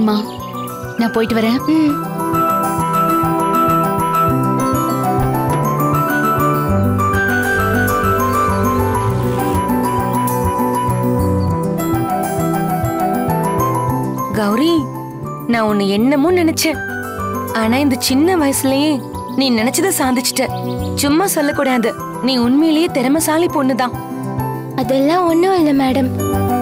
சரிம்மா நான் போயிட்டு வரேன் ம் கௌரி நான் உன்னை என்னமோ நினைச்சேன் ஆனா இந்த சின்ன வயசுலயே நீ நினைச்சதை சாதிச்சிட்ட சும்மா சொல்லக்கூடாது நீ உண்மையிலேயே திறமைசாலி பொண்ணுதான் அதெல்லாம் ஒன்றும் இல்லை மேடம்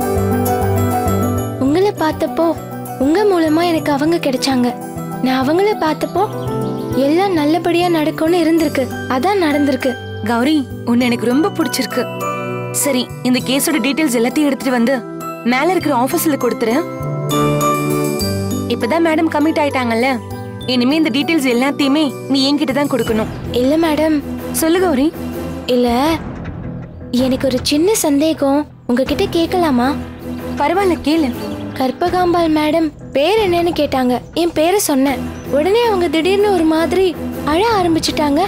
உங்களை பார்த்தப்போ உங்க மூலமா எனக்கு அவங்க கிடைச்சாங்க நான் அவங்கள பார்த்தப்போ எல்லாம் நல்லபடியா நடக்கும்னு இருந்திருக்கு அதான் நடந்திருக்கு கௌரி உன்னை எனக்கு ரொம்ப பிடிச்சிருக்கு சரி இந்த கேஸோட டீடைல்ஸ் எல்லாத்தையும் எடுத்துட்டு வந்து மேல இருக்கிற ஆபீஸ்ல கொடுத்துரு இப்பதான் மேடம் கமிட் ஆயிட்டாங்கல்ல இனிமே இந்த டீடைல்ஸ் எல்லாத்தையுமே நீ என்கிட்ட தான் கொடுக்கணும் இல்ல மேடம் சொல்லு கௌரி இல்ல எனக்கு ஒரு சின்ன சந்தேகம் உங்ககிட்ட கேட்கலாமா பரவாயில்ல கேளு கற்பகாம்பாள் மேடம் பேர் என்னன்னு கேட்டாங்க என் பேரை சொன்னேன் உடனே அவங்க திடீர்னு ஒரு மாதிரி அழ ஆரம்பிச்சிட்டாங்க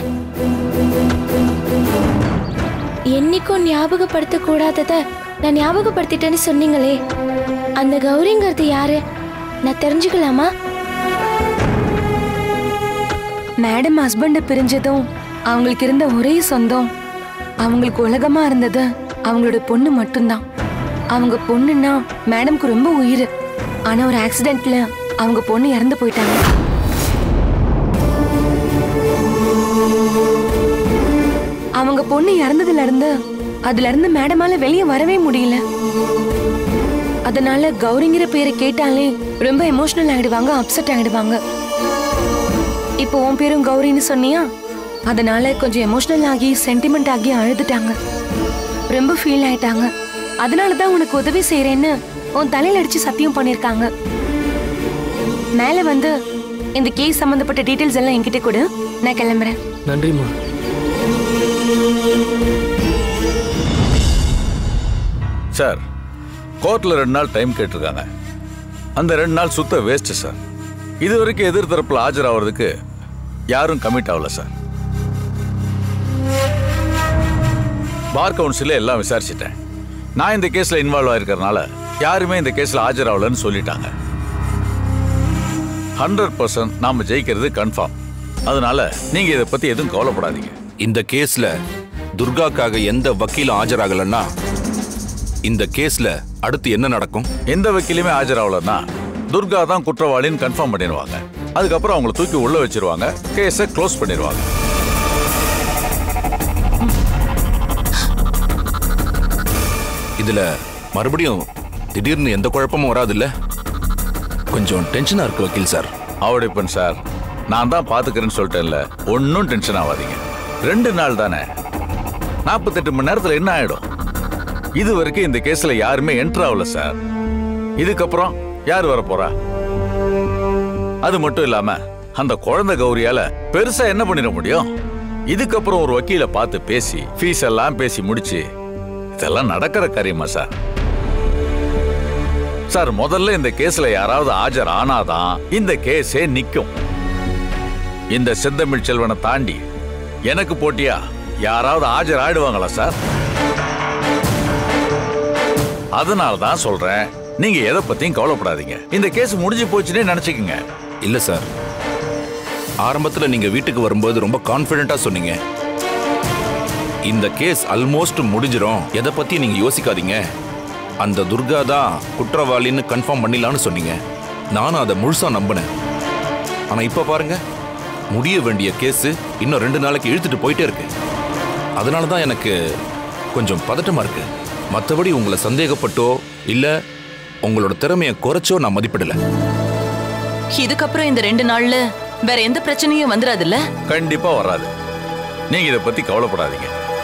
என்னைக்கும் ஞாபகப்படுத்த கூடாதத நான் ஞாபகப்படுத்திட்டேன்னு சொன்னீங்களே அந்த கௌரிங்கிறது யாரு நான் தெரிஞ்சுக்கலாமா மேடம் ஹஸ்பண்ட பிரிஞ்சதும் அவங்களுக்கு இருந்த ஒரே சொந்தம் அவங்களுக்கு உலகமா இருந்தது அவங்களோட பொண்ணு மட்டும்தான் அவங்க பொண்ணுன்னா மேடம்க்கு ரொம்ப உயிர் ஆனா ஒரு ஆக்சிடென்ட்ல அவங்க பொண்ணு இறந்து போயிட்டாங்க அவங்க பொண்ணு இறந்ததுல இருந்து அதுல இருந்து மேடமால வெளியே வரவே முடியல அதனால கௌரிங்கிற பேரை கேட்டாலே ரொம்ப எமோஷனல் ஆயிடுவாங்க அப்செட் ஆயிடுவாங்க இப்போ உன் பேரும் கௌரின்னு சொன்னியா அதனால கொஞ்சம் எமோஷனல் ஆகி சென்டிமெண்ட் ஆகி அழுதுட்டாங்க ரொம்ப ஃபீல் ஆயிட்டாங்க அதனால தான் உனக்கு உதவி செய்யறேன்னு உன் தலையில அடிச்சு சத்தியம் பண்ணிருக்காங்க மேல வந்து இந்த கேஸ் சம்பந்தப்பட்ட டீடைல்ஸ் எல்லாம் என்கிட்ட கொடு நான் கிளம்புறேன் நன்றிம்மா சார் கோர்ட்ல ரெண்டு நாள் டைம் கேட்டிருக்காங்க அந்த ரெண்டு நாள் சுத்த வேஸ்ட் சார் இது வரைக்கும் எதிர் தரப்புல ஆஜராகிறதுக்கு யாரும் கமிட் ஆகல சார் பார் கவுன்சில எல்லாம் விசாரிச்சிட்டேன் நான் இந்த கேஸ்ல இன்வால்வ் ஆயிருக்கறனால யாருமே இந்த கேஸ்ல ஆஜராகலன்னு சொல்லிட்டாங்க ஹண்ட்ரட் பர்சன்ட் நாம ஜெயிக்கிறது கன்ஃபார்ம் அதனால நீங்க இதை பத்தி எதுவும் கவலைப்படாதீங்க இந்த கேஸ்ல துர்காக்காக எந்த வக்கீலும் ஆஜராகலன்னா இந்த கேஸ்ல அடுத்து என்ன நடக்கும் எந்த வக்கீலுமே ஆஜராகலன்னா துர்கா தான் குற்றவாளின்னு கன்ஃபார்ம் பண்ணிடுவாங்க அதுக்கப்புறம் அவங்கள தூக்கி உள்ள வச்சிருவாங்க கேஸை க்ளோஸ் பண்ணிடுவாங்க இதுல மறுபடியும் திடீர்னு எந்த குழப்பமும் வராதுல்ல கொஞ்சம் டென்ஷனா இருக்கு வக்கீல் சார் அவடைப்பன் சார் நான் தான் பாத்துக்கிறேன்னு சொல்லிட்டேன்ல ஒன்றும் டென்ஷன் ஆகாதீங்க ரெண்டு நாள் தானே நாற்பத்தெட்டு மணி நேரத்தில் என்ன ஆயிடும் இது வரைக்கும் இந்த கேஸ்ல யாருமே என்டர் ஆகல சார் இதுக்கப்புறம் யார் வர போறா அது மட்டும் இல்லாம அந்த குழந்தை கௌரியால பெருசா என்ன பண்ணிட முடியும் இதுக்கப்புறம் ஒரு வக்கீல பார்த்து பேசி ஃபீஸ் எல்லாம் பேசி முடிச்சு இதெல்லாம் நடக்கிற காரியமா சார் சார் முதல்ல இந்த கேஸ்ல யாராவது ஆஜர் ஆனாதான் இந்த கேஸே நிக்கும் இந்த செந்தமிழ் செல்வனை தாண்டி எனக்கு போட்டியா யாராவது ஆஜர் ஆயிடுவாங்களா சார் அதனால தான் சொல்றேன் நீங்க எதை பத்தியும் கவலைப்படாதீங்க இந்த கேஸ் முடிஞ்சு போச்சுன்னே நினைச்சுக்கங்க இல்ல சார் ஆரம்பத்துல நீங்க வீட்டுக்கு வரும்போது ரொம்ப கான்ஃபிடென்ட்டா சொன்னீங்க இந்த கேஸ் ஆல்மோஸ்ட் முடிஞ்சிரும் எதை பத்தி நீங்க யோசிக்காதீங்க அந்த துர்கா தான் குற்றவாளின்னு கன்ஃபார்ம் பண்ணிடலான்னு சொன்னீங்க நானும் அதை முழுசா நம்பினேன் ஆனா இப்ப பாருங்க முடிய வேண்டிய கேஸ் இன்னும் ரெண்டு நாளைக்கு இழுத்துட்டு போயிட்டே இருக்கு அதனால தான் எனக்கு கொஞ்சம் பதட்டமா இருக்கு மற்றபடி உங்களை சந்தேகப்பட்டோ இல்ல உங்களோட திறமையை குறைச்சோ நான் மதிப்பிடல இதுக்கப்புறம் இந்த ரெண்டு நாள்ல வேற எந்த பிரச்சனையும் வந்துடாதுல்ல கண்டிப்பா வராது நீங்க இதை பத்தி கவலைப்படாதீங்க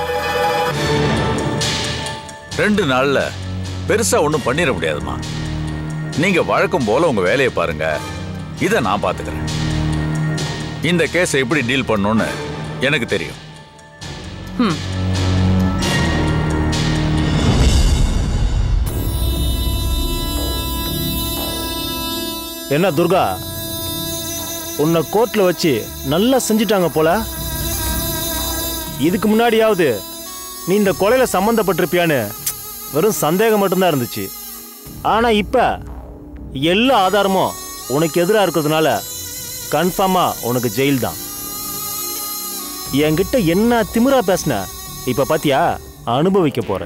ரெண்டு நாள்ல பெருசா ஒண்ணும் பண்ணிட முடியாதுமா நீங்க வழக்கம் போல உங்க வேலையை பாருங்க இதை நான் பாத்துக்கிறேன் இந்த கேஸை எப்படி டீல் பண்ணணும்னு எனக்கு தெரியும் என்ன துர்கா உன்னை கோர்ட்ல வச்சு நல்லா செஞ்சிட்டாங்க போல இதுக்கு முன்னாடியாவது நீ இந்த கொலையில சம்மந்தப்பட்டிருப்பியான்னு வெறும் சந்தேகம் மட்டும்தான் இருந்துச்சு ஆனா இப்ப எல்லா ஆதாரமும் உனக்கு எதிராக இருக்கிறதுனால கன்ஃபார்மா உனக்கு ஜெயில் தான் என்கிட்ட என்ன திமிரா பேசின இப்ப பாத்தியா அனுபவிக்க போற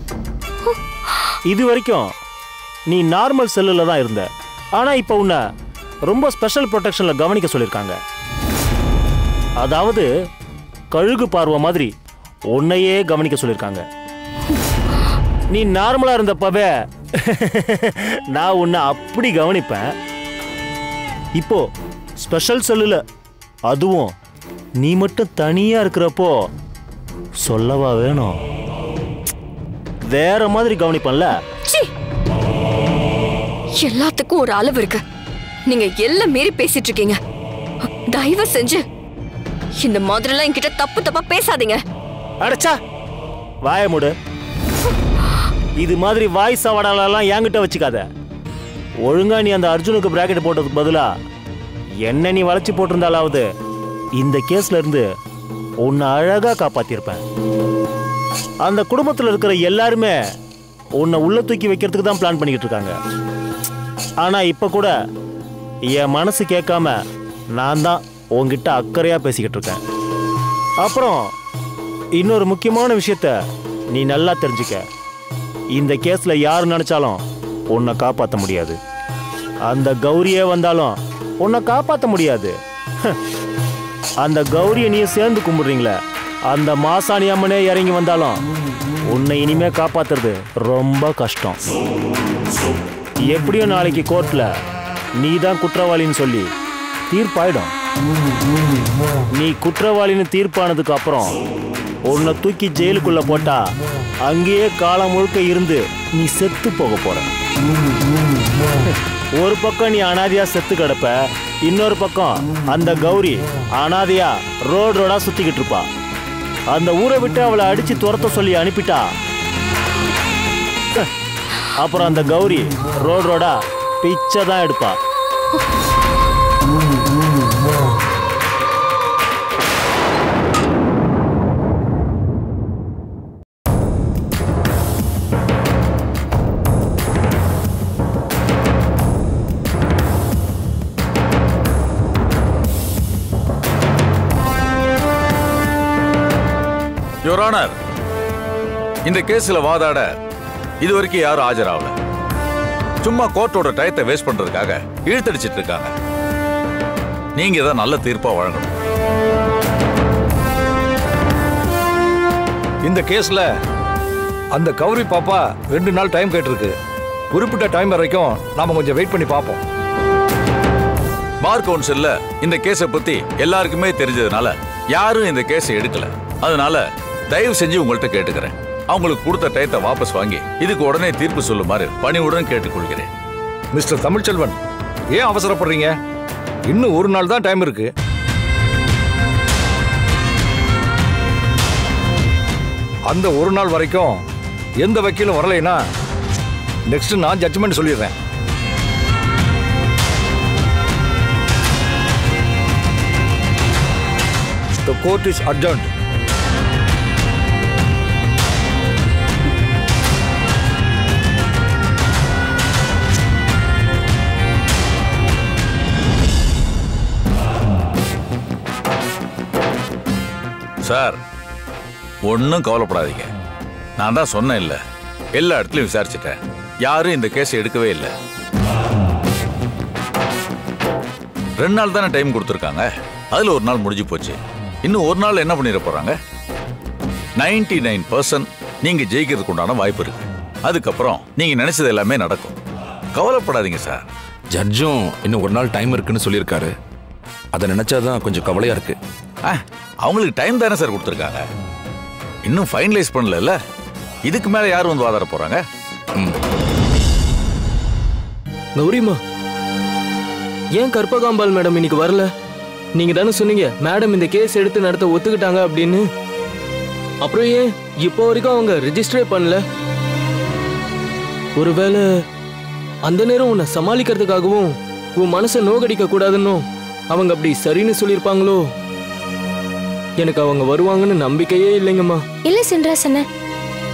இது வரைக்கும் நீ நார்மல் செல்லுல தான் இருந்த ஆனா இப்ப உன்னை ரொம்ப ஸ்பெஷல் ப்ரொடெக்ஷன்ல கவனிக்க சொல்லியிருக்காங்க அதாவது கழுகு பார்வை மாதிரி உன்னையே கவனிக்க சொல்லியிருக்காங்க நீ நார்மலா இருந்தப்பவே நான் உன்னை அப்படி கவனிப்பேன் இப்போ ஸ்பெஷல் செல்லுல அதுவும் நீ மட்டும் தனியா இருக்கிறப்போ சொல்லவா வேணும் வேற மாதிரி கவனிப்பேன்ல ச்சீ! எல்லாத்துக்கும் ஒரு அளவு இருக்கு நீங்க எல்லாம் மீறி பேசிட்டு இருக்கீங்க தயவு செஞ்சு இந்த மாதிரிலாம் என்கிட்ட தப்பு தப்பா பேசாதீங்க அடைச்சா வாய மூடு இது மாதிரி வாய் சவடாலெல்லாம் என்கிட்ட வச்சுக்காத ஒழுங்கா நீ அந்த அர்ஜுனுக்கு பிராக்கெட் போட்டதுக்கு பதிலா என்ன நீ வளைச்சு போட்டிருந்தாலாவது இந்த கேஸ்ல இருந்து உன்னை அழகா காப்பாத்திருப்பேன் அந்த குடும்பத்துல இருக்கிற எல்லாருமே உன்னை உள்ள தூக்கி வைக்கிறதுக்கு தான் பிளான் பண்ணிக்கிட்டு இருக்காங்க ஆனா இப்ப கூட என் மனசு கேட்காம நான் தான் உன்கிட்ட அக்கறையா பேசிக்கிட்டு இருக்கேன் அப்புறம் இன்னொரு முக்கியமான விஷயத்த நீ நல்லா தெரிஞ்சுக்க இந்த கேஸ்ல யார் நினைச்சாலும் உன்னை காப்பாற்ற முடியாது அந்த கௌரியே வந்தாலும் உன்னை காப்பாற்ற முடியாது ஹ். அந்த கௌரியை நீ சேர்ந்து கும்பிடுறீங்களே அந்த மாசாணி அம்மனே இறங்கி வந்தாலும் உன்னை இனிமே காப்பாத்துறது ரொம்ப கஷ்டம் எப்படியும் நாளைக்கு கோர்ட்ல நீ தான் குற்றவாளின்னு சொல்லி தீர்ப்பாயிடும் நீ குற்றவாளின்னு தீர்ப்பானதுக்கு அப்புறம் உன்னை தூக்கி ஜெயிலுக்குள்ள போட்டா அங்கேயே காலம் முழுக்க இருந்து நீ செத்து போக போற ஒரு பக்கம் நீ அனாதையா செத்து கிடப்ப இன்னொரு பக்கம் அந்த கௌரி அனாதையா ரோடு ரோடா சுத்திக்கிட்டு இருப்பா அந்த ஊரை விட்டு அவளை அடிச்சு துரத்த சொல்லி அனுப்பிட்டா அப்புறம் அந்த கௌரி ரோடு ரோடா பிச்சை தான் எடுப்பா யுவர் ஆனர் இந்த கேஸ்ல வாதாட இது வரைக்கும் யாரும் ஆஜராகல சும்மா கோர்ட்டோட டயத்தை வேஸ்ட் பண்றதுக்காக இழுத்தடிச்சிட்டு இருக்காங்க நீங்க தான் நல்ல தீர்ப்பா வழங்கணும் இந்த கேஸ்ல அந்த கௌரி பாப்பா ரெண்டு நாள் டைம் கேட்டிருக்கு குறிப்பிட்ட டைம் வரைக்கும் நாம கொஞ்சம் வெயிட் பண்ணி பார்ப்போம் பார் கவுன்சில்ல இந்த கேஸை பத்தி எல்லாருக்குமே தெரிஞ்சதுனால யாரும் இந்த கேஸை எடுக்கல அதனால தயவு செஞ்சு உங்கள்கிட்ட கேட்டுக்கிறேன் அவங்களுக்கு கொடுத்த டயத்தை வாபஸ் வாங்கி இதுக்கு உடனே தீர்ப்பு சொல்லுமாறு பணிவுடன் கேட்டுக்கொள்கிறேன் மிஸ்டர் தமிழ்ச்செல்வன் ஏன் அவசரப்படுறீங்க இன்னும் ஒரு நாள் தான் டைம் இருக்கு அந்த ஒரு நாள் வரைக்கும் எந்த வக்கீலும் வரலைன்னா நெக்ஸ்ட் நான் ஜட்ஜ்மெண்ட் சொல்லிடுறேன் The court is adjourned. Sir ஒன்றும் கவலைப்படாதீங்க நான் தான் சொன்னேன் இல்ல எல்லா இடத்துலையும் விசாரிச்சிட்டேன் யாரும் இந்த கேஸை எடுக்கவே இல்லை ரெண்டு நாள் தானே டைம் கொடுத்துருக்காங்க அதில் ஒரு நாள் முடிஞ்சு போச்சு இன்னும் ஒரு நாள் என்ன பண்ணிட போறாங்க நைன்டி நைன் பர்சன்ட் நீங்க ஜெயிக்கிறதுக்கு உண்டான வாய்ப்பு இருக்கு அதுக்கப்புறம் நீங்க நினைச்சது எல்லாமே நடக்கும் கவலைப்படாதீங்க சார் ஜட்ஜும் இன்னும் ஒரு நாள் டைம் இருக்குன்னு சொல்லியிருக்காரு அதை நினைச்சாதான் கொஞ்சம் கவலையா இருக்கு ஆ, அவங்களுக்கு டைம் தானே சார் கொடுத்துருக்காங்க இன்னும் ஃபைனலைஸ் பண்ணல இதுக்கு மேல யார் வந்து வாதாட போறாங்க கௌரிமா ஏன் கற்பகாம்பாள் மேடம் இன்னைக்கு வரல நீங்க தானே சொன்னீங்க மேடம் இந்த கேஸ் எடுத்து நடத்த ஒத்துக்கிட்டாங்க அப்படின்னு அப்புறம் ஏன் இப்போ வரைக்கும் அவங்க ரெஜிஸ்டரே பண்ணல ஒருவேளை அந்த நேரம் உன்னை சமாளிக்கிறதுக்காகவும் உன் மனசை நோகடிக்க கூடாதுன்னும் அவங்க அப்படி சரின்னு சொல்லியிருப்பாங்களோ எனக்கு அவங்க வருவாங்கன்னு நம்பிக்கையே இல்லைங்கம்மா இல்ல சின்ராசன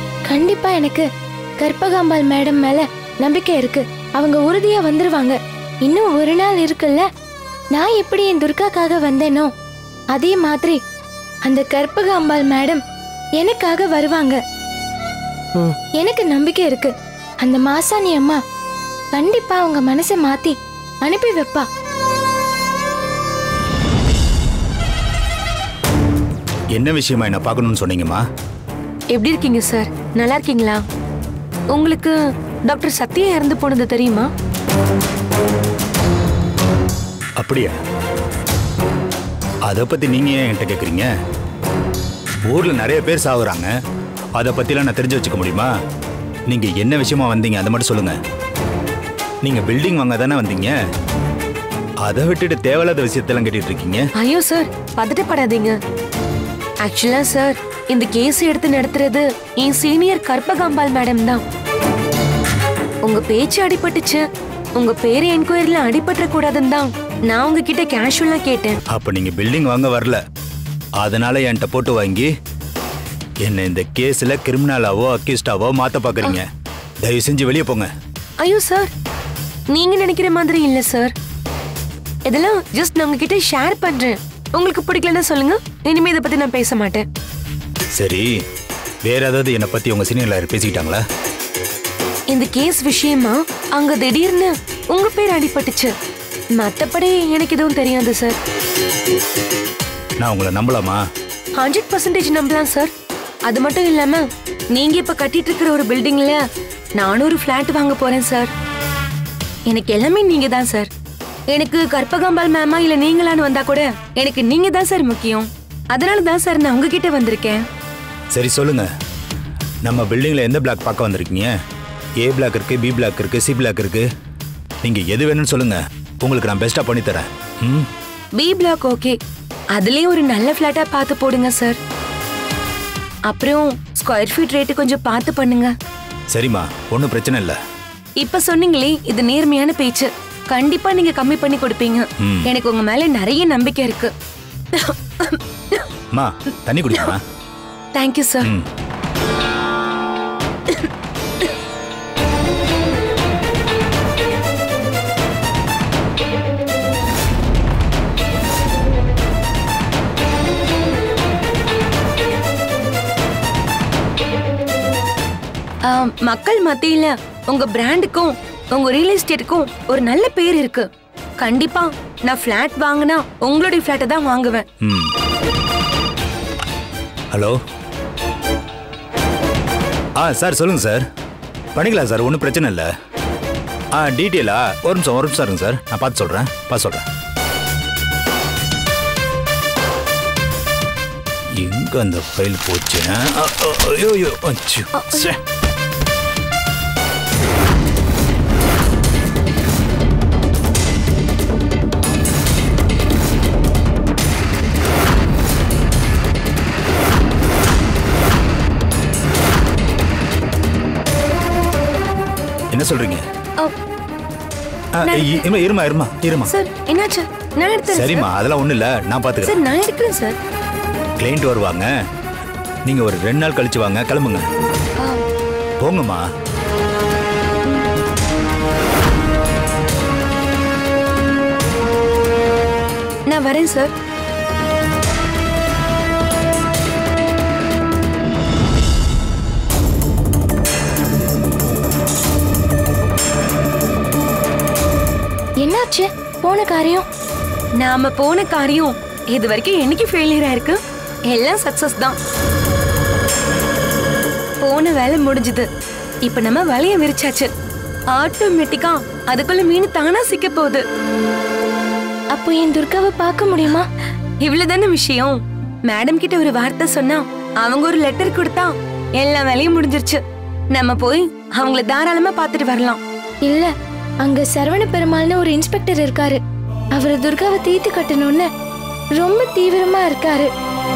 கண்டிப்பா எனக்கு கற்பகாம்பாள் மேடம் மேல நம்பிக்கை இருக்கு அவங்க உறுதியா வந்துருவாங்க இன்னும் ஒரு நாள் இருக்குல்ல நான் எப்படி என் துர்காக்காக வந்தேனோ அதே மாதிரி அந்த கற்பக அம்பாள் மேடம் எனக்காக வருவாங்க ம். எனக்கு நம்பிக்கை இருக்கு அந்த மாசாணி அம்மா கண்டிப்பா அவங்க மனசை மாத்தி அனுப்பி வைப்பா என்ன விஷயமா என்ன பார்க்கணும்னு சொன்னீங்கம்மா எப்படி இருக்கீங்க சார் நல்லா இருக்கீங்களா உங்களுக்கு டாக்டர் சத்யா இறந்து போனது தெரியுமா அப்படியா அதை பத்தி நீங்க ஏன் என்கிட்ட கேக்குறீங்க ஊர்ல நிறைய பேர் சாகுறாங்க அதை பத்திலாம் நான் தெரிஞ்சு வச்சுக்க முடியுமா நீங்க என்ன விஷயமா வந்தீங்க அதை மட்டும் சொல்லுங்க நீங்க பில்டிங் வாங்க தானே வந்தீங்க அதை விட்டுட்டு தேவையில்லாத விஷயத்தெல்லாம் கேட்டுட்டு இருக்கீங்க ஐயோ சார் பதட்டப்படாதீங்க ஆக்சுவலா சார் இந்த கேஸ் எடுத்து நடத்துறது என் சீனியர் கற்பகாம்பாள் மேடம் தான் உங்க பேச்சு அடிபட்டுச்சு உங்க பேரு என்கொயரில அடிபட்டுற கூடாதுன்னு தான் நான் உங்ககிட்ட கேஷுவலா கேட்டேன் அப்ப நீங்க பில்டிங் வாங்க வரல அதனால என்கிட்ட போட்டு வாங்கி என்ன இந்த கேஸ்ல கிரிமினலாவோ அக்யூஸ்டாவோ மாத்த பாக்குறீங்க தயவு செஞ்சு வெளியே போங்க ஐயோ சார் நீங்க நினைக்கிற மாதிரி இல்ல சார் இதெல்லாம் ஜஸ்ட் நான் உங்ககிட்ட ஷேர் பண்றேன் உங்களுக்கு பிடிக்கலன்னா சொல்லுங்க இனிமே இதை பத்தி நான் பேச மாட்டேன் சரி வேற ஏதாவது என்னை பத்தி உங்க சீனியர் லாயர் பேசிக்கிட்டாங்களா இந்த கேஸ் விஷயமா அங்க திடீர்னு உங்க பேர் அடிபட்டுச்சு மத்தபடி எனக்கு எதுவும் தெரியாது சார் நான் உங்களை நம்பலாமா ஹண்ட்ரட் பர்சன்டேஜ் நம்பலாம் சார் அது மட்டும் இல்லாம நீங்க இப்ப கட்டிட்டு இருக்கிற ஒரு பில்டிங்ல நானும் ஒரு ஃபிளாட் வாங்க போறேன் சார் எனக்கு எல்லாமே நீங்க தான் சார் எனக்கு கற்பகாம்பாள் மேமா இல்ல நீங்களான்னு வந்தா கூட எனக்கு நீங்க தான் சார் முக்கியம் அதனால தான் சார் நான் உங்ககிட்ட வந்திருக்கேன் சரி சொல்லுங்க நம்ம பில்டிங்ல எந்த பிளாக் பார்க்க வந்திருக்கீங்க ஏ பிளாக் இருக்கு பி பிளாக் இருக்கு சி பிளாக் இருக்கு நீங்க எது வேணும்னு சொல்லுங்க உங்களுக்கு நான் பெஸ்டா பண்ணி தரேன் ம் பி பிளாக் ஓகே அதுலயும் ஒரு நல்ல ஃபிளாட்டா பார்த்து போடுங்க சார் அப்புறம் ஸ்கொயர் ஃபீட் ரேட்டு கொஞ்சம் பார்த்து பண்ணுங்க சரிம்மா ஒன்றும் பிரச்சனை இல்லை இப்ப சொன்னீங்களே இது நேர்மையான பேச்சு கண்டிப்பா நீங்க கம்மி பண்ணி கொடுப்பீங்க ம். எனக்கு உங்க மேல நிறைய நம்பிக்கை இருக்கு அம்மா தண்ணி குடிக்கமா தேங்க்யூ சார் ம் மக்கள் மத்தியில உங்க பிராண்டுக்கும் உங்க ரியல் எஸ்டேட்டுக்கும் ஒரு நல்ல பேர் இருக்கு கண்டிப்பா நான் ஃபிளாட் வாங்கினா உங்களுடைய ஃபிளாட்டை தான் வாங்குவேன் ம் ஹலோ ஆ சார் சொல்லுங்க சார் பண்ணிக்கலாம் சார் ஒன்றும் பிரச்சனை இல்லை ஆ டீட்டெயிலா ஒரு நிமிஷம் ஒரு நிமிஷம் இருங்க சார் நான் பார்த்து சொல்கிறேன் பார்த்து சொல்கிறேன் எங்க அந்த ஃபைல் போச்சு ஆ, ஆ, ஆ, ஐயோ ஐயோ அச்சோ, ச்சே. என்ன சொல்றீங்க ஆ, இ- இருமா இருமா இருமா இருமா சார் என்னாச்சு நான் எடுத்தேன் சரிம்மா அதெல்லாம் ஒண்ணும் இல்ல நான் சார் பாத்துக்கிறேன் நான் எடுக்கிறேன் சார் கிளைண்ட் வருவாங்க நீங்க ஒரு ரெண்டு நாள் கழிச்சு வாங்க கிளம்புங்க போங்கம்மா நான் வரேன் சார் என்னாச்சு போன காரியம் நாம போன காரியம் இது வரைக்கும் என்னைக்கு ஃபெயிலியர் ஆயிருக்கு எல்லாம் சக்சஸ் தான் போன வேலை முடிஞ்சது இப்ப நம்ம வலைய விரிச்சாச்சு ஆட்டோமேட்டிக்கா அதுக்குள்ள மீன் தானா சிக்க போகுது அப்போ என் துர்காவை பார்க்க முடியுமா இவ்வளவுதானே விஷயம் மேடம் கிட்ட ஒரு வார்த்தை சொன்னா அவங்க ஒரு லெட்டர் கொடுத்தா எல்லா வேலையும் முடிஞ்சிருச்சு நம்ம போய் அவங்கள தாராளமா பார்த்துட்டு வரலாம் இல்ல அங்க சரவண பெருமாள்னு ஒரு இன்ஸ்பெக்டர் இருக்காரு அவர் துர்காவை தீர்த்து கட்டணும்னு ரொம்ப தீவிரமா இருக்காரு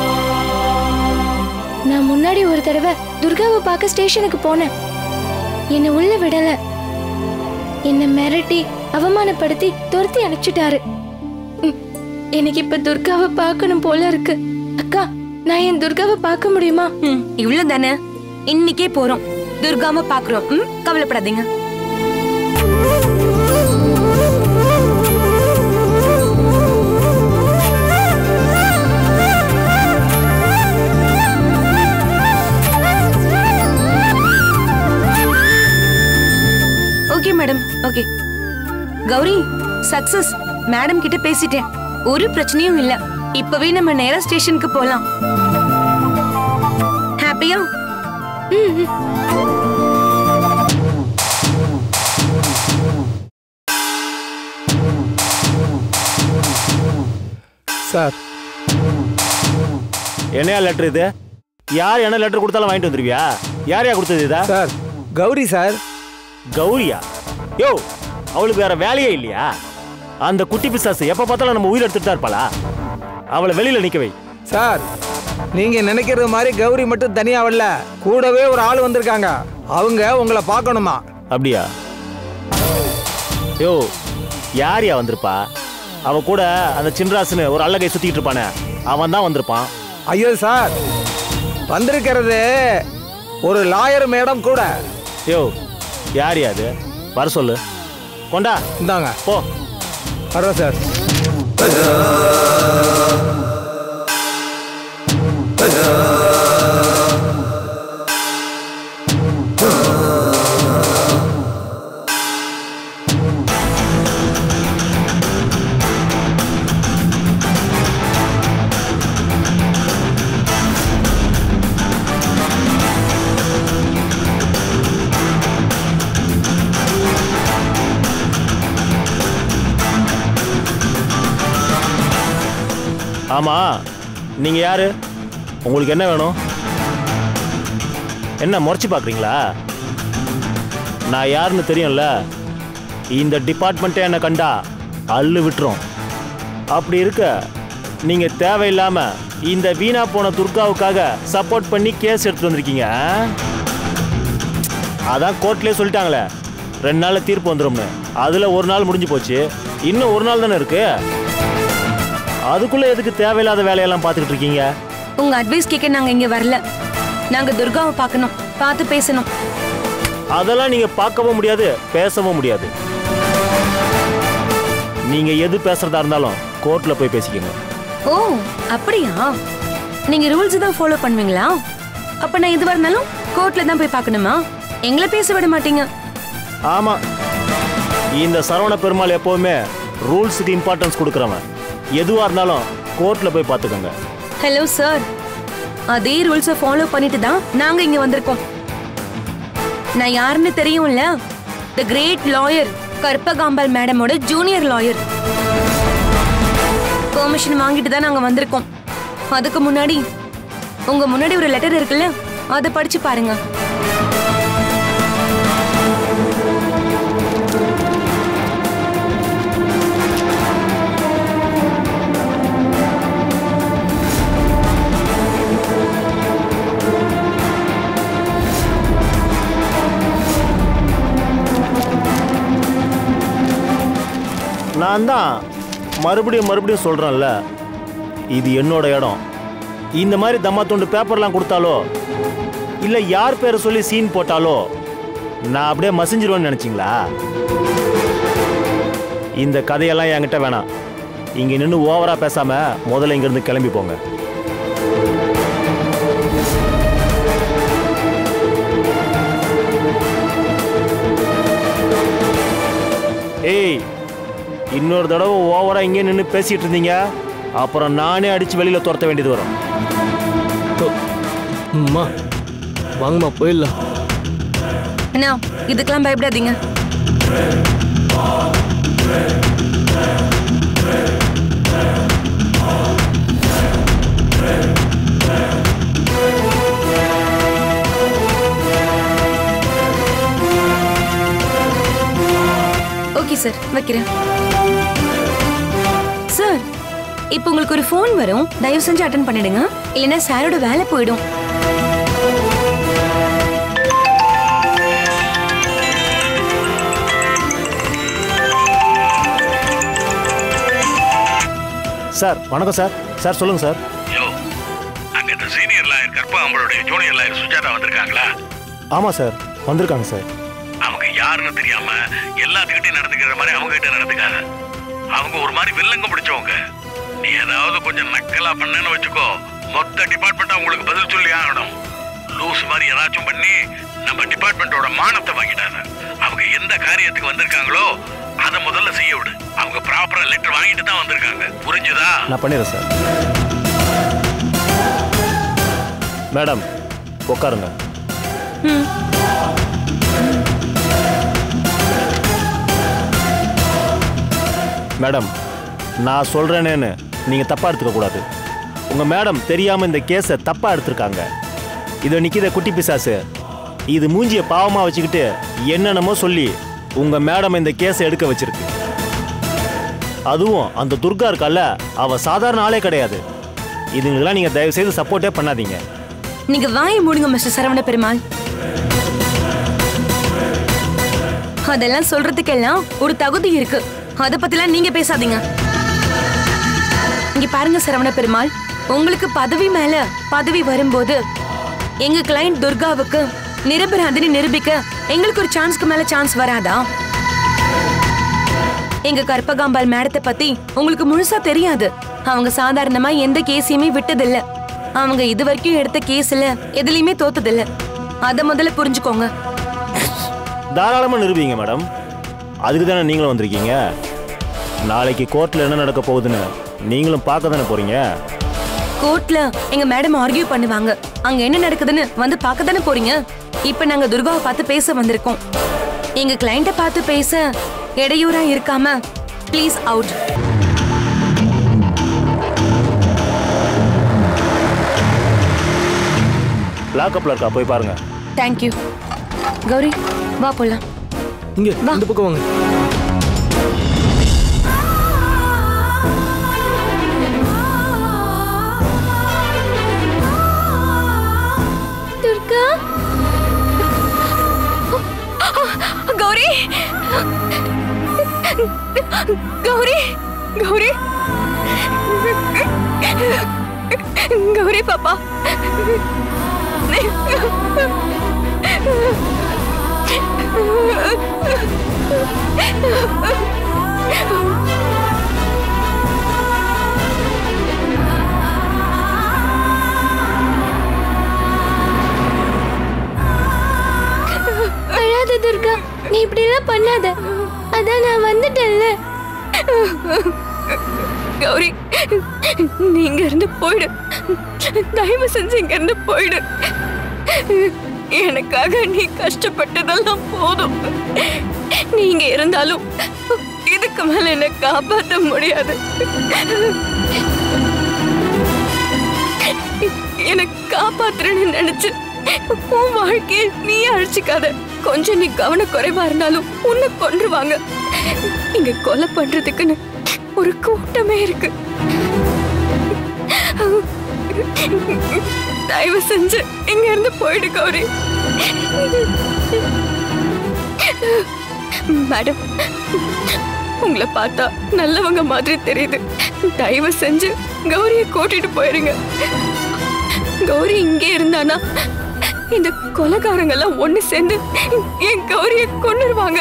நான் முன்னாடி ஒரு தடவை துர்காவை பார்க்க ஸ்டேஷனுக்கு போனேன் என்னை உள்ள விடல என்னை மிரட்டி அவமானப்படுத்தி துரத்தி அனுப்பிச்சிட்டாரு ம், எனக்கு இப்ப துர்காவை பார்க்கணும் போல இருக்கு அக்கா நான் என் துர்காவை பார்க்க முடியுமா ம், இவ்வளவுதானே இன்னைக்கே போறோம் துர்காவை பாக்குறோம் ம், கவலைப்படாதீங்க ஓகே கௌரி சக்சஸ் மேடம் கிட்ட பேசிட்டேன் ஒரு பிரச்சனையும் இல்ல இப்பவே நம்ம நேரா ஸ்டேஷனுக்கு போலாம் ஹாப்பியா சார் என்னையா லெட்டர் இது யார் என்ன லெட்டர் கொடுத்தாலும் வாங்கிட்டு வந்துருவியா யாரையா கொடுத்தது இதா சார் கௌரி சார் கௌரியா யோ அவளுக்கு வேற வேலையே இல்லையா அந்த குட்டி பிசாசு எப்ப பார்த்தாலும் நம்ம உயிர் எடுத்துட்டு தான் இருப்பாளா அவளை வெளியில நிக்க வை சார் நீங்க நினைக்கிறது மாதிரி கௌரி மட்டும் தனியா வரல கூடவே ஒரு ஆள் வந்திருக்காங்க அவங்க உங்களை பார்க்கணுமா அப்படியா யோ யாரியா வந்திருப்பா அவ கூட அந்த சின்ராசுன்னு ஒரு அல்லகை சுத்திட்டு இருப்பானே அவன் தான் வந்திருப்பான் ஐயோ சார் வந்திருக்கிறது ஒரு லாயர் மேடம் கூட யோ யாரியா அது வர சொல்லு கொண்டா இந்தாங்க போ வர்றோம் சார் ஆமா நீங்க யாரு உங்களுக்கு என்ன வேணும் என்ன முறைச்சு பார்க்குறீங்களா நான் யாருன்னு தெரியும்ல இந்த டிபார்ட்மெண்ட்டே என்ன கண்டா அள்ளு விட்டுரும் அப்படி இருக்க நீங்க தேவையில்லாம இந்த வீணா போன துர்காவுக்காக சப்போர்ட் பண்ணி கேஸ் எடுத்துட்டு வந்திருக்கீங்க ஆ? அதான் கோர்ட்லயே சொல்லிட்டாங்களே ரெண்டு நாள்ல தீர்ப்பு வந்துரும்னு அதுல ஒரு நாள் முடிஞ்சு போச்சு இன்னும் ஒரு நாள் தானே இருக்கு அதுக்குள்ள எதுக்கு தேவையில்லாத வேலையெல்லாம் பார்த்துக்கிட்டு இருக்கீங்க உங்க அட்வைஸ் கேட்க நாங்க இங்க வரல நாங்க துர்காவை பார்க்கணும் பார்த்து பேசணும் அதெல்லாம் நீங்க பார்க்கவும் முடியாது பேசவும் முடியாது நீங்க எது பேசுறதா இருந்தாலும் கோர்ட்ல போய் பேசிக்கங்க ஓ அப்படியா நீங்க ரூல்ஸ் தான் ஃபாலோ பண்ணுவீங்களா அப்ப நான் எதுவா இருந்தாலும் கோர்ட்ல தான் போய் பார்க்கணுமா எங்களை பேச விட மாட்டீங்க ஆமா இந்த சரவண பெருமாள் எப்பவுமே ரூல்ஸுக்கு இம்பார்ட்டன்ஸ் கொடுக்குறவன் எதுவா இருந்தாலும் கோர்ட்ல போய் பார்த்துக்கோங்க ஹலோ சார் அதே ரூல்ஸை ஃபாலோ பண்ணிட்டு தான் நாங்க இங்க வந்திருக்கோம் நான் யாருன்னு தெரியும்ல த கிரேட் லாயர் கற்பகாம்பாள் மேடமோட ஜூனியர் லாயர் பெர்மிஷன் வாங்கிட்டு தான் நாங்க வந்திருக்கோம் அதுக்கு முன்னாடி உங்க முன்னாடி ஒரு லெட்டர் இருக்குல்ல அதை படிச்சு பாருங்க நான் தான் மறுபடியும் மறுபடியும் சொல்றேன்ல இது என்னோட இடம் இந்த மாதிரி தம்மா துண்டு பேப்பர்லாம் கொடுத்தாலோ இல்ல யார் பேரை சொல்லி சீன் போட்டாலோ நான் அப்படியே மசிஞ்சிருவேன்னு நினைச்சிங்களா இந்த கதையெல்லாம் என்கிட்ட வேணாம் இங்க நின்று ஓவரா பேசாம முதல்ல இங்க இருந்து கிளம்பி போங்க ஏய் இன்னொரு தடவை ஓவரா இங்கே நின்று பேசிட்டு இருந்தீங்க அப்புறம் நானே அடிச்சு வெளியில துரத்த வேண்டியது வரும் அம்மா வாங்கம்மா போயிடலாம் அண்ணா இதுக்கெல்லாம் பயப்படாதீங்க ஓகே சார் வைக்கிறேன் சார் இப்போ உங்களுக்கு ஒரு ஃபோன் வரும் தயவு செஞ்சு அட்டன் பண்ணிடுங்க இல்லைன்னா சாரோட வேலை போயிடும் சார் வணக்கம் சார் சார் சொல்லுங்க சார் யோ அங்க இந்த சீனியர் லாயர் கற்பா அவங்களுடைய ஜூனியர் லாயர் சுஜாதா வந்திருக்காங்களா ஆமாம் சார் வந்திருக்காங்க சார் அவங்க யாருன்னு தெரியாம எல்லாத்துக்கிட்டையும் நடந்துக்கிற மாதிரி அவங்க கிட்ட நடந்துக்காத அவங்க ஒரு மாதிரி வில்லங்க பிடிச்சவங்க நீ ஏதாவது கொஞ்சம் நக்கலா பண்ணேன்னு வச்சுக்கோ மொத்த டிபார்ட்மெண்ட் அவங்களுக்கு பதில் சொல்லி ஆகணும் லூஸ் மாதிரி ஏதாச்சும் பண்ணி நம்ம டிபார்ட்மெண்ட்டோட மானத்தை வாங்கிட்டாங்க அவங்க எந்த காரியத்துக்கு வந்திருக்காங்களோ அதை முதல்ல செய்ய விடு அவங்க ப்ராப்பரா லெட்டர் வாங்கிட்டு தான் வந்திருக்காங்க புரிஞ்சுதா நான் பண்ணிடுறேன் சார் மேடம் உட்காருங்க மேடம் நான் சொல்றேனேன்னு நீங்க தப்பா எடுத்துக்க கூடாது உங்க மேடம் தெரியாம இந்த கேஸை தப்பா எடுத்திருக்காங்க இதை நிக்கித குட்டி பிசாசு இது மூஞ்சிய பாவமா வச்சுக்கிட்டு என்னென்னமோ சொல்லி உங்க மேடம் இந்த கேஸை எடுக்க வச்சிருக்கு அதுவும் அந்த துர்கா இருக்கால அவ சாதாரண ஆளே கிடையாது இதுங்கெல்லாம் நீங்க தயவு செய்து சப்போர்ட்டே பண்ணாதீங்க நீங்க வாயை மூடுங்க மிஸ்டர் சரவண பெருமாள் அதெல்லாம் சொல்றதுக்கெல்லாம் ஒரு தகுதி இருக்கு அத பத்திலாம் நீங்க பேசாதீங்க இங்க பாருங்க சரவண பெருமாள் உங்களுக்கு பதவி மேல பதவி வரும்போது எங்க கிளைண்ட் துர்காவுக்கு நிரபராதினி நிரூபிக்க எங்களுக்கு ஒரு சான்ஸ்க்கு மேல சான்ஸ் வராதா எங்க கற்பகாம்பாள் மேடத்தை பத்தி உங்களுக்கு முழுசா தெரியாது அவங்க சாதாரணமா எந்த கேஸையுமே விட்டதில்ல அவங்க இது வரைக்கும் எடுத்த கேஸ்ல எதுலயுமே தோத்ததில்ல அத முதல்ல புரிஞ்சுக்கோங்க தாராளமா நிரூபிங்க மேடம் அதுக்கு தானே நீங்களும் வந்திருக்கீங்க நாளைக்கு கோர்ட்ல என்ன நடக்க போகுதுன்னு நீங்களும் பார்க்க தானே போறீங்க கோர்ட்ல எங்க மேடம் ஆர்கியூ பண்ணுவாங்க அங்க என்ன நடக்குதுன்னு வந்து பார்க்க தானே போறீங்க இப்ப நாங்க துர்காவை பார்த்து பேச வந்திருக்கோம் எங்க கிளைண்ட பார்த்து பேச இடையூறா இருக்காம ப்ளீஸ் அவுட் லாக்அப்ல இருக்கா போய் பாருங்க தேங்க்யூ கௌரி வா போலாம் இங்க இந்த பக்கம் வாங்க துர்கா கௌரி கௌரி கௌரி கௌரி பாப்பா அழாத துர்கா நீ இப்படி எல்லாம் பண்ணாத அதான் நான் வந்துட்டேன்ல கௌரி நீங்க இருந்து போயிடு தயவு செஞ்சு இங்க இருந்து போயிடு எனக்காக நீ கஷ்டப்பட்டதெல்லாம் போதும் நீங்க இருந்தாலும் இதுக்கு மேல என்ன காப்பாற்ற முடியாது எனக்கு காப்பாத்துறேன்னு நினைச்சு உன் வாழ்க்கையை நீ அழிச்சுக்காத கொஞ்சம் நீ கவன குறைவா இருந்தாலும் உன்னை கொன்றுவாங்க இங்க கொலை பண்றதுக்குன்னு ஒரு கூட்டமே இருக்கு தயவு செஞ்சு இங்க இருந்து போயிடு கௌரி மேடம் உங்களை பார்த்தா நல்லவங்க மாதிரி தெரியுது தயவு செஞ்சு கௌரியை கூட்டிட்டு போயிருங்க கௌரி இங்கே இருந்தானா இந்த கொலைகாரங்க எல்லாம் ஒண்ணு சேர்ந்து என் கௌரியை கொன்னுருவாங்க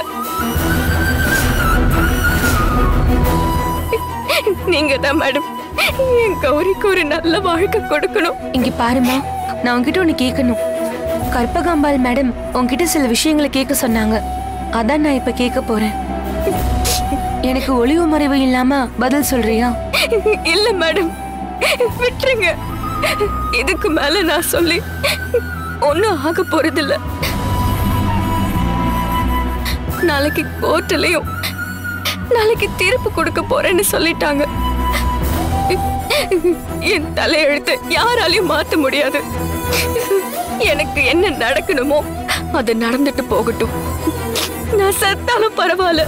நீங்க தான் மேடம் என் கௌரிக்கு ஒரு நல்ல வாழ்க்கை கொடுக்கணும் இங்க பாருமா நான் உன்கிட்ட ஒண்ணு கேட்கணும் கற்பகாம்பாள் மேடம் உன்கிட்ட சில விஷயங்களை கேட்க சொன்னாங்க அதான் நான் இப்ப கேட்க போறேன் எனக்கு ஒளிவு மறைவு இல்லாம பதில் சொல்றியா இல்ல மேடம் விட்டுருங்க இதுக்கு மேல நான் சொல்லி ஒண்ணும் ஆக போறதில்ல நாளைக்கு கோர்ட்லயும் நாளைக்கு தீர்ப்பு கொடுக்க போறேன்னு சொல்லிட்டாங்க என் தலையெழுத்து யாராலையும் மாத்த முடியாது எனக்கு என்ன நடக்கணுமோ அது நடந்துட்டு போகட்டும் நான் செத்தாலும் பரவாயில்ல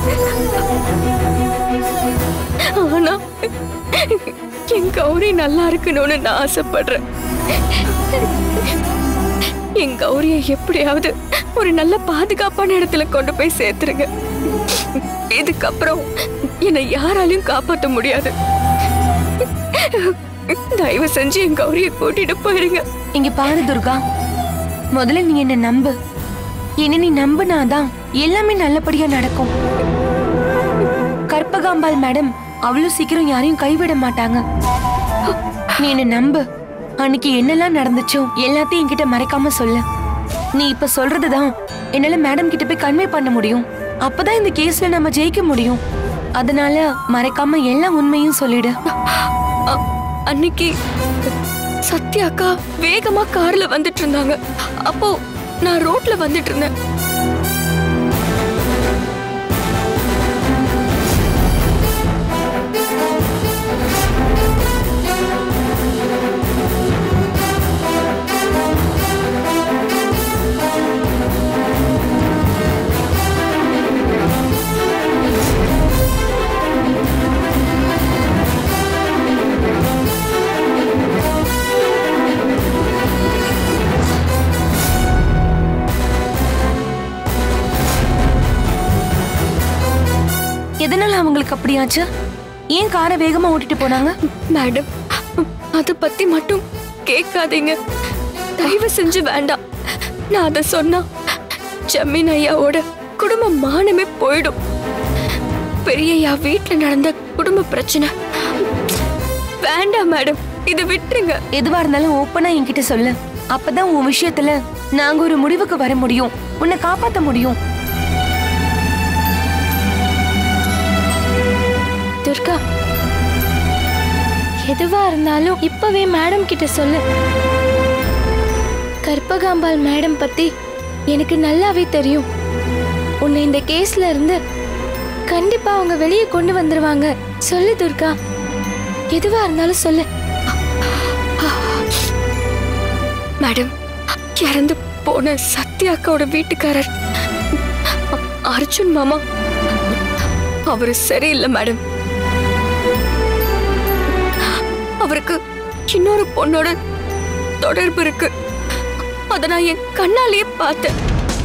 ஆனா என் கௌரி நல்லா இருக்கணும்னு நான் ஆசைப்படுறேன் என் கௌரியை எப்படியாவது ஒரு நல்ல பாதுகாப்பான இடத்துல கொண்டு போய் சேர்த்துருங்க இதுக்கப்புறம் என்னை யாராலையும் காப்பாற்ற முடியாது தயவு செஞ்சு என் கௌரியை கூட்டிட்டு போயிருங்க இங்க பாரு துர்கா முதல்ல நீ என்ன நம்பு என்ன நீ நம்புனாதான் எல்லாமே நல்லபடியா நடக்கும் கற்பகாம்பாள் மேடம் அவ்வளவு சீக்கிரம் யாரையும் கைவிட மாட்டாங்க நீ என்ன நம்பு அன்னைக்கு என்னெல்லாம் நடந்துச்சோ எல்லாத்தையும் என்கிட்ட மறைக்காம சொல்லு நீ இப்ப சொல்றதுதான் என்னால மேடம் கிட்ட போய் கன்வே பண்ண முடியும் அப்பதான் இந்த கேஸ்ல நம்ம ஜெயிக்க முடியும் அதனால மறைக்காம எல்லா உண்மையும் சொல்லிடு அ- அன்னைக்கு சத்யா அக்கா வேகமா கார்ல வந்துட்டு இருந்தாங்க அப்போ நான் ரோட்ல வந்துட்டு இருந்தேன் எதனால அவங்களுக்கு அப்படியாச்சு ஏன் காரை வேகமா ஓட்டிட்டு போனாங்க மேடம் அத பத்தி மட்டும் கேட்காதீங்க தயவு செஞ்சு வேண்டாம் நான் அத சொன்னா ஜமீன் ஐயாவோட குடும்ப மானமே போயிடும் பெரியய்யா வீட்ல நடந்த குடும்ப பிரச்சனை வேண்டாம் மேடம் இதை விட்டுருங்க எதுவா இருந்தாலும் ஓப்பனா என்கிட்ட சொல்லு அப்பதான் உன் விஷயத்துல நாங்க ஒரு முடிவுக்கு வர முடியும் உன்னை காப்பாத்த முடியும் துர்கா எதுவா இருந்தாலும் இப்பவே மேடம் கிட்ட சொல்லு கற்பகாம்பாள் மேடம் பத்தி எனக்கு நல்லாவே தெரியும் உன்னை இந்த கேஸ்ல இருந்து கண்டிப்பா அவங்க வெளியே கொண்டு வந்துருவாங்க சொல்லு துர்கா எதுவா இருந்தாலும் சொல்லு மேடம் இறந்து போன சத்யா அக்காவோட வீட்டுக்காரர் அ- அர்ஜுன் மாமா அவரு சரியில்லை மேடம் அவருக்கு இன்னொரு பொண்ணோட தொடர்பு இருக்கு அத நான் என் கண்ணாலேயே பார்த்தேன்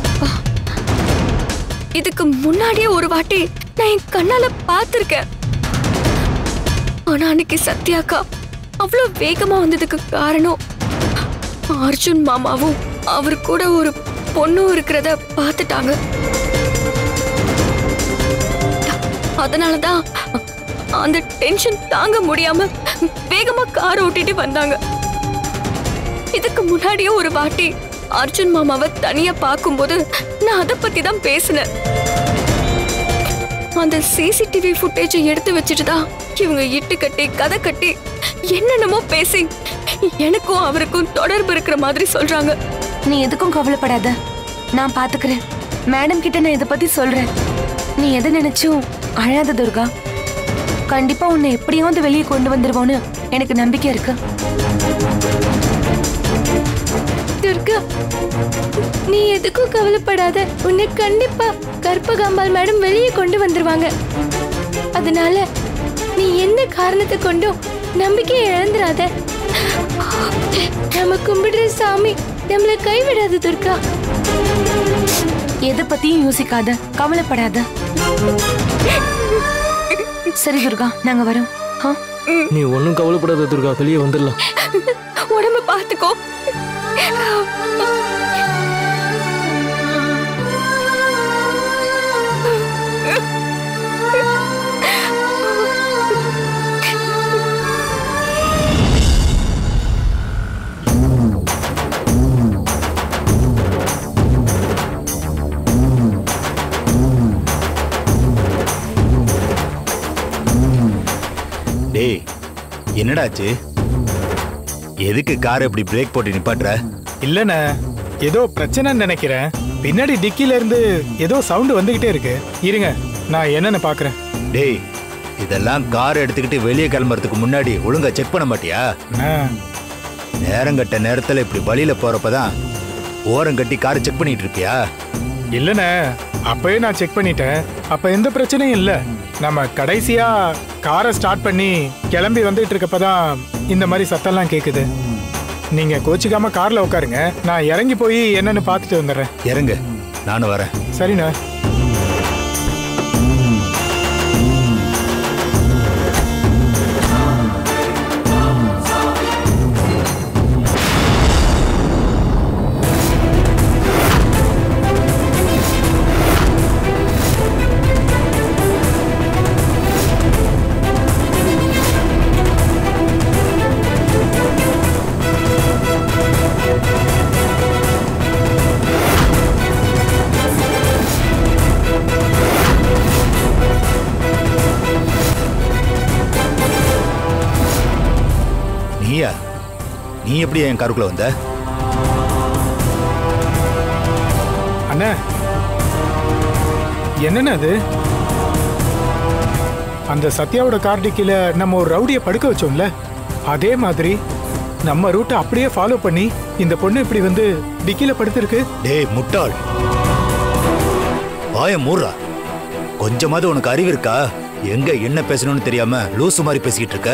இதுக்கு முன்னாடியே ஒரு வாட்டி நான் என் கண்ணால பார்த்திருக்கேன் ஆனா அன்னைக்கு சத்யாக்கா அவ்வளவு வேகமா வந்ததுக்கு காரணம் அர்ஜுன் மாமாவும் அவர் கூட ஒரு பொண்ணும் இருக்கிறத பார்த்துட்டாங்க அதனாலதான் அந்த டென்ஷன் தாங்க முடியாம வேகமா கார் ஓட்டிட்டு வந்தாங்க இதுக்கு முன்னாடியே ஒரு வாட்டி அர்ஜுன் மாமாவை தனியா பார்க்கும்போது நான் அதை பத்தி தான் பேசினேன் அந்த சிசிடிவி ஃபுட்டேஜை எடுத்து வச்சுட்டு தான் இவங்க இட்டு கட்டி கதை கட்டி என்னென்னமோ பேசி எனக்கும் அவருக்கும் தொடர்பு இருக்கிற மாதிரி சொல்றாங்க நீ எதுக்கும் கவலைப்படாத நான் பாத்துக்கிறேன் மேடம் கிட்ட நான் இதை பத்தி சொல்றேன் நீ எதை நினைச்சும் அழாத துர்கா கண்டிப்பா உன்னை எப்படியாவது வெளியே கொண்டு வந்துருவோன்னு எனக்கு நம்பிக்கை இருக்கு துர்கா நீ எதுக்கும் கவலைப்படாத உன்னை கண்டிப்பா கற்பகாம்பாள் மேடம் வெளியே கொண்டு வந்துருவாங்க அதனால நீ எந்த காரணத்தை கொண்டும் நம்பிக்கையை இழந்துராத நம்ம கும்பிடுற சாமி நம்மள கைவிடாது துர்கா எதை பத்தியும் யோசிக்காத கவலைப்படாத சரி துர்கா நாங்க வரோம் ஆ? நீ ஒன்றும் கவலைப்படாத துர்கா வெளியே வந்துடலாம் உடம்ப பார்த்துக்கோ டேய் என்னடாச்சு எதுக்கு கார் இப்படி பிரேக் போட்டு நிப்பாட்டுற இல்லண்ணே ஏதோ பிரச்சனைன்னு நினைக்கிறேன் பின்னாடி டிக்கில இருந்து ஏதோ சவுண்ட் வந்துகிட்டே இருக்கு இருங்க நான் என்னன்னு பாக்குறேன் டேய் இதெல்லாம் கார் எடுத்துக்கிட்டு வெளியே கிளம்புறதுக்கு முன்னாடி ஒழுங்கா செக் பண்ண மாட்டியா நேரங்கட்ட நேரத்துல இப்படி வழியில போறப்பதான் ஓரம் கட்டி கார் செக் பண்ணிட்டு இருப்பியா இல்லண்ணே அப்பவே நான் செக் பண்ணிட்டேன் அப்ப எந்த பிரச்சனையும் இல்ல நம்ம கடைசியா காரை ஸ்டார்ட் பண்ணி கிளம்பி வந்துட்டு இருக்கப்பதான் இந்த மாதிரி சத்தம்லாம் கேக்குது நீங்க கோச்சிக்காம கார்ல உட்காருங்க நான் இறங்கி போய் என்னன்னு பார்த்துட்டு வந்துடுறேன் இறங்கு நானும் வரேன் சரிண்ணே நீ எப்படி என் காருக்குள்ள வந்த அண்ணா என்னண்ணா அது அந்த சத்யாவோட கார் டிக்கில நம்ம ஒரு ரவுடியை படுக்க வச்சோம்ல அதே மாதிரி நம்ம ரூட்டை அப்படியே ஃபாலோ பண்ணி இந்த பொண்ணு இப்படி வந்து டிக்கில படுத்திருக்கு டேய் முட்டாள் வாய மூடுறா கொஞ்சமாவது உனக்கு அறிவு இருக்கா எங்க என்ன பேசணும்னு தெரியாம லூசு மாதிரி பேசிக்கிட்டு இருக்க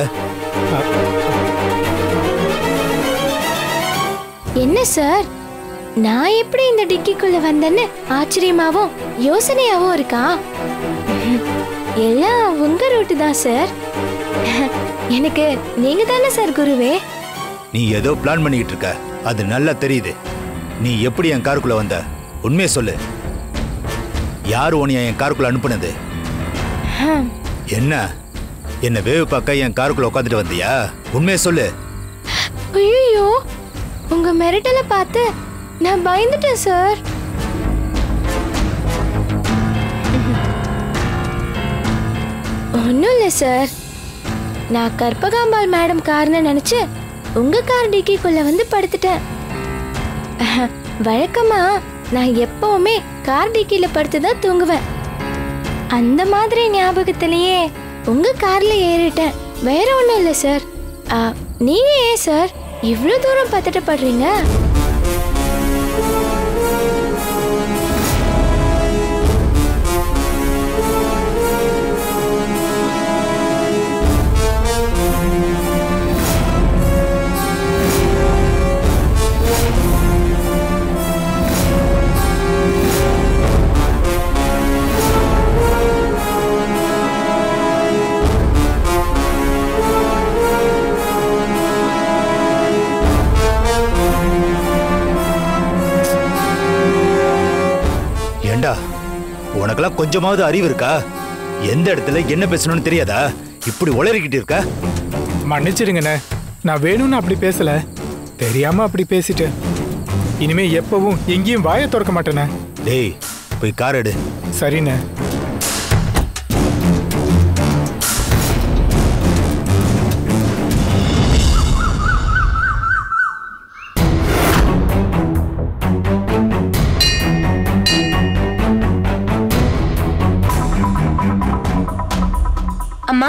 என்ன சார் நான் எப்படி இந்த டிக்கிக்குள்ள வந்தேன்னு ஆச்சரியமாவும் யோசனையாவும் இருக்கா எல்லாம் உங்க ரூட்டு தான் சார் எனக்கு நீங்க தானே சார் குருவே நீ ஏதோ பிளான் பண்ணிக்கிட்டு இருக்க அது நல்லா தெரியுது நீ எப்படி என் காருக்குள்ள வந்த உண்மையை சொல்லு யார் உன்னை என் காருக்குள்ள அனுப்புனது ஹம், என்ன என்ன வேவு பார்க்க என் காருக்குள்ள உட்காந்துட்டு வந்தியா உண்மையை சொல்லு ஐயோ உங்க மிரட்டலை பார்த்து நான் பயந்துட்டேன் சார் ஒன்றும் இல்லை சார் நான் கற்பகாம்பாள் மேடம் கார்னு நினச்சி உங்க கார் டிக்கிக்குள்ள வந்து படுத்துட்டேன் அஹ், வழக்கமா நான் எப்பவுமே கார் டிக்கில படுத்து தான் தூங்குவேன் அந்த மாதிரி ஞாபகத்திலேயே உங்க கார்ல ஏறிட்டேன் வேற ஒன்றும் இல்லை சார் ஆ, நீங்க ஏன் சார் இவ்வளோ தூரம் பதட்டப்படுறீங்க ஏண்டா உனக்கெல்லாம் கொஞ்சமாவது அறிவு இருக்கா எந்த இடத்துல என்ன பேசணும்னு தெரியாதா இப்படி உளறிக்கிட்டு இருக்க மன்னிச்சிடுங்கண்ணே நான் வேணும்னு அப்படி பேசல தெரியாம அப்படி பேசிட்டேன் இனிமே எப்பவும் எங்கேயும் வாயை திறக்க மாட்டேனே டேய் போய் கார் எடு சரிண்ணே அம்மா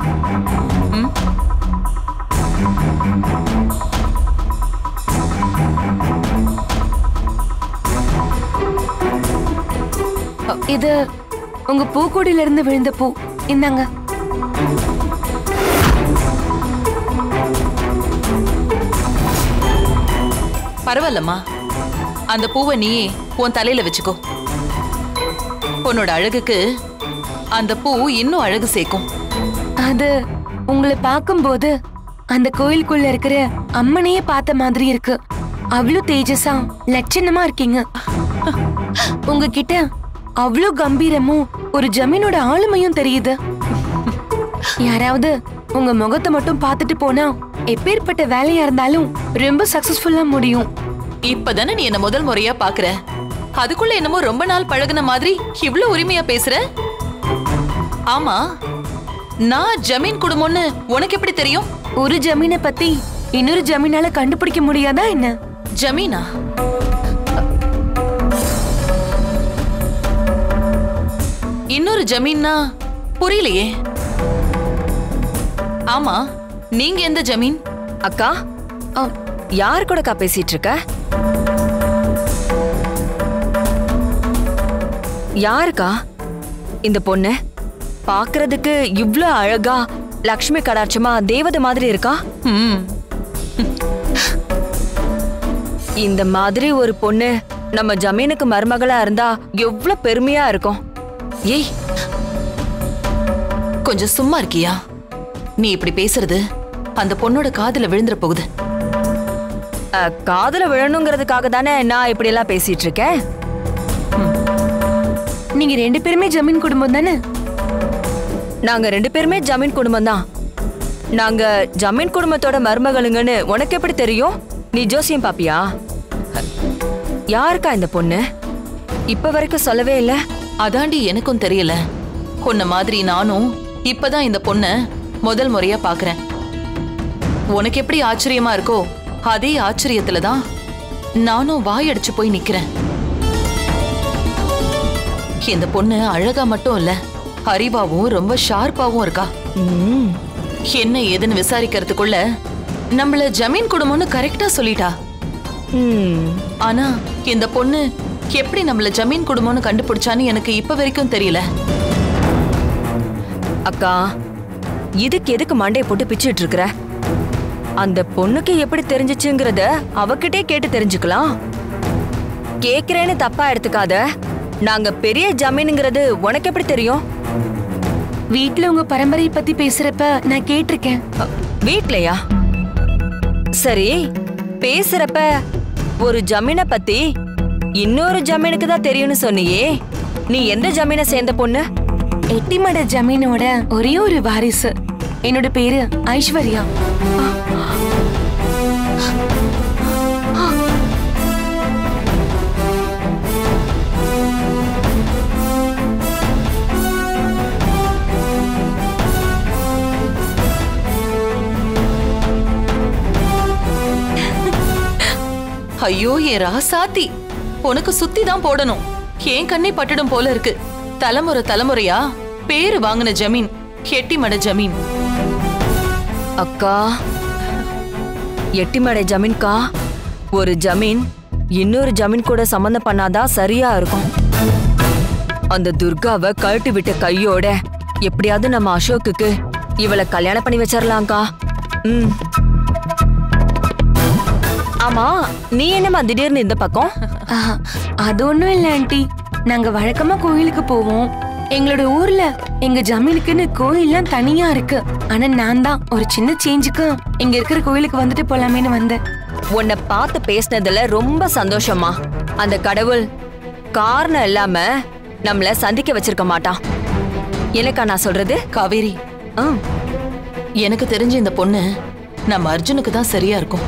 அ, இது உங்க பூக்கொடியில இருந்து விழுந்த பூ இந்தாங்க பரவாயில்லம்மா அந்த பூவை நீயே உன் தலையில வச்சுக்கோ உன்னோட அழகுக்கு அந்த பூ இன்னும் அழகு சேர்க்கும் அது உங்களை பார்க்கும்போது அந்த கோயிலுக்குள்ள இருக்கிற அம்மனையே பார்த்த மாதிரி இருக்கு அவ்வளோ தேஜஸா லட்சணமா இருக்கீங்க உங்ககிட்ட அவ்வளோ கம்பீரமும் ஒரு ஜமீனோட ஆளுமையும் தெரியுது யாராவது உங்க முகத்தை மட்டும் பார்த்துட்டு போனா எப்பேற்பட்ட வேலையா இருந்தாலும் ரொம்ப சக்சஸ்ஃபுல்லா முடியும் இப்பதானே நீ என்ன முதல் முறையா பாக்குற அதுக்குள்ள என்னமோ ரொம்ப நாள் பழகுன மாதிரி இவ்ளோ உரிமையா பேசுற ஆமா நான் ஜமீன் குடும்பம்னு உனக்கு எப்படி தெரியும் ஒரு ஜமீனை பத்தி இன்னொரு ஜமீனால கண்டுபிடிக்க முடியாதா என்ன ஜமீனா இன்னொரு ஜமீன்னா புரியலையே ஆமா நீங்க எந்த ஜமீன் அக்கா அ, யார் கூடக்கா பேசிட்டு இருக்க யாருக்கா இந்த பொண்ணு பார்க்கிறதுக்கு இவ்ளோ அழகா லக்ஷ்மி கடாட்சமா தேவதை மாதிரி இருக்கா ம் இந்த மாதிரி ஒரு பொண்ணு நம்ம ஜமீனுக்கு மருமகளா இருந்தா எவ்ளோ பெருமையா இருக்கும் ஏய் கொஞ்சம் சும்மா இருக்கியா நீ இப்படி பேசுறது அந்த பொண்ணோட காதுல விழுந்துற போகுது அ, காதுல விழணுங்கிறதுக்காக தானே நான் இப்படி எல்லாம் பேசிட்டு இருக்கேன் நீங்க ரெண்டு பேருமே ஜமீன் குடும்பம் தானே நாங்க ரெண்டு பேருமே ஜமீன் குடும்பம் தான் நாங்க ஜமீன் குடும்பத்தோட மருமகளுங்கன்னு உனக்கு எப்படி தெரியும் நீ ஜோசியம் பாப்பியா யாருக்கா இந்த பொண்ணு இப்ப வரைக்கும் சொல்லவே இல்ல அதாண்டி எனக்கும் தெரியல உன்ன மாதிரி நானும் இப்பதான் இந்த பொண்ண முதல் முறையா பாக்குறேன் உனக்கு எப்படி ஆச்சரியமா இருக்கோ அதே ஆச்சரியத்துல தான் நானும் வாயடிச்சு போய் நிக்கிறேன் இந்த பொண்ணு அழகா மட்டும் இல்ல அறிவாவும் ரொம்ப ஷார்ப்பாவும் இருக்கா என்ன ஏதுன்னு விசாரிக்கிறதுக்குள்ள நம்மள ஜமீன் குடும்பம்னு கரெக்டா சொல்லிட்டா ஆனா இந்த பொண்ணு எப்படி நம்மள ஜமீன் குடும்பம்னு கண்டுபிடிச்சான்னு எனக்கு இப்ப வரைக்கும் தெரியல அக்கா இதுக்கு எதுக்கு மண்டைய போட்டு பிச்சுட்டு இருக்கிற அந்த பொண்ணுக்கு எப்படி தெரிஞ்சிச்சுங்கிறத அவகிட்டே கேட்டு தெரிஞ்சுக்கலாம் கேக்குறேன்னு தப்பா எடுத்துக்காத நாங்க பெரிய ஜமீனுங்கிறது உனக்கு எப்படி தெரியும் வீட்ல உங்க பரம்பரையை பத்தி பேசுறப்ப நான் கேட்டிருக்கேன் வீட்லயா சரி பேசுறப்ப ஒரு ஜமீனை பத்தி இன்னொரு ஜமீனுக்கு தான் தெரியும்னு சொன்னியே நீ எந்த ஜமீனை சேர்ந்த பொண்ணு எட்டிமட ஜமீனோட ஒரே ஒரு வாரிசு என்னோட பேரு ஐஸ்வர்யா ஐயோ என் ராசாத்தி உனக்கு சுத்தி தான் போடணும் ஏன் கண்ணே பட்டுடும் போல இருக்கு தலைமுறை தலைமுறையா பேரு வாங்கின ஜமீன் எட்டிமட ஜமீன் அக்கா எட்டிமடை ஜமீன்கா ஒரு ஜமீன் இன்னொரு ஜமீன் கூட சம்மந்தம் பண்ணாதான் சரியா இருக்கும் அந்த துர்காவை கழட்டி விட்ட கையோட எப்படியாவது நம்ம அசோக்குக்கு இவளை கல்யாணம் பண்ணி வச்சிடலாம்க்கா ம் ஆமா நீ என்னம்மா திடீர்னு இந்த பக்கம் ஆஹா, அது ஒண்ணும் இல்ல ஆண்டி நாங்க வழக்கமா கோயிலுக்கு போவோம் எங்களோட ஊர்ல எங்க ஜமீனுக்குன்னு கோயில்லாம் தனியா இருக்கு ஆனா நான் தான் ஒரு சின்ன சேஞ்சுக்கு இங்க இருக்கிற கோயிலுக்கு வந்துட்டு போலாமேன்னு வந்தேன் உன்னை பார்த்து பேசினதுல ரொம்ப சந்தோஷமா அந்த கடவுள் காரணம் இல்லாம நம்மள சந்திக்க வச்சிருக்க மாட்டான் எனக்கா நான் சொல்றது காவேரி எனக்கு தெரிஞ்ச இந்த பொண்ணு நம்ம அர்ஜுனுக்கு தான் சரியா இருக்கும்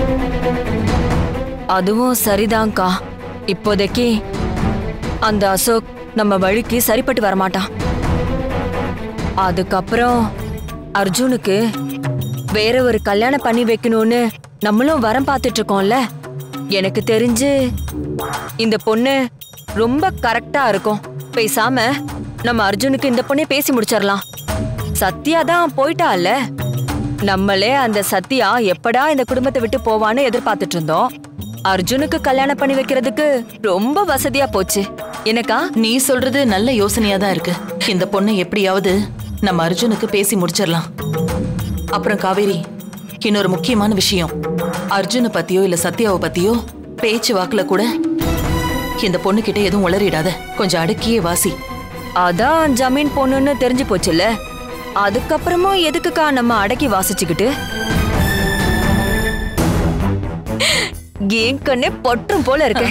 அதுவும் சரிதான்க்கா இப்போதைக்கு அந்த அசோக் நம்ம வழிக்கு சரிப்பட்டு வரமாட்டான் அதுக்கப்புறம் அர்ஜுனுக்கு வேற ஒரு கல்யாணம் பண்ணி வைக்கணும்னு நம்மளும் வரம் பார்த்துட்டு இருக்கோம்ல எனக்கு தெரிஞ்சு இந்த பொண்ணு ரொம்ப கரெக்டா இருக்கும் பேசாம நம்ம அர்ஜுனுக்கு இந்த பொண்ணே பேசி முடிச்சிடலாம் சத்யா தான் போயிட்டால நம்மளே அந்த சத்யா எப்படா இந்த குடும்பத்தை விட்டு போவான்னு எதிர்பார்த்துட்டு இருந்தோம் அர்ஜுனுக்கு கல்யாணம் பண்ணி வைக்கிறதுக்கு ரொம்ப வசதியா போச்சு எனக்கா நீ சொல்றது நல்ல யோசனையா தான் இருக்கு இந்த பொண்ணை எப்படியாவது நம்ம அர்ஜுனுக்கு பேசி முடிச்சிடலாம் அப்புறம் காவேரி இன்னொரு முக்கியமான விஷயம் அர்ஜுனை பத்தியோ இல்ல சத்யாவை பத்தியோ பேச்சு வாக்குல கூட இந்த பொண்ணு கிட்ட எதுவும் உளறிடாத கொஞ்சம் அடக்கியே வாசி அதான் ஜமீன் பொண்ணுன்னு தெரிஞ்சு போச்சுல்ல அதுக்கப்புறமும் எதுக்குக்கா நம்ம அடக்கி வாசிச்சுக்கிட்டு என் கண்ணே பற்றும் போல இருக்கு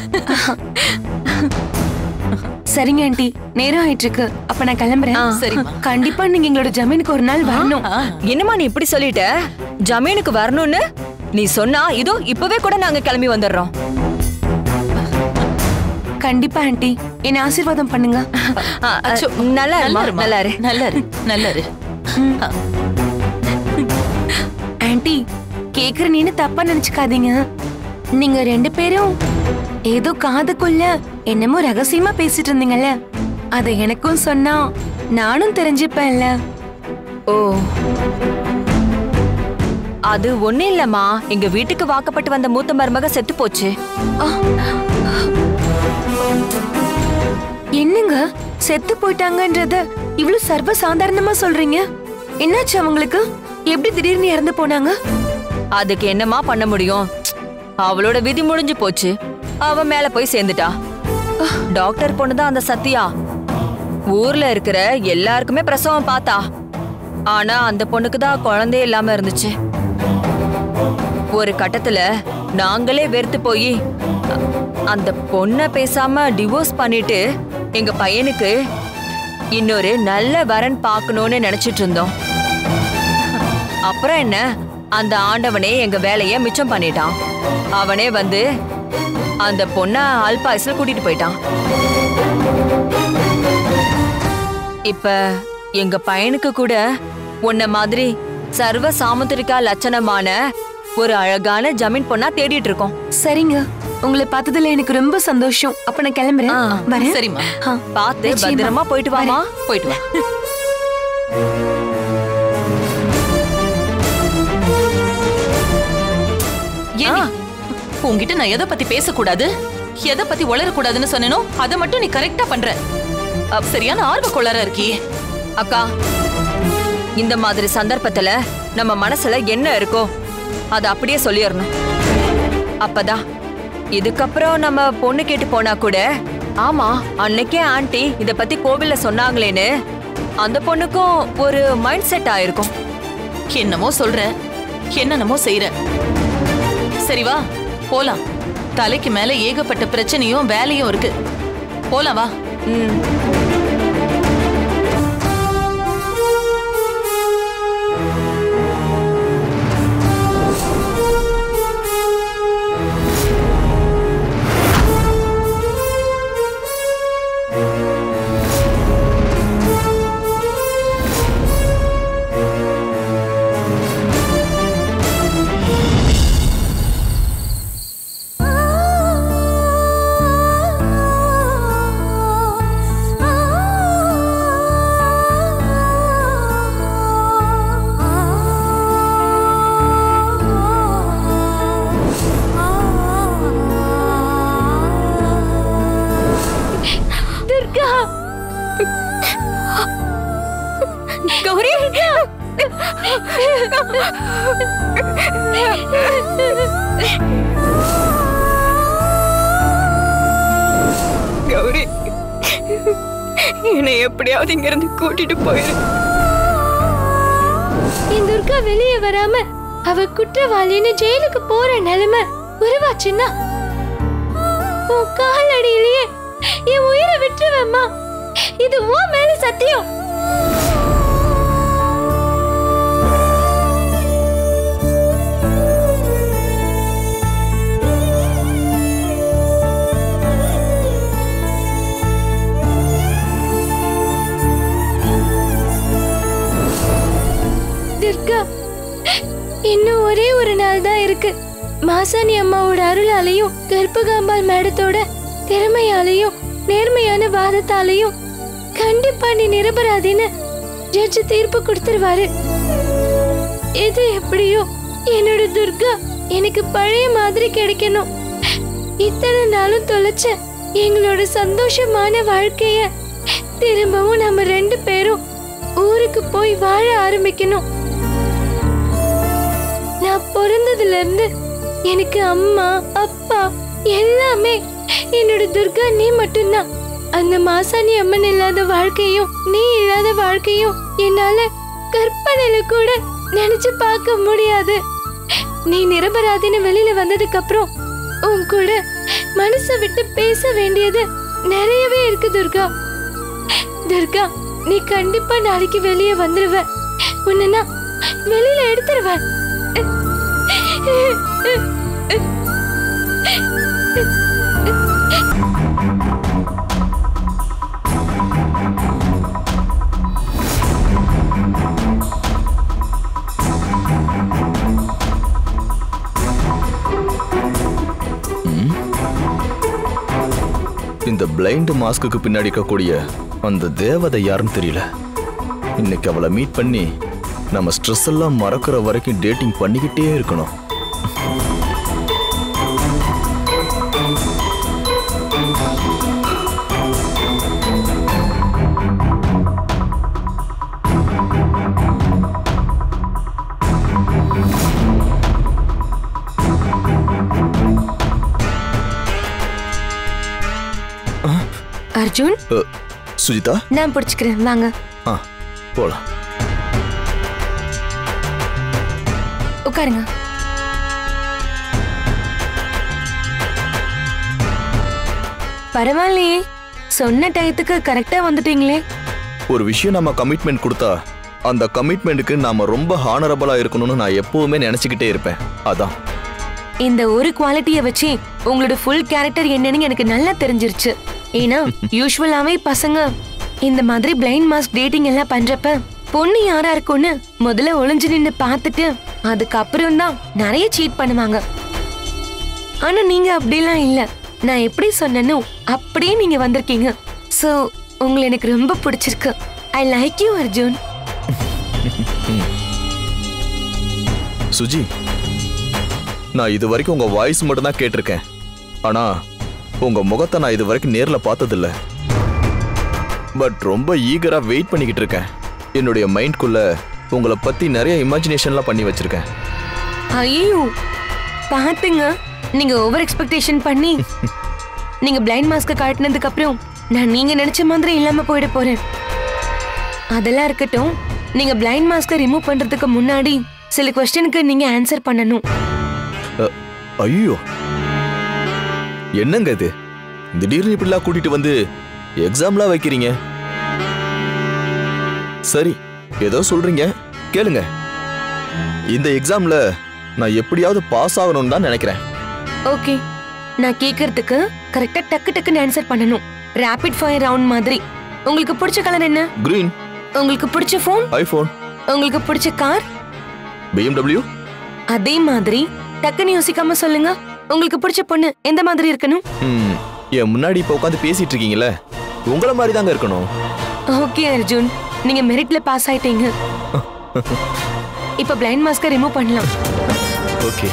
சரிங்க ஆண்டி நேரம் ஆயிட்டு இருக்கு அப்ப நான் கிளம்புறேன் சரிம்மா. கண்டிப்பா நீங்க எங்களோட ஜமீனுக்கு ஒரு நாள் வரணும் என்னம்மா நீ இப்படி சொல்லிட்ட ஜமீனுக்கு வரணும்னு நீ சொன்னா இதோ இப்பவே கூட நாங்க கிளம்பி வந்துடுறோம் கண்டிப்பா ஆண்டி என்ன ஆசீர்வாதம் பண்ணுங்க அச்சோ, நல்லா இருமா, இருமா. நல்லா இரு. நல்லா இரு நல்லா இரு ஆண்டி கேக்குற நீனு தப்பா நினைச்சுக்காதீங்க நீங்க ரெண்டு பேரும் ஏதோ காதுக்குள்ள என்னமோ ரகசியமா பேசிட்டு இருந்தீங்கல்ல அத எனக்கும் சொன்னா நானும் தெரிஞ்சுப்பேன்ல ஓ அது ஒண்ணு இல்லம்மா எங்க வீட்டுக்கு வாக்கப்பட்டு வந்த மூத்த மருமக செத்து போச்சு என்னங்க செத்து போயிட்டாங்கன்றத இவ்வளவு சர்வ சாதாரணமா சொல்றீங்க என்னாச்சு அவங்களுக்கு எப்படி திடீர்னு இறந்து போனாங்க அதுக்கு என்னம்மா பண்ண முடியும் அவளோட விதி முடிஞ்சு போச்சு அவ மேல போய் சேர்ந்துட்டா டாக்டர் பொண்ணு தான் அந்த சத்யா ஊர்ல இருக்கிற எல்லாருக்குமே பிரசவம் பார்த்தா ஆனா அந்த பொண்ணுக்கு தான் குழந்தையே இல்லாம இருந்துச்சு ஒரு கட்டத்துல நாங்களே வெறுத்து போய் அந்த பொண்ணை பேசாம டிவோர்ஸ் பண்ணிட்டு எங்க பையனுக்கு இன்னொரு நல்ல வரன் பார்க்கணும்னு நினைச்சிட்டு இருந்தோம் அப்புறம் என்ன அந்த ஆண்டவனே எங்க வேலைய மிச்சம் பண்ணிட்டான் அவனே வந்து அந்த பொண்ண அல்பாயுஸ்ல கூட்டிட்டு போயிட்டான் இப்ப எங்க பையனுக்கு கூட உன்ன மாதிரி சர்வ சாமுத்திரிகா லட்சணமான ஒரு அழகான ஜமீன் பொண்ணா தேடிட்டு இருக்கோம் சரிங்க உங்களை பார்த்ததுல எனக்கு ரொம்ப சந்தோஷம் அப்ப நான் கிளம்புறேன் வரேன் சரிம்மா ஆ, பார்த்து நிச்சயமா. பத்திரமா போயிட்டு வாமா போயிட்டு வா ஏன் உன்கிட்ட நான் எதை பத்தி பேசக்கூடாது எதை பத்தி உளரக்கூடாதுன்னு சொன்னேனோ அதை மட்டும் நீ கரெக்டா பண்ற அப், சரியான ஆர்வ கோளாறா இருக்கியே அக்கா இந்த மாதிரி சந்தர்ப்பத்துல நம்ம மனசுல என்ன இருக்கோ அதை அப்படியே சொல்லிடணும் அப்பதான் இதுக்கப்புறம் நம்ம பொண்ணு கேட்டு போனா கூட ஆமா அன்னைக்கே ஆண்டி இத பத்தி கோவில்ல சொன்னாங்களேன்னு அந்த பொண்ணுக்கும் ஒரு மைண்ட் செட் ஆயிருக்கும் என்னமோ சொல்ற என்னென்னமோ செய்யற சரி வா போலாம் தலைக்கு மேல ஏகப்பட்ட பிரச்சனையும் வேலையும் இருக்கு போலாம் வா துர்கா கௌரி கௌரி என்னை எப்படியாவது இங்க இருந்து கூட்டிட்டு போயிரு என் துர்கா வெளியே வராம அவ குற்றவாளின்னு ஜெயிலுக்கு போற நிலைமை உருவாச்சுன்னா உன் கால் அடியிலேயே என் உயிரை விட்டுருவேம்மா இது உன் மேல சத்தியம் துர்கா இன்னும் ஒரே ஒரு நாள் தான் இருக்கு மாசாணி அம்மாவோட அருளாலையும் கர்ப்பகாம்பாள் மேடத்தோட திறமையாலையும் நேர்மையான வாதத்தாலையும் கண்டிப்பா நீ நிரபராதின்னு ஜட்ஜ் தீர்ப்பு கொடுத்துருவாரு எது எப்படியோ என்னோட துர்கா எனக்கு பழைய மாதிரி கிடைக்கணும் இத்தனை நாளும் தொலைச்ச எங்களோட சந்தோஷமான வாழ்க்கைய திரும்பவும் நம்ம ரெண்டு பேரும் ஊருக்கு போய் வாழ ஆரம்பிக்கணும் நான் பிறந்ததுல இருந்து எனக்கு அம்மா அப்பா எல்லாமே என்னோட துர்கா நீ மட்டும்தான் அந்த மாசாணி அம்மன் இல்லாத வாழ்க்கையும் நீ இல்லாத வாழ்க்கையும் என்னால கற்பனையில கூட நினைச்சு பார்க்க முடியாது நீ நிரபராதின்னு வெளியில வந்ததுக்கு அப்புறம் உன் கூட மனச விட்டு பேச வேண்டியது நிறையவே இருக்கு துர்கா துர்கா நீ கண்டிப்பா நாளைக்கு வெளியே வந்துருவ உன்னை நான் வெளியில எடுத்துருவேன் இந்த பிளைண்ட் மாஸ்க்குக்கு பின்னாடி இருக்கக்கூடிய அந்த தேவதை யாருன்னு தெரியல இன்னைக்கு அவளை மீட் பண்ணி நம்ம ஸ்ட்ரெஸ் எல்லாம் மறக்கிற வரைக்கும் டேட்டிங் பண்ணிக்கிட்டே இருக்கணும் அர்ஜுன் அ, சுஜிதா நான் பிடிச்சுக்கிறேன் வாங்க ஆ போலாம் உட்காருங்க பரவாயில்லையே சொன்ன டயத்துக்கு கரெக்டா வந்துட்டீங்களே ஒரு விஷயம் நம்ம கமிட்மெண்ட் கொடுத்தா அந்த கமிட்மெண்ட்டுக்கு நாம ரொம்ப ஹானரபிளா இருக்கணும்னு நான் எப்பவுமே நினைச்சுக்கிட்டே இருப்பேன் அதான் இந்த ஒரு குவாலிட்டியை வச்சு உங்களோட ஃபுல் கேரக்டர் என்னன்னு எனக்கு நல்லா தெரிஞ்சிருச்சு ஏன்னா யூஸ்வலாவே பசங்க இந்த மாதிரி பிளைண்ட் மாஸ்க் டேட்டிங் எல்லாம் பண்றப்ப பொண்ணு யாரா இருக்கும்னு முதல்ல ஒளிஞ்சு நின்னு பார்த்துட்டு அதுக்கப்புறம் தான் நிறைய சீட் பண்ணுவாங்க ஆனா நீங்க அப்படிலாம் இல்ல நான் எப்படி சொன்னனோ அப்படியே நீங்க வந்திருக்கீங்க சோ உங்களை எனக்கு ரொம்ப பிடிச்சிருக்கு I like you Arjun Suji நான் இது வரைக்கும் உங்க வாய்ஸ் மட்டும் தான் கேட்டிருக்கேன் ஆனா உங்க முகத்தை நான் இது வரைக்கும் நேர்ல பார்த்ததில்ல பட் ரொம்ப ஈகரா வெயிட் பண்ணிக்கிட்டு இருக்கேன் என்னுடைய மைண்ட்குள்ள உங்களை பத்தி நிறைய இமேஜினேஷன்லாம் பண்ணி வச்சிருக்கேன் ஐயோ பாத்துங்க நீங்க ஓவர் எக்ஸ்பெக்டேஷன் பண்ணி நீங்க பிளைண்ட் மாஸ்க காட்டினதுக்கு அப்புறம் நான் நீங்க நினைச்ச மாதிரி இல்லாம போயிட போறேன் அதெல்லாம் இருக்கட்டும் நீங்க பிளைண்ட் மாஸ்க ரிமூவ் பண்றதுக்கு முன்னாடி சில கொஸ்டினுக்கு நீங்க ஆன்சர் பண்ணணும் அ, ஐயோ என்னங்க இது திடீர்னு இப்படிலாம் கூட்டிட்டு வந்து எக்ஸாம்லாம் வைக்கிறீங்க சரி ஏதோ சொல்றீங்க கேளுங்க இந்த எக்ஸாம்ல நான் எப்படியாவது பாஸ் ஆகணும்னு தான் நினைக்கிறேன் ஓகே நான் கேக்குறதுக்கு கரெக்டா டக்கு டக்குன்னு ஆன்சர் பண்ணணும் ரேபிட் ஃபயர் ரவுண்ட் மாதிரி உங்களுக்கு பிடிச்ச கலர் என்ன கிரீன் உங்களுக்கு பிடிச்ச ஃபோன் ஐபோன் உங்களுக்கு பிடிச்ச கார் பிஎம்டபிள்யூ அதே மாதிரி டக்குன்னு யோசிக்காம சொல்லுங்க உங்களுக்கு பிடிச்ச பொண்ணு எந்த மாதிரி இருக்கணும் ம் என் முன்னாடி இப்போ உட்காந்து பேசிட்டு இருக்கீங்களே உங்களை மாதிரி தாங்க இருக்கணும் ஓகே அர்ஜுன் நீங்க மெரிட்ல பாஸ் ஆயிட்டீங்க இப்ப பிளைண்ட் மாஸ்க ரிமூவ் பண்ணலாம் ஓகே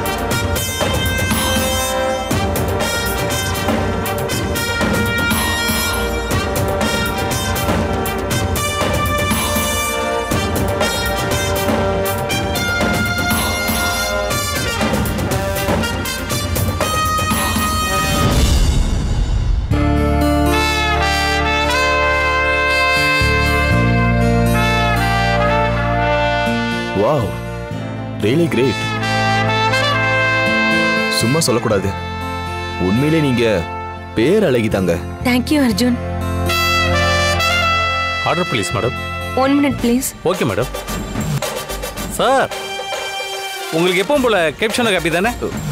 வாவ் ரியலி கிரேட் சும்மா சொல்லக்கூடாது உண்மையிலே நீங்க பேர் அழகிதாங்க thank you Arjun order please madam one minute please okay madam sir உங்களுக்கு எப்பவும் போல கேப்ஷன காப்பி தானே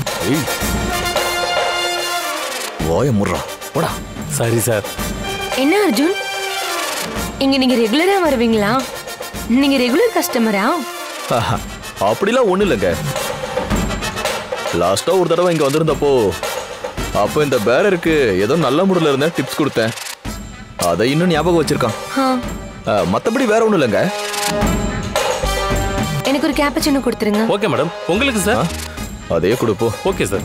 வாய முடுறா போடா சரி சார் என்ன அர்ஜுன் இங்க நீங்க ரெகுலரா வருவீங்களா நீங்க ரெகுலர் கஸ்டமரா ஆஹா, அப்படிலாம் ஒண்ணும் இல்லைங்க லாஸ்டா ஒரு தடவை இங்க வந்திருந்தப்போ அப்போ இந்த பேரருக்கு ஏதோ நல்ல முறையில் இருந்தேன் டிப்ஸ் கொடுத்தேன் அதை இன்னும் ஞாபகம் வச்சிருக்கான் ஆ, ஆ, மத்தபடி வேற ஒண்ணும் இல்லைங்க எனக்கு ஒரு கேப்பச்சினோ கொடுத்துருங்க ஓகே மேடம் உங்களுக்கு சார் அதே கொடுப்போம் ஓகே சார்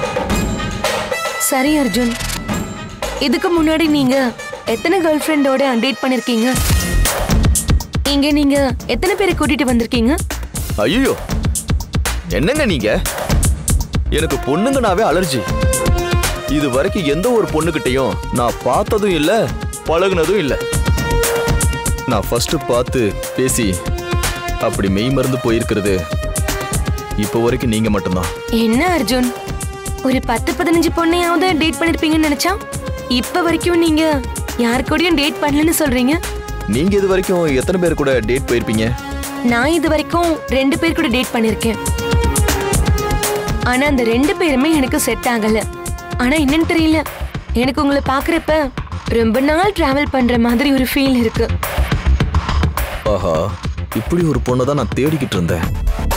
சரி அர்ஜுன் இதுக்கு முன்னாடி நீங்க எத்தனை கேர்ள் ஃப்ரெண்டோட டேட் பண்ணிருக்கீங்க இங்க நீங்க எத்தனை பேரை கூட்டிட்டு வந்திருக்கீங்க ஐயோ என்னங்க நீங்க எனக்கு பொண்ணுங்கனாவே அலர்ஜி இது வரைக்கும் எந்த ஒரு பொண்ணுகிட்டயும் நான் பார்த்ததும் இல்ல பழகுனதும் இல்ல நான் ஃபர்ஸ்ட் பார்த்து பேசி அப்படி மெய் மறந்து போயிருக்கிறது இப்போ வரைக்கும் நீங்க மட்டும்தான் என்ன அர்ஜுன் ஒரு பத்து பதினஞ்சு பொண்ணையாவது டேட் பண்ணிருப்பீங்கன்னு நினைச்சா இப்ப வரைக்கும் நீங்க யார் கூடயும் டேட் பண்ணலன்னு சொல்றீங்க நீங்க இது வரைக்கும் எத்தனை பேர் கூட டேட் போயிருப்பீங்க நான் இது வரைக்கும் ரெண்டு பேர் கூட டேட் பண்ணிருக்கேன் ஆனா அந்த ரெண்டு பேருமே எனக்கு செட் ஆகல ஆனா என்னன்னு தெரியல எனக்கு உங்களை பாக்குறப்ப ரொம்ப நாள் டிராவல் பண்ற மாதிரி ஒரு ஃபீல் இருக்கு ஆஹா இப்படி ஒரு பொண்ணை தான் நான் தேடிக்கிட்டு இருந்தேன்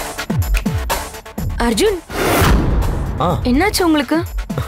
அர்ஜுன் ஆ என்னாச்சு உங்களுக்கு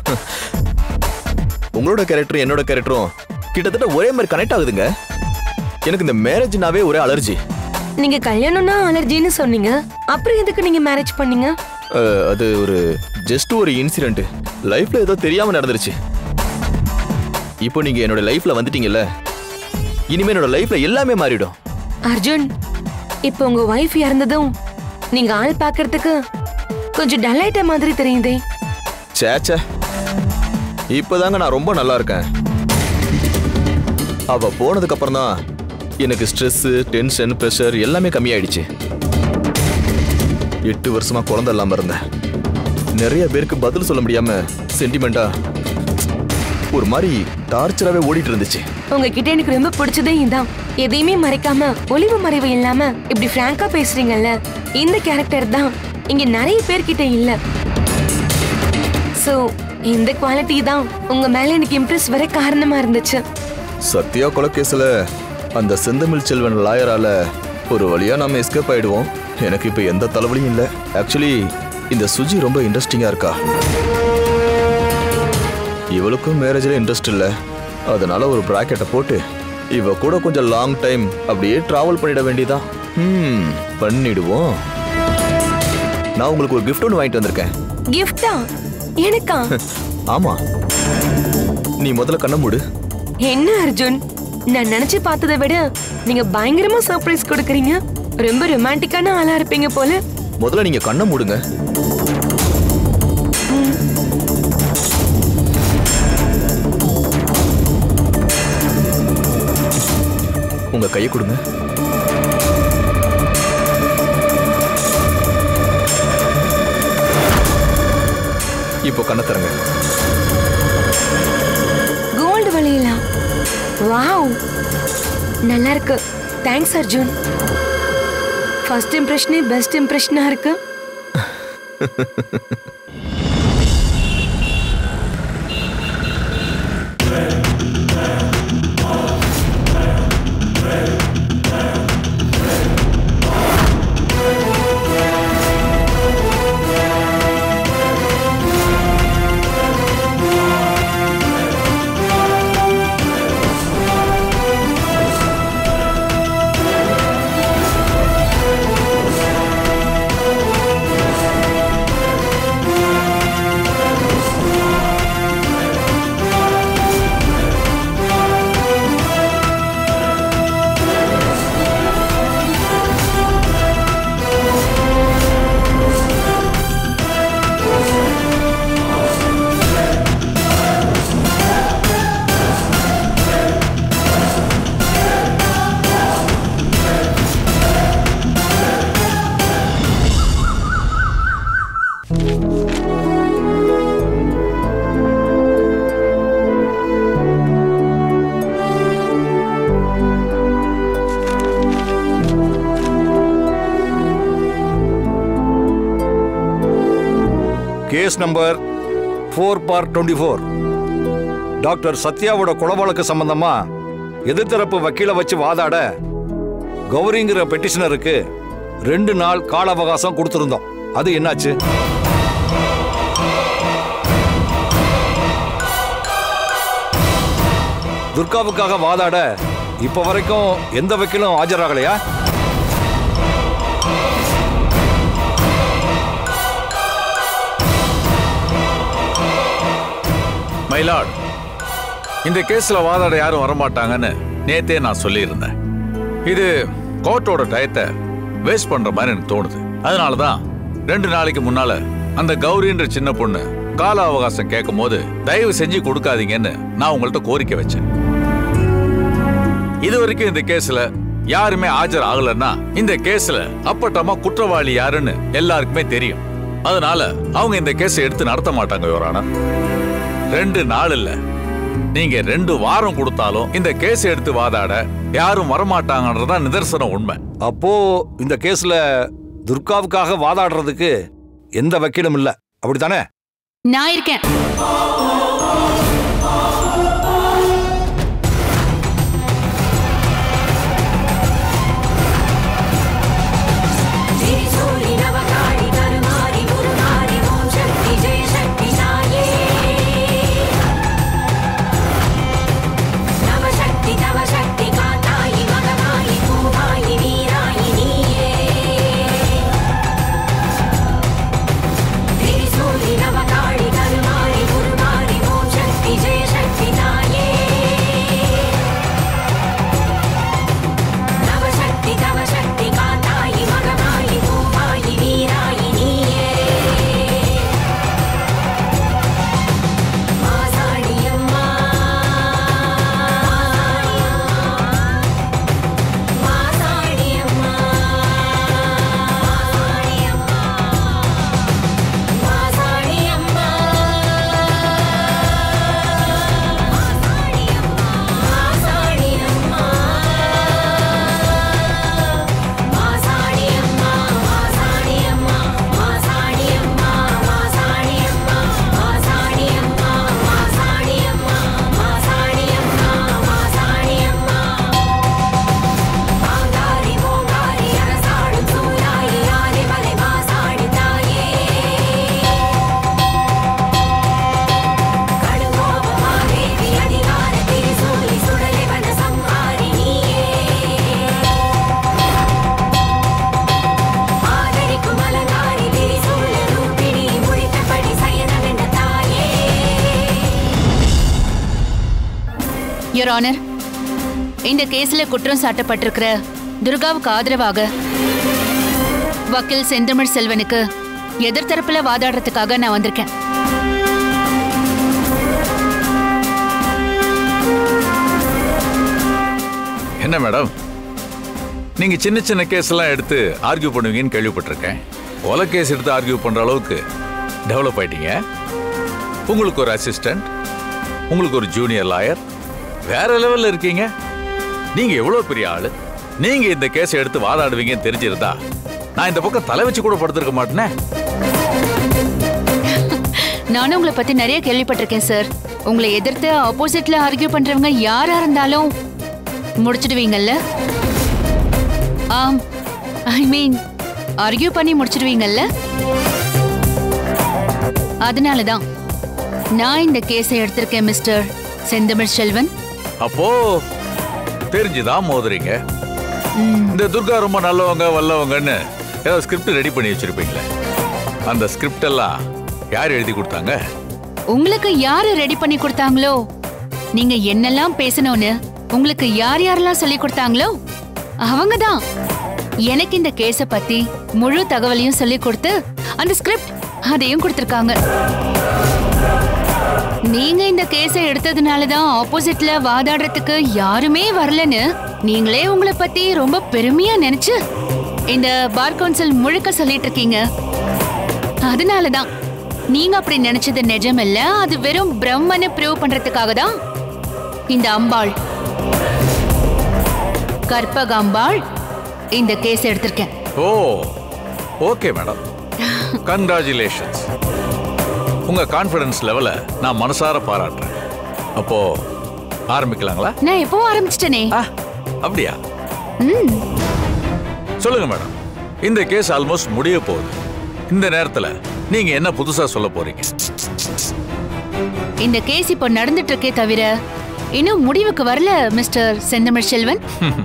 உங்களோட கேரக்டரும் என்னோட கேரக்டரும் கிட்டத்தட்ட ஒரே மாதிரி கனெக்ட் ஆகுதுங்க எனக்கு இந்த மேரேஜ்னாவே ஒரே அலர்ஜி நீங்க கல்யாணம்னா அலர்ஜின்னு சொன்னீங்க அப்புறம் எதுக்கு நீங்க மேரேஜ் பண்ணீங்க அஹ், அது ஒரு ஜஸ்ட் ஒரு இன்சிடென்ட் லைஃப்ல ஏதோ தெரியாம நடந்துருச்சு இப்போ நீங்க என்னோட லைஃப்ல வந்துட்டீங்கல்ல இனிமே என்னோட லைஃப்ல எல்லாமே மாறிடும் அர்ஜுன் இப்போ உங்க ஒய்ஃப் இறந்ததும் நீங்க ஆள் பார்க்கறதுக்கு கொஞ்சம் டல்லாயிட்ட மாதிரி தெரியுதே சேச்சே இப்போதாங்க நான் ரொம்ப நல்லா இருக்கேன் அவ போனதுக்கு அப்புறம் தான் எனக்கு ஸ்ட்ரெஸ் டென்ஷன் ப்ரெஷர் எல்லாமே கம்மியாயிடுச்சு எட்டு வருஷமா குழந்தை இல்லாம இருந்தேன் நிறைய பேருக்கு பதில் சொல்ல முடியாம சென்டிமெண்டா ஒரு மாதிரி டார்ச்சராகவே ஓடிட்டு இருந்துச்சு உங்ககிட்ட எனக்கு ரொம்ப பிடிச்சதே இதான் எதையுமே மறைக்காம ஒளிவு மறைவு இல்லாம இப்படி பிராங்கா பேசுறீங்கல்ல இந்த கேரக்டர் தான் இங்க நிறைய பேர்கிட்ட இல்ல சோ இந்த குவாலிட்டி தான் உங்க மேல எனக்கு இம்ப்ரெஸ் வர காரணமா இருந்துச்சு சத்யா கொலைகேஸ்ல அந்த செந்தமிழ் செல்வன் லாயரால ஒரு வழியா நாம எஸ்கேப் ஆயிடுவோம் எனக்கு இப்போ எந்த தலைவலியும் இல்லை ஆக்சுவலி இந்த சுஜி ரொம்ப இன்ட்ரெஸ்டிங்காக இருக்கா இவளுக்கும் மேரேஜில் இன்ட்ரெஸ்ட் இல்லை அதனால ஒரு ப்ராக்கெட்டை போட்டு இவ கூட கொஞ்சம் லாங் டைம் அப்படியே டிராவல் பண்ணிட வேண்டியதான் ம் பண்ணிடுவோம் நான் உங்களுக்கு ஒரு gift ஒன்று வாங்கிட்டு வந்திருக்கேன் கிஃப்டா எனக்கா ஆமா நீ முதல்ல கண்ணை மூடு என்ன அர்ஜுன் நான் நினைச்சு பார்த்ததை விட நீங்க பயங்கரமா சர்ப்ரைஸ் கொடுக்கறீங்க ரொம்ப ரொமான்டிக்கான ஆளா இருப்பீங்க போல முதல்ல நீங்க கண்ணை மூடுங்க உங்க கையை கொடுங்க இப்போ கண்ணை தரங்க கோல்டு வளையலா வாவ் நல்லா இருக்கு தேங்க்ஸ் அர்ஜுன் ஃபர்ஸ்ட் இம்ப்ரெஷனே பெஸ்ட் இம்ப்ரெஷனா இருக்கு case number four bar twenty four doctor சத்யாவோட கொலை வழக்கு சம்பந்தமா எதிர்த்தரப்பு வக்கீலை வச்சு வாதாட கௌரிங்கிற பெட்டிஷனருக்கு ரெண்டு நாள் கால அவகாசம் கொடுத்துருந்தோம் அது என்னாச்சு துர்காவுக்காக வாதாட இப்ப வரைக்கும் எந்த வக்கீலும் ஆஜராகலையா மைலாட் இந்த கேஸ்ல வாதாட யாரும் வரமாட்டாங்கன்னு நேத்தே நான் சொல்லியிருந்தேன் இது கோர்ட்டோட டயத்தை வேஸ்ட் பண்ற மாதிரி எனக்கு தோணுது அதனால தான் ரெண்டு நாளைக்கு முன்னால அந்த கௌரின்ற சின்ன பொண்ணு கால அவகாசம் கேட்கும் போது தயவு செஞ்சு கொடுக்காதீங்கன்னு நான் உங்கள்ட்ட கோரிக்கை வச்சேன் இது வரைக்கும் இந்த கேஸ்ல யாருமே ஆஜர் ஆகலன்னா இந்த கேஸ்ல அப்பட்டமா குற்றவாளி யாருன்னு எல்லாருக்குமே தெரியும் அதனால அவங்க இந்த கேஸை எடுத்து நடத்த மாட்டாங்க யுவரானா ரெண்டு நாள் இல்ல நீங்க ரெண்டு வாரம் கொடுத்தாலும் இந்த கேஸ் எடுத்து வாதாட யாரும் வரமாட்டாங்கன்றதான் நிதர்சனம் உண்மை அப்போ இந்த கேஸ்ல துர்காவுக்காக வாதாடுறதுக்கு எந்த வக்கீலும் இல்ல அப்படித்தானே நான் இருக்கேன் நவகாளி கருமாரி குருமாரி ஓம் சக்தி யுவர் ஆனர் இந்த கேஸ்ல குற்றம் சாட்டப்பட்டிருக்கிற துர்காவுக்கு ஆதரவாக வக்கீல் செந்தமிழ் செல்வனுக்கு எதிர்த்தரப்புல வாதாடுறதுக்காக நான் வந்திருக்கேன் என்ன மேடம் நீங்க சின்ன சின்ன கேஸ் எல்லாம் எடுத்து ஆர்கியூ பண்ணுவீங்கன்னு கேள்விப்பட்டிருக்கேன் கொலை கேஸ் எடுத்து ஆர்கியூ பண்ற அளவுக்கு டெவலப் ஆயிட்டீங்க உங்களுக்கு ஒரு அசிஸ்டன்ட் உங்களுக்கு ஒரு ஜூனியர் லாயர் வேற லெவல்ல இருக்கீங்க நீங்க எவ்வளவு பெரிய ஆளு நீங்க இந்த கேஸை எடுத்து வாதாடுவீங்கன்னு தெரிஞ்சிருந்தா நான் இந்த பக்கம் தலை வச்சு கூட படுத்திருக்க மாட்டேனே நானும் உங்களை பத்தி நிறைய கேள்விப்பட்டிருக்கேன் சார் உங்களை எதிர்த்து ஆப்போசிட்ல ஆர்கியூ பண்றவங்க யாரா இருந்தாலும் முடிச்சிடுவீங்கல்ல ஆம் ஐ மீன் ஆர்கியூ பண்ணி முடிச்சிடுவீங்கல்ல அதனால தான் நான் இந்த கேஸை எடுத்திருக்கேன் மிஸ்டர் செந்தமிழ் செல்வன் அப்போ தெரிஞ்சுதான் மோதுறீங்க இந்த துர்கா ரொம்ப நல்லவங்க வல்லவங்கன்னு ஏதோ ஸ்கிரிப்ட் ரெடி பண்ணி வச்சிருப்பீங்களே அந்த ஸ்கிரிப்ட் எல்லாம் யார் எழுதி கொடுத்தாங்க உங்களுக்கு யாரு ரெடி பண்ணி கொடுத்தாங்களோ நீங்க என்னெல்லாம் பேசணும்னு உங்களுக்கு யார் யாரெல்லாம் சொல்லி கொடுத்தாங்களோ அவங்க தான் எனக்கு இந்த கேஸ பத்தி முழு தகவலையும் சொல்லி கொடுத்து அந்த ஸ்கிரிப்ட் அதையும் கொடுத்திருக்காங்க நீங்க இந்த கேஸை எடுத்ததுனால தான் ஆப்போசிட்ல வாதாடுறதுக்கு யாருமே வரலன்னு நீங்களே உங்களை பத்தி ரொம்ப பெருமையா நினைச்சு இந்த பார் கவுன்சில் முழுக்க சொல்லிட்டு இருக்கீங்க அதனால தான் நீங்க அப்படி நினைச்சது நிஜம் இல்ல அது வெறும் பிரம்மன்னு ப்ரூவ் பண்றதுக்காக தான் இந்த அம்பாள் கற்பக அம்பாள் இந்த கேஸ் எடுத்திருக்கேன் ஓ ஓகே மேடம் கங்க்ராச்சுலேஷன்ஸ் உங்க கான்ஃபிடன்ஸ் லெவலை நான் மனசார பாராட்டுறேன் அப்போ ஆரம்பிக்கலாங்களா நான் எப்போ ஆரம்பிச்சிட்டனே அப்படியா ம் சொல்லுங்க மேடம் இந்த கேஸ் ஆல்மோஸ்ட் முடிய போகுது இந்த நேரத்துல நீங்க என்ன புதுசா சொல்ல போறீங்க இந்த கேஸ் இப்போ நடந்துட்டு இருக்கே தவிர இன்னும் முடிவுக்கு வரல மிஸ்டர் செந்தமிழ் செல்வன்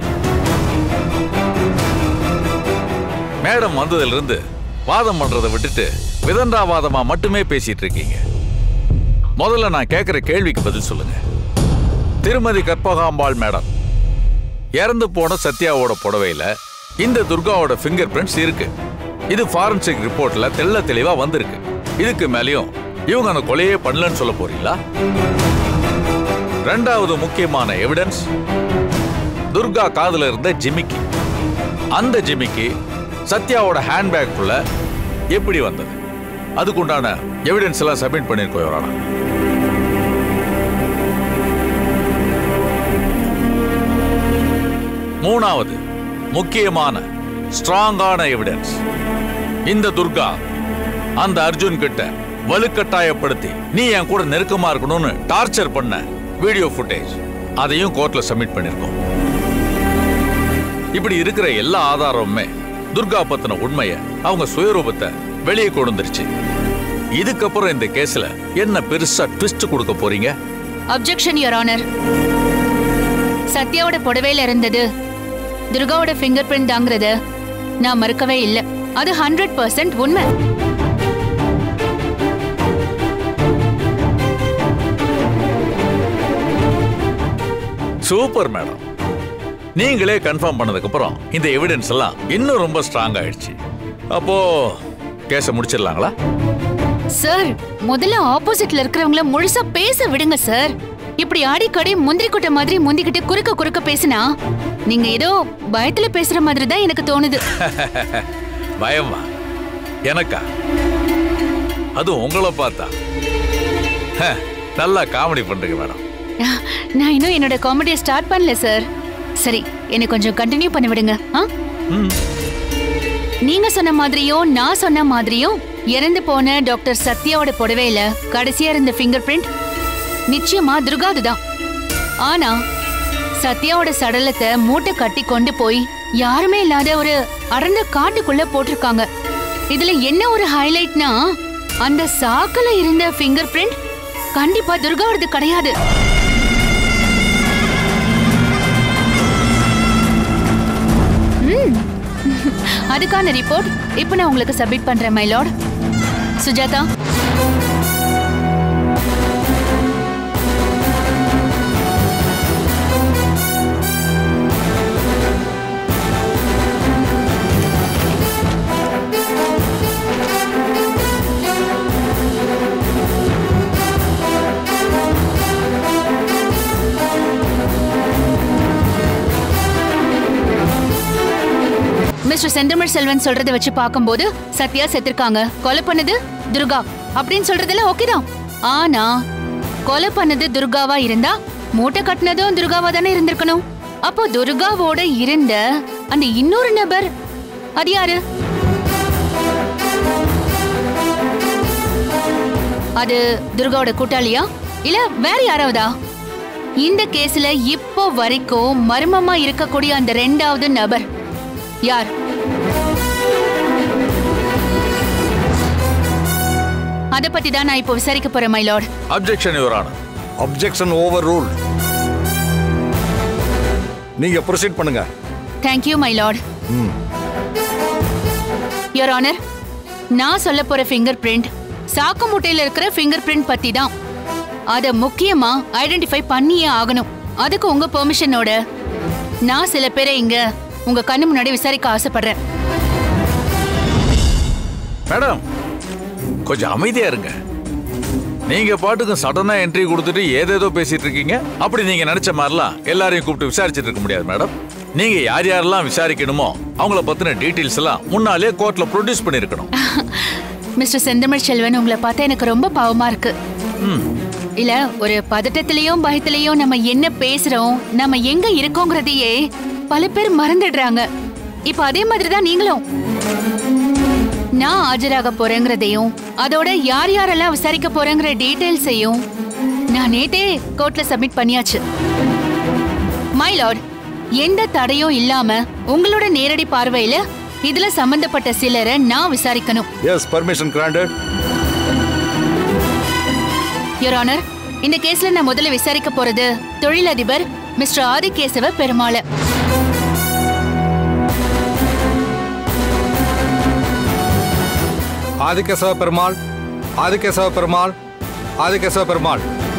மேடம் வந்ததுல இருந்து வாதம் பண்றதை விட்டுட்டு விதண்டாவாதமா மட்டுமே பேசிட்டு இருக்கீங்க முதல்ல நான் கேட்கிற கேள்விக்கு பதில் சொல்லுங்க திருமதி கற்பகாம்பாள் மேடம் இறந்து போன சத்யாவோட புடவையில இந்த துர்காவோட ஃபிங்கர் பிரிண்ட்ஸ் இருக்கு இது ஃபாரன்சிக் ரிப்போர்ட்ல தெள்ள தெளிவா வந்திருக்கு இதுக்கு மேலயும் இவங்க அந்த கொலையே பண்ணலன்னு சொல்ல போறீங்களா ரெண்டாவது முக்கியமான எவிடன்ஸ் துர்கா காதுல இருந்த ஜிமிக்கி அந்த ஜிமிக்கி சத்யாவோட ஹேண்ட்பேக்குள்ள எப்படி வந்தது அதுக்குண்டான எவிடன்ஸ் எல்லாம் சப்மிட் பண்ணிருக்கோம் இவரான மூணாவது முக்கியமான ஸ்ட்ராங்கான எவிடன்ஸ் இந்த துர்கா அந்த அர்ஜுன் கிட்ட வலுக்கட்டாயப்படுத்தி நீ என் கூட நெருக்கமா இருக்கணும்னு டார்ச்சர் பண்ண வீடியோ ஃபுட்டேஜ் அதையும் கோர்ட்ல சப்மிட் பண்ணிருக்கோம் இப்படி இருக்கிற எல்லா ஆதாரமுமே துர்கா பத்தின உண்மைய அவங்க சுயரூபத்தை வெளியே கொண்டு வந்துருச்சு இதுக்கப்புறம் இந்த கேஸ்ல என்ன பெருசா ட்விஸ்ட் கொடுக்க போறீங்க அப்ஜெக்ஷன் யுவர் ஆனர் சத்யாவோட புடவையில இருந்தது துர்காவோட ஃபிங்கர் பிரிண்ட் தாங்கிறத நான் மறுக்கவே இல்லை அது ஹண்ட்ரட் பர்சன்ட் உண்மை சூப்பர் மேடம் நீங்களே கன்ஃபார்ம் பண்ணதுக்கு அப்புறம் இந்த எவிடன்ஸ் எல்லாம் இன்னும் ரொம்ப ஸ்ட்ராங் ஆயிடுச்சு அப்போ கேஸை முடிச்சிடலாங்களா சார் முதல்ல ஆப்போசிட்ல இருக்கிறவங்கள முழுசா பேச விடுங்க சார் இப்படி அடிக்கடி முந்திரி கொட்டை மாதிரி முந்திக்கிட்டு குறுக்க குறுக்க பேசினா நீங்க ஏதோ பயத்துல பேசுற மாதிரி தான் எனக்கு தோணுது பயமா எனக்கா அதுவும் உங்களை பார்த்தா ஹ, நல்லா காமெடி பண்றீங்க மேடம் நான் இன்னும் என்னோட காமெடியை ஸ்டார்ட் பண்ணல சார் சரி என்னை கொஞ்சம் கண்டினியூ பண்ணி விடுங்க ஆ நீங்க சொன்ன மாதிரியும் நான் சொன்ன மாதிரியும் இறந்து போன டாக்டர் சத்யாவோட புடவையில கடைசியா இருந்த ஃபிங்கர் பிரிண்ட் நிச்சயமா துர்காது தான் ஆனா சத்யாவோட சடலத்தை மூட்டை கட்டி கொண்டு போய் யாருமே இல்லாத ஒரு அடர்ந்த காட்டுக்குள்ள போட்டிருக்காங்க இதுல என்ன ஒரு ஹைலைட்னா அந்த சாக்குல இருந்த ஃபிங்கர் பிரிண்ட் கண்டிப்பா துர்காவோடது கிடையாது ம். அதுக்கான ரிப்போர்ட் இப்போ நான் உங்களுக்கு சப்மிட் பண்றேன் my Lord Sujatha mister Senthamizh Selvan சொல்றத வச்சு பார்க்கும்போது சத்யா செத்துருக்காங்க கொலை பண்ணது துர்கா அப்படின்னு சொல்றதெல்லாம் ஓகே தான் ஆனா கொலை பண்ணது துர்காவா இருந்தா மூட்டை கட்டினதும் துர்காவா தானே இருந்திருக்கணும் அப்போ துர்காவோட இருந்த அந்த இன்னொரு நபர் அது யாரு அது துர்காவோட கூட்டாளியா இல்ல வேற யாராவதா இந்த கேஸ்ல இப்போ வரைக்கும் மர்மமா இருக்கக்கூடிய அந்த ரெண்டாவது நபர் யார் அத பத்தி தான் நான் இப்போ விசாரிக்க போறேன் my lord objection your honour objection overrule நீங்க ப்ரொசீட் பண்ணுங்க தேங்க்யூ மை லார்ட் ம் யுவர் ஆனர் நான் சொல்ல போற ஃபிங்கர் பிரிண்ட் சாக்கு மூட்டையில இருக்கிற ஃபிங்கர் பிரிண்ட் பத்தி தான் அத முக்கியமா ஐடென்டிஃபை பண்ணியே ஆகணும் அதுக்கு உங்க பெர்மிஷனோட நான் சில பேரை இங்க உங்க கண்ணு முன்னாடி விசாரிக்க ஆசைப்படுறேன் மேடம் கொஞ்சம் அமைதியா இருங்க நீங்க பாட்டுக்கு சடனா என்ட்ரி கொடுத்துட்டு ஏதேதோ பேசிட்டு இருக்கீங்க அப்படி நீங்க நினைச்ச மாதிரிலாம் எல்லாரையும் கூப்பிட்டு விசாரிச்சுட்டு இருக்க முடியாது மேடம் நீங்க யார் யாரெல்லாம் விசாரிக்கணுமோ அவங்கள பத்தின டீடைல்ஸ் எல்லாம் முன்னாலே கோர்ட்ல ப்ரொடியூஸ் பண்ணிருக்கணும் மிஸ்டர் செந்தமிழ் செல்வன் உங்களை பார்த்தா எனக்கு ரொம்ப பாவமா இருக்கு ம் இல்ல ஒரு பதட்டத்திலயும் பயத்திலயும் நம்ம என்ன பேசுறோம் நம்ம எங்க இருக்கோங்கிறதையே பல பேர் மறந்துடுறாங்க இப்ப அதே மாதிரி தான் நீங்களும் நான் ஆஜராக போறேங்கிறதையும் அதோட யார் யாரெல்லாம் விசாரிக்க போறேங்கிற டீடைல்ஸையும் நான் நேத்தே கோர்ட்ல சப்மிட் பண்ணியாச்சு மை லார்ட் எந்த தடையும் இல்லாம உங்களோட நேரடி பார்வையில இதுல சம்பந்தப்பட்ட சிலரை நான் விசாரிக்கணும் yes permission granted your honour இந்த கேஸ்ல நான் முதல்ல விசாரிக்க போறது தொழிலதிபர் மிஸ்டர் ஆதிகேசவ பெருமாள ஆதிகேசவ பெருமாள் ஆதிகேசவ பெருமாள் ஆதிகேசவ பெருமாள்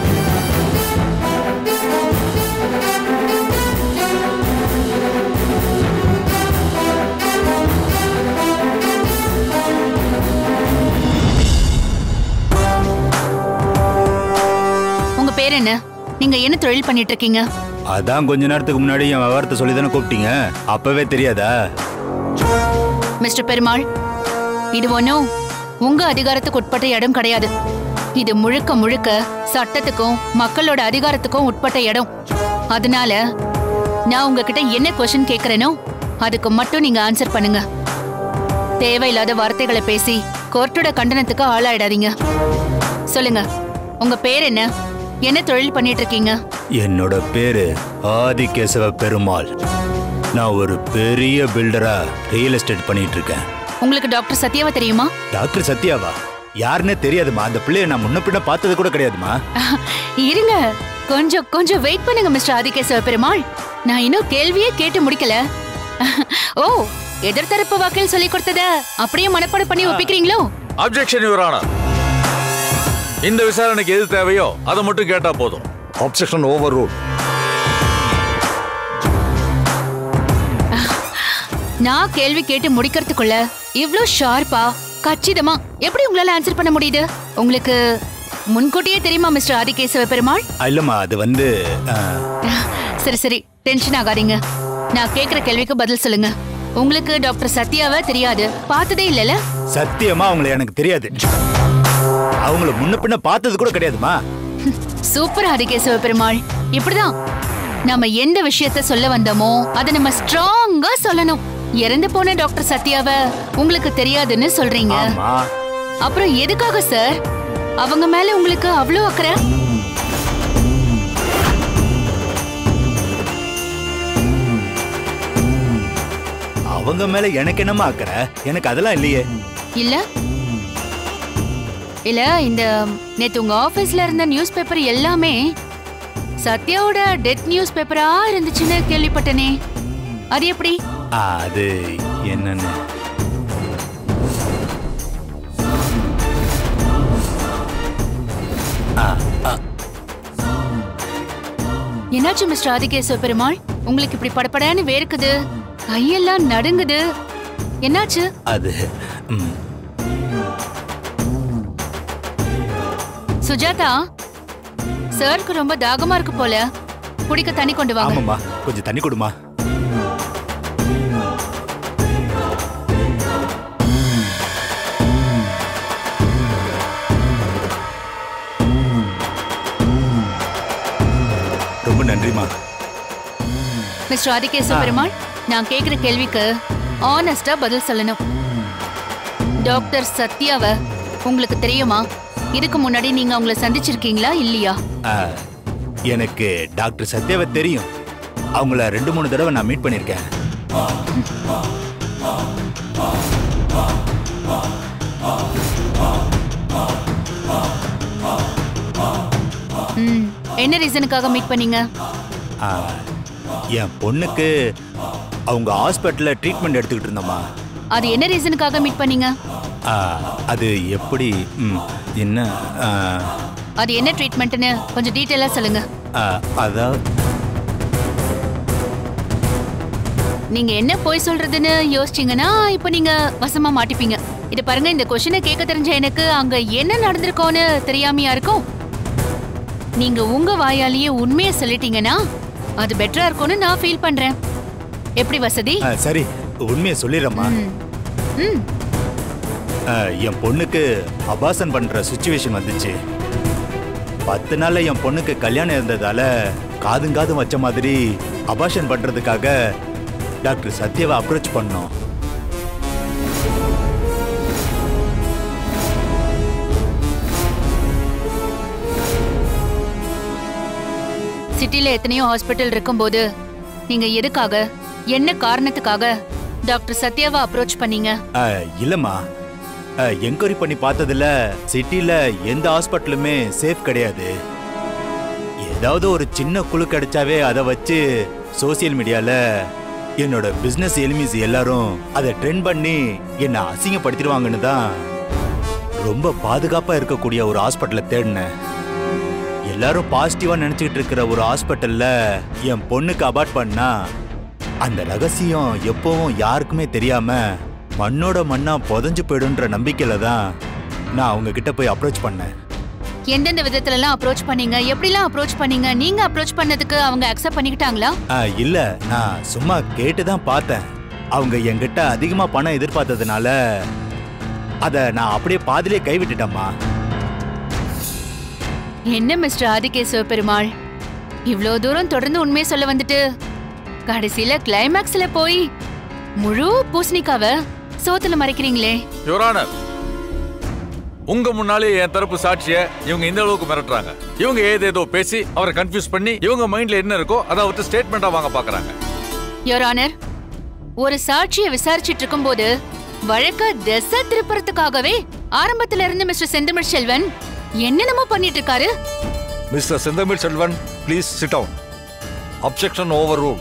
உங்க பேர் என்ன நீங்க என்ன தொழில் பண்ணிட்டு இருக்கீங்க அதான் கொஞ்ச நேரத்துக்கு முன்னாடி என் விவரத்தை சொல்லி தானே கூப்பிட்டீங்க அப்பவே தெரியாதா மிஸ்டர் பெருமாள் இது ஒன்றும் உங்க அதிகாரத்துக்கு உட்பட்ட இடம் கிடையாது இது முழுக்க முழுக்க சட்டத்துக்கும் மக்களோட அதிகாரத்துக்கும் உட்பட்ட இடம் அதனால நான் உங்ககிட்ட என்ன கொஸ்டின் கேக்குறேனோ அதுக்கு மட்டும் நீங்க ஆன்சர் பண்ணுங்க தேவையில்லாத வார்த்தைகளை பேசி கோர்ட்டோட கண்டனத்துக்கு ஆளாயிடாதீங்க சொல்லுங்க உங்க பேர் என்ன என்ன தொழில் பண்ணிட்டு இருக்கீங்க என்னோட பேரு ஆதிகேசவ பெருமாள் நான் ஒரு பெரிய பில்டரா ரியல் எஸ்டேட் பண்ணிட்டு இருக்கேன் உங்களுக்கு டாக்டர் சத்யாவை தெரியுமா டாக்டர் சத்யாவா யாருன்னே தெரியாதுமா அந்த பிள்ளைய நான் முன்ன பின்ன பார்த்தது கூட கிடையாதுமா இருங்க கொஞ்சம் கொஞ்சம் வெயிட் பண்ணுங்க மிஸ்டர் ஆதிகேசவ பெருமாள் நான் இன்னும் கேள்வியே கேட்டு முடிக்கல ஓ எதிர்த்தரப்பு வாக்கில் சொல்லி கொடுத்தத அப்படியே மனப்பாடம் பண்ணி ஒப்பிக்கிறீங்களோ அப்ஜெக்ஷன் யுவர் ஆனர் இந்த விசாரணைக்கு எது தேவையோ அதை மட்டும் கேட்டா போதும் அப்செக்ஷன் ஓவர் ரூல் நான் கேள்வி கேட்டு முடிக்கிறதுக்குள்ள இவ்ளோ ஷார்ப்பா கச்சிதமா எப்படி உங்களால ஆன்சர் பண்ண முடியுது உங்களுக்கு முன்கூட்டியே தெரியுமா மிஸ்டர் ஆதிகேசவ பெருமாள் ஆ, இல்லம்மா அது வந்து ஆ, சரி சரி டென்ஷன் ஆகாதீங்க நான் கேக்குற கேள்விக்கு பதில் சொல்லுங்க உங்களுக்கு டாக்டர் சத்யாவை தெரியாது பார்த்ததே இல்லல சத்தியமா அவங்கள எனக்கு தெரியாது அவங்கள முன்ன பின்ன பார்த்தது கூட கிடையாதுமா சூப்பர் ஆதிகேசவ பெருமாள் இப்படிதான் நம்ம எந்த விஷயத்த சொல்ல வந்தோமோ அதை நம்ம ஸ்ட்ராங்கா சொல்லணும் இறந்து போன டாக்டர் சத்யாவை உங்களுக்கு தெரியாதுன்னு சொல்றீங்க ஆமா அப்புறம் எதுக்காக சார் அவங்க மேல உங்களுக்கு அவ்வளோ அக்கறை அவங்க மேல எனக்கு என்னமா அக்கறை எனக்கு அதெல்லாம் இல்லையே இல்ல இல்ல இந்த நேத்து உங்க ஆபீஸ்ல இருந்த நியூஸ் பேப்பர் எல்லாமே சத்யாவோட டெத் நியூஸ் பேப்பரா இருந்துச்சுன்னு கேள்விப்பட்டனே அது எப்படி ஆ, அது என்னன்னு ஆ, ஆ, என்னாச்சு மிஸ்டர் ஆதிகேசவ பெருமாள் உங்களுக்கு இப்படி படபடன்னு வேர்க்குது கையெல்லாம் நடுங்குது என்னாச்சு அது ம், சுஜாதா சாருக்கு ரொம்ப தாகமா இருக்கு போல குடிக்க தண்ணி கொண்டு வாங்க ஆமாம்மா கொஞ்சம் தண்ணி கொடுமா நன்றிம்மா மிஸ்டர் ஆதிகேசவ பெருமாள் நான் கேக்குற கேள்விக்கு ஆனஸ்டா பதில் சொல்லணும் டாக்டர் சத்யாவ உங்களுக்கு தெரியுமா இதுக்கு முன்னாடி நீங்க அவங்கள சந்திச்சிருக்கீங்களா இல்லையா ஆ, எனக்கு டாக்டர் சத்யாவை தெரியும் அவங்கள ரெண்டு மூணு தடவை நான் மீட் பண்ணியிருக்கேன் ம் என்ன ரீசனுக்காக மீட் பண்ணீங்க ஆ, என் பொண்ணுக்கு அவங்க ஹாஸ்பிட்டலில் ட்ரீட்மெண்ட் எடுத்துக்கிட்டு இருந்தோம்மா அது என்ன ரீசனுக்காக மீட் பண்ணீங்க ஆ, அது எப்படி ம், என்ன ஆ, அது என்ன ட்ரீட்மெண்ட்னு கொஞ்சம் டீட்டெயிலா சொல்லுங்க ஆ, அதாவது நீங்க என்ன போய் சொல்றதுன்னு யோசிச்சீங்கன்னா இப்போ நீங்க வசமா மாட்டிப்பீங்க இது பாருங்க இந்த கொஸ்டினை கேட்க தெரிஞ்ச எனக்கு அங்க என்ன நடந்திருக்கோன்னு தெரியாமையா இருக்கும் நீங்க உங்க வாயாலேயே உண்மையை சொல்லிட்டீங்கன்னா அது பெட்டரா இருக்கும்னு நான் ஃபீல் பண்றேன் எப்படி வசதி ஆ, சரி உண்மையை சொல்லிடுறேம்மா ம் ஆ, என் பொண்ணுக்கு அபாசன் பண்ற சுச்சுவேஷன் வந்துச்சு பத்து நாள்ல என் பொண்ணுக்கு கல்யாணம் இருந்ததால காதும் காதும் வச்ச மாதிரி அபாஷன் பண்றதுக்காக டாக்டர் சத்யாவை அப்ரோச் பண்ணோம் சிட்டில எத்தனையோ ஹாஸ்பிட்டல் இருக்கும்போது நீங்க எதுக்காக என்ன காரணத்துக்காக டாக்டர் சத்யாவை அப்ரோச் பண்ணீங்க ஆ, இல்லம்மா என்கொயரி பண்ணி பார்த்ததுல சிட்டில எந்த ஹாஸ்பிட்டலுமே சேஃப் கிடையாது ஏதாவது ஒரு சின்ன குழு கிடைச்சாவே அதை வச்சு சோசியல் மீடியால என்னோட பிசினஸ் எலிமிஸ் எல்லாரும் அதை ட்ரெண்ட் பண்ணி என்னை அசிங்கப்படுத்திடுவாங்கன்னு தான் ரொம்ப பாதுகாப்பா இருக்கக்கூடிய ஒரு ஹாஸ்பிட்டலை தேடினேன் எல்லாரும் பாசிட்டிவா நினைச்சிட்டு இருக்கிற ஒரு ஹாஸ்பிட்டல்ல என் பொண்ணுக்கு அபார்ட் பண்ணா அந்த ரகசியம் எப்பவும் யாருக்குமே தெரியாம மண்ணோட மண்ணா புதஞ்சு போயிடுன்ற நம்பிக்கையில தான் நான் அவங்க கிட்ட போய் அப்ரோச் பண்ணேன் எந்தெந்த விதத்துல எல்லாம் அப்ரோச் பண்ணீங்க எப்படிலாம் அப்ரோச் பண்ணீங்க நீங்க அப்ரோச் பண்ணதுக்கு அவங்க அக்செப்ட் பண்ணிக்கிட்டாங்களா ஆ, இல்ல நான் சும்மா கேட்டு தான் பார்த்தேன் அவங்க என்கிட்ட அதிகமா பணம் எதிர்பார்த்ததுனால அத நான் அப்படியே பாதிலே கைவிட்டுட்டேம்மா என்ன மிஸ்டர் ஆதிகேசவ பெருமாள் இவ்ளோ தூரம் தொடர்ந்து உண்மையை சொல்ல வந்துட்டு கடைசியில கிளைமேக்ஸ்ல போய் முழு பூசணிக்காவ சோத்துல மறைக்கிறீங்களே யுவரானர் உங்க முன்னாலே என் தரப்பு சாட்சிய இவங்க இந்த அளவுக்கு மிரட்டுறாங்க இவங்க ஏதேதோ பேசி அவரை கன்ஃபியூஸ் பண்ணி இவங்க மைண்ட்ல என்ன இருக்கோ அதை அவர்கிட்ட ஸ்டேட்மெண்டா வாங்க பாக்குறாங்க யோர் ஆனர் ஒரு சாட்சியை விசாரிச்சிட்டு இருக்கும்போது வழக்க திசை திருப்புறதுக்காகவே ஆரம்பத்துல இருந்து மிஸ்டர் செந்தமிழ் செல்வன் என்னென்னமோ பண்ணிட்டு இருக்காரு mister Senthamizh Selvan please sit down objection overrule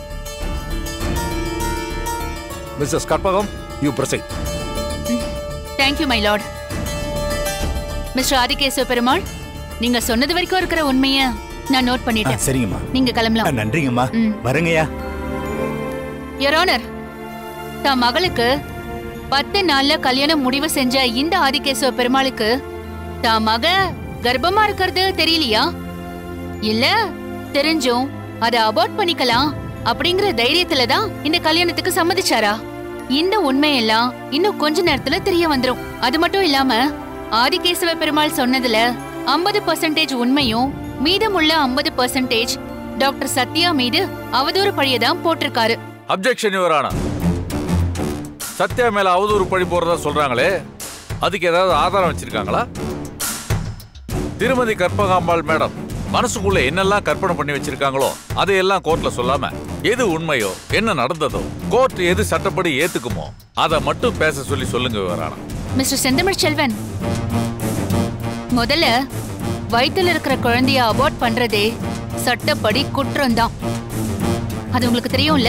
Mrs Karpagam you proceed thank you my lord mister Adikesava Perumal நீங்க சொன்னது வரைக்கும் இருக்கிற உண்மைய நான் நோட் ஆ, பண்ணிட்டேன் சரிங்கம்மா நீங்க ஆ, கிளம்பலாம் நன்றிங்கம்மா வரங்கய்யா யோர் ஆனர் தான் மகளுக்கு பத்து நாள்ல கல்யாணம் முடிவு செஞ்ச இந்த ஆதிகேசவ பெருமாளுக்கு தான் மக கர்ப்பமா இருக்கிறது தெரியலையா இல்ல தெரிஞ்சும் அதை அபார்ட் பண்ணிக்கலாம் அப்படிங்கிற தைரியத்துல தான் இந்த கல்யாணத்துக்கு சம்மதிச்சாரா இந்த உண்மையெல்லாம் இன்னும் கொஞ்ச நேரத்துல தெரிய வந்துரும் அது மட்டும் இல்லாம ஆதிகேசவ பெருமாள் சொன்னதுல 50% பர்சன்டேஜ் உண்மையும் மீதமுள்ள 50% பர்சன்டேஜ் டாக்டர் சத்யா மீது அவதூறு பழியதான் போட்டிருக்காரு அப்ஜெக்ஷன் யுவரானர் சத்யா மேல அவதூறு பழி போறதா சொல்றாங்களே அதுக்கு ஏதாவது ஆதாரம் வச்சிருக்காங்களா திருமதி கற்பகாம்பாள் மேடம் மனசுக்குள்ள என்னெல்லாம் கற்பனை பண்ணி வச்சிருக்காங்களோ அதையெல்லாம் கோர்ட்ல சொல்லாம எது உண்மையோ என்ன நடந்ததோ கோர்ட் எது சட்டப்படி ஏத்துக்குமோ அதை மட்டும் பேச சொல்லி சொல்லுங்க விவரானா மிஸ்டர் செந்தமிழ் செல்வன் முதல்ல வயித்துல இருக்கிற குழந்தைய அபார்ட் பண்றதே சட்டப்படி குற்றம்தான் அது உங்களுக்கு தெரியும்ல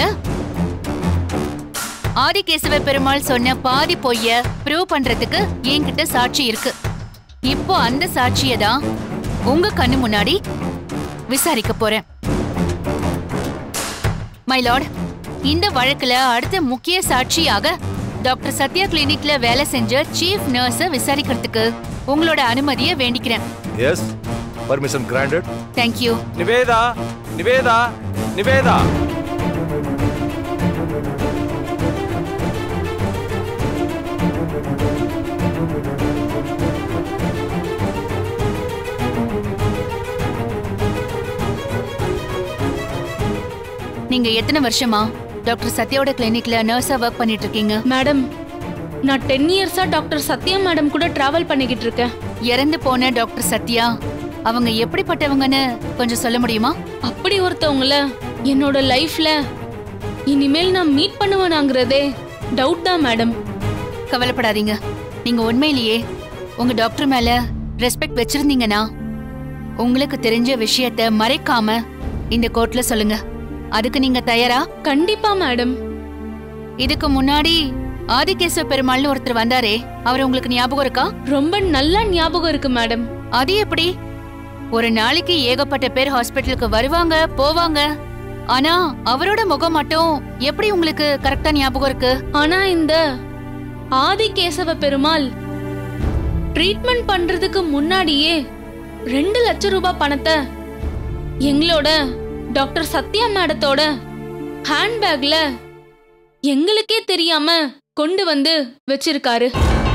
ஆதிகேசவ பெருமாள் சொன்ன பாதி பொய்ய ப்ரூவ் பண்றதுக்கு என்கிட்ட சாட்சி இருக்கு இப்போ அந்த சாட்சியை தான் உங்க கண்ணு முன்னாடி விசாரிக்க போறேன் மை லார்ட் இந்த வழக்குல அடுத்த முக்கிய சாட்சியாக டாக்டர் சத்யா கிளினிக்ல வேலை செஞ்ச சீஃப் நர்ஸ விசாரிக்கிறதுக்கு உங்களோட அனுமதியை வேண்டிக்கிறேன் yes permission granted thank you Nivetha Nivetha Nivetha நீங்க எத்தனை வருஷமா டாக்டர் சத்யாவோட கிளினிக்ல நர்ஸா ஒர்க் பண்ணிட்டு இருக்கீங்க மேடம் நான் டென் இயர்ஸா டாக்டர் சத்யா மேடம் கூட டிராவல் பண்ணிக்கிட்டு இருக்கேன் இறந்து போன டாக்டர் சத்யா அவங்க எப்படிப்பட்டவங்கன்னு கொஞ்சம் சொல்ல முடியுமா அப்படி ஒருத்தவங்கள என்னோட லைஃப்ல இனிமேல் நான் மீட் பண்ணுவேனாங்கிறதே டவுட் தான் மேடம் கவலைப்படாதீங்க நீங்க உண்மையிலேயே உங்க டாக்டர் மேல ரெஸ்பெக்ட் வச்சிருந்தீங்கன்னா உங்களுக்கு தெரிஞ்ச விஷயத்த மறைக்காம இந்த கோர்ட்ல சொல்லுங்க அதுக்கு நீங்க தயாரா கண்டிப்பா மேடம் இதுக்கு முன்னாடி ஆதிகேசவ பெருமாள்னு ஒருத்தர் வந்தாரே அவர் உங்களுக்கு ஞாபகம் இருக்கா ரொம்ப நல்லா ஞாபகம் இருக்கு மேடம் அது எப்படி ஒரு நாளைக்கு ஏகப்பட்ட பேர் ஹாஸ்பிட்டலுக்கு வருவாங்க போவாங்க ஆனா அவரோட முகம் மட்டும் எப்படி உங்களுக்கு கரெக்டா ஞாபகம் இருக்கு ஆனா இந்த ஆதிகேசவ பெருமாள் ட்ரீட்மெண்ட் பண்றதுக்கு முன்னாடியே ரெண்டு லட்சம் ரூபாய் பணத்தை எங்களோட டாக்டர் சத்யா மேடத்தோட ஹேண்ட்பேக்ல எங்களுக்கே தெரியாம கொண்டு வந்து வச்சிருக்காரு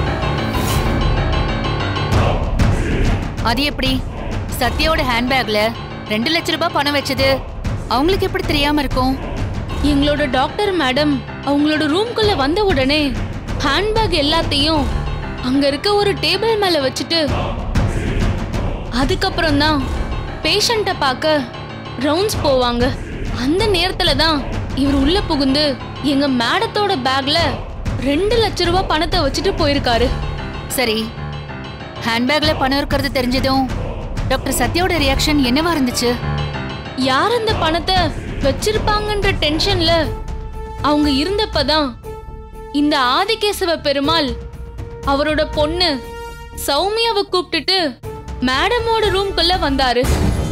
அது எப்படி சத்யாவோட ஹேண்ட்பேக்ல ரெண்டு லட்ச ரூபாய் பணம் வச்சது அவங்களுக்கு எப்படி தெரியாம இருக்கும் எங்களோட டாக்டர் மேடம் அவங்களோட ரூம்குள்ள வந்த உடனே ஹேண்ட்பேக் எல்லாத்தையும் அங்க இருக்க ஒரு டேபிள் மேல வச்சுட்டு அதுக்கப்புறம் தான் பேஷண்ட்டை பார்க்க ரவுண்ட்ஸ் போவாங்க அந்த நேரத்துல தான் இவர் உள்ள புகுந்து எங்க மேடத்தோட பேக்ல ரெண்டு லட்ச ரூபாய் பணத்தை வச்சுட்டு போயிருக்காரு சரி ஹேண்ட்பேக்ல பணம் இருக்கிறது தெரிஞ்சதும் டாக்டர் சத்யாவோட ரியாக்ஷன் என்னவா இருந்துச்சு யார் அந்த பணத்தை வச்சிருப்பாங்கன்ற டென்ஷன்ல அவங்க இருந்தப்பதான் இந்த ஆதிகேசவ பெருமாள் அவரோட பொண்ணு சௌமியாவை கூப்பிட்டுட்டு மேடமோட ரூம்குள்ள வந்தாரு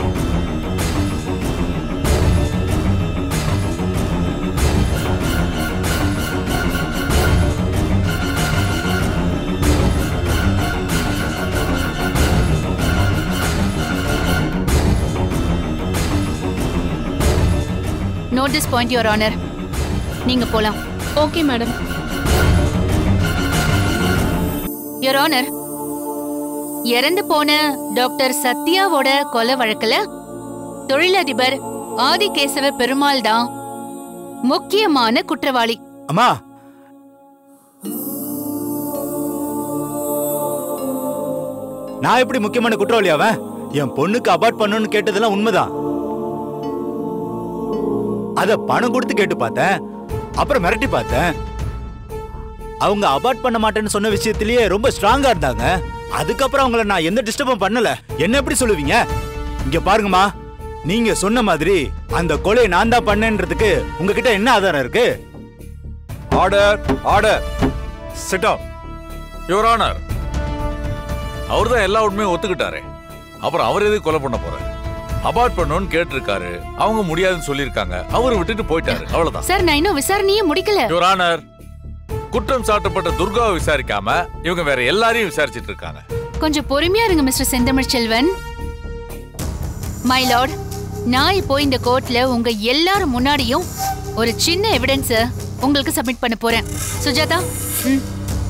note this point your honour நீங்க போலாம் ஓகே மேடம் யுவர் ஆனர் இறந்து போன டாக்டர் சத்யாவோட கொலை வழக்குல தொழிலதிபர் ஆதிகேசவ பெருமாள் தான் முக்கியமான குற்றவாளி அம்மா நான் எப்படி முக்கியமான குற்றவாளி அவன் என் பொண்ணுக்கு அபார்ட் பண்ணணும்னு கேட்டதெல்லாம் உண்மைதான் அத பணம் கொடுத்து கேட்டு பார்த்தேன் அப்புறம் மிரட்டி பார்த்தேன் அவங்க அபார்ட் பண்ண மாட்டேன்னு சொன்ன விஷயத்திலேயே ரொம்ப ஸ்ட்ராங்கா இருந்தாங்க அதுக்கப்புறம் அவங்கள நான் எந்த டிஸ்டர்பும் பண்ணல என்ன எப்படி சொல்லுவீங்க இங்க பாருங்கம்மா நீங்க சொன்ன மாதிரி அந்த கொலையை நான் தான் பண்ணேன்றதுக்கு உங்ககிட்ட என்ன ஆதாரம் இருக்கு order order sit your honour அவர் தான் எல்லா உண்மையும் ஒத்துக்கிட்டாரே அப்புறம் அவர் எதுக்கு கொலை பண்ண போறாரு அபார்ட் பண்ணணும்னு கேட்டிருக்காரு அவங்க முடியாதுன்னு சொல்லியிருக்காங்க அவர் விட்டுட்டு போயிட்டாரு அவ்வளவுதான் சார் நான் இன்னும் விசாரணையே முடிக்கல யுவர் ஆனர் குற்றம் சாட்டப்பட்ட துர்காவை விசாரிக்காம இவங்க வேற எல்லாரையும் விசாரிச்சிட்டு இருக்காங்க கொஞ்சம் பொறுமையா இருங்க mister Senthamizh Selvan my Lord நான் இப்போ இந்த கோர்ட்ல உங்க எல்லாரும் முன்னாடியும் ஒரு சின்ன எவிடன்ஸ உங்களுக்கு சப்மிட் பண்ண போறேன் சுஜாதா ம்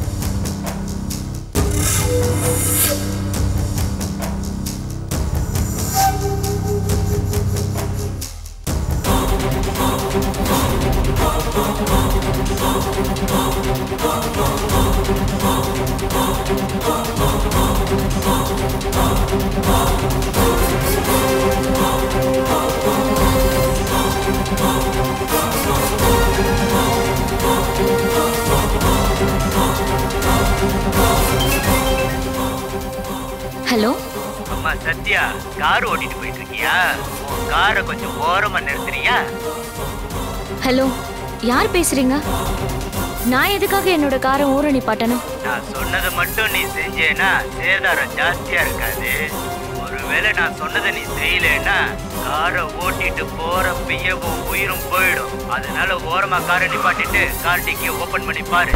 ஹலோ அம்மா சத்யா கார் ஓட்டிட்டு போயிட்டு இருக்கியா உன் காரை கொஞ்சம் ஓரமா நிறுத்துறியா ஹலோ யார் பேசுறீங்க நான் எதுக்காக என்னோட காரை ஊற நிப்பாட்டணும் நான் சொன்னதை மட்டும் நீ செஞ்சேன்னா சேதாரம் ஜாஸ்தியா இருக்காது ஒருவேளை நான் சொன்னதை நீ செய்யலைன்னா காரை ஓட்டிட்டு போறப்பயே உன் உயிரும் போயிடும் அதனால ஓரமா காரை நிப்பாட்டிட்டு கார் டிக்கியை ஓபன் பண்ணி பாரு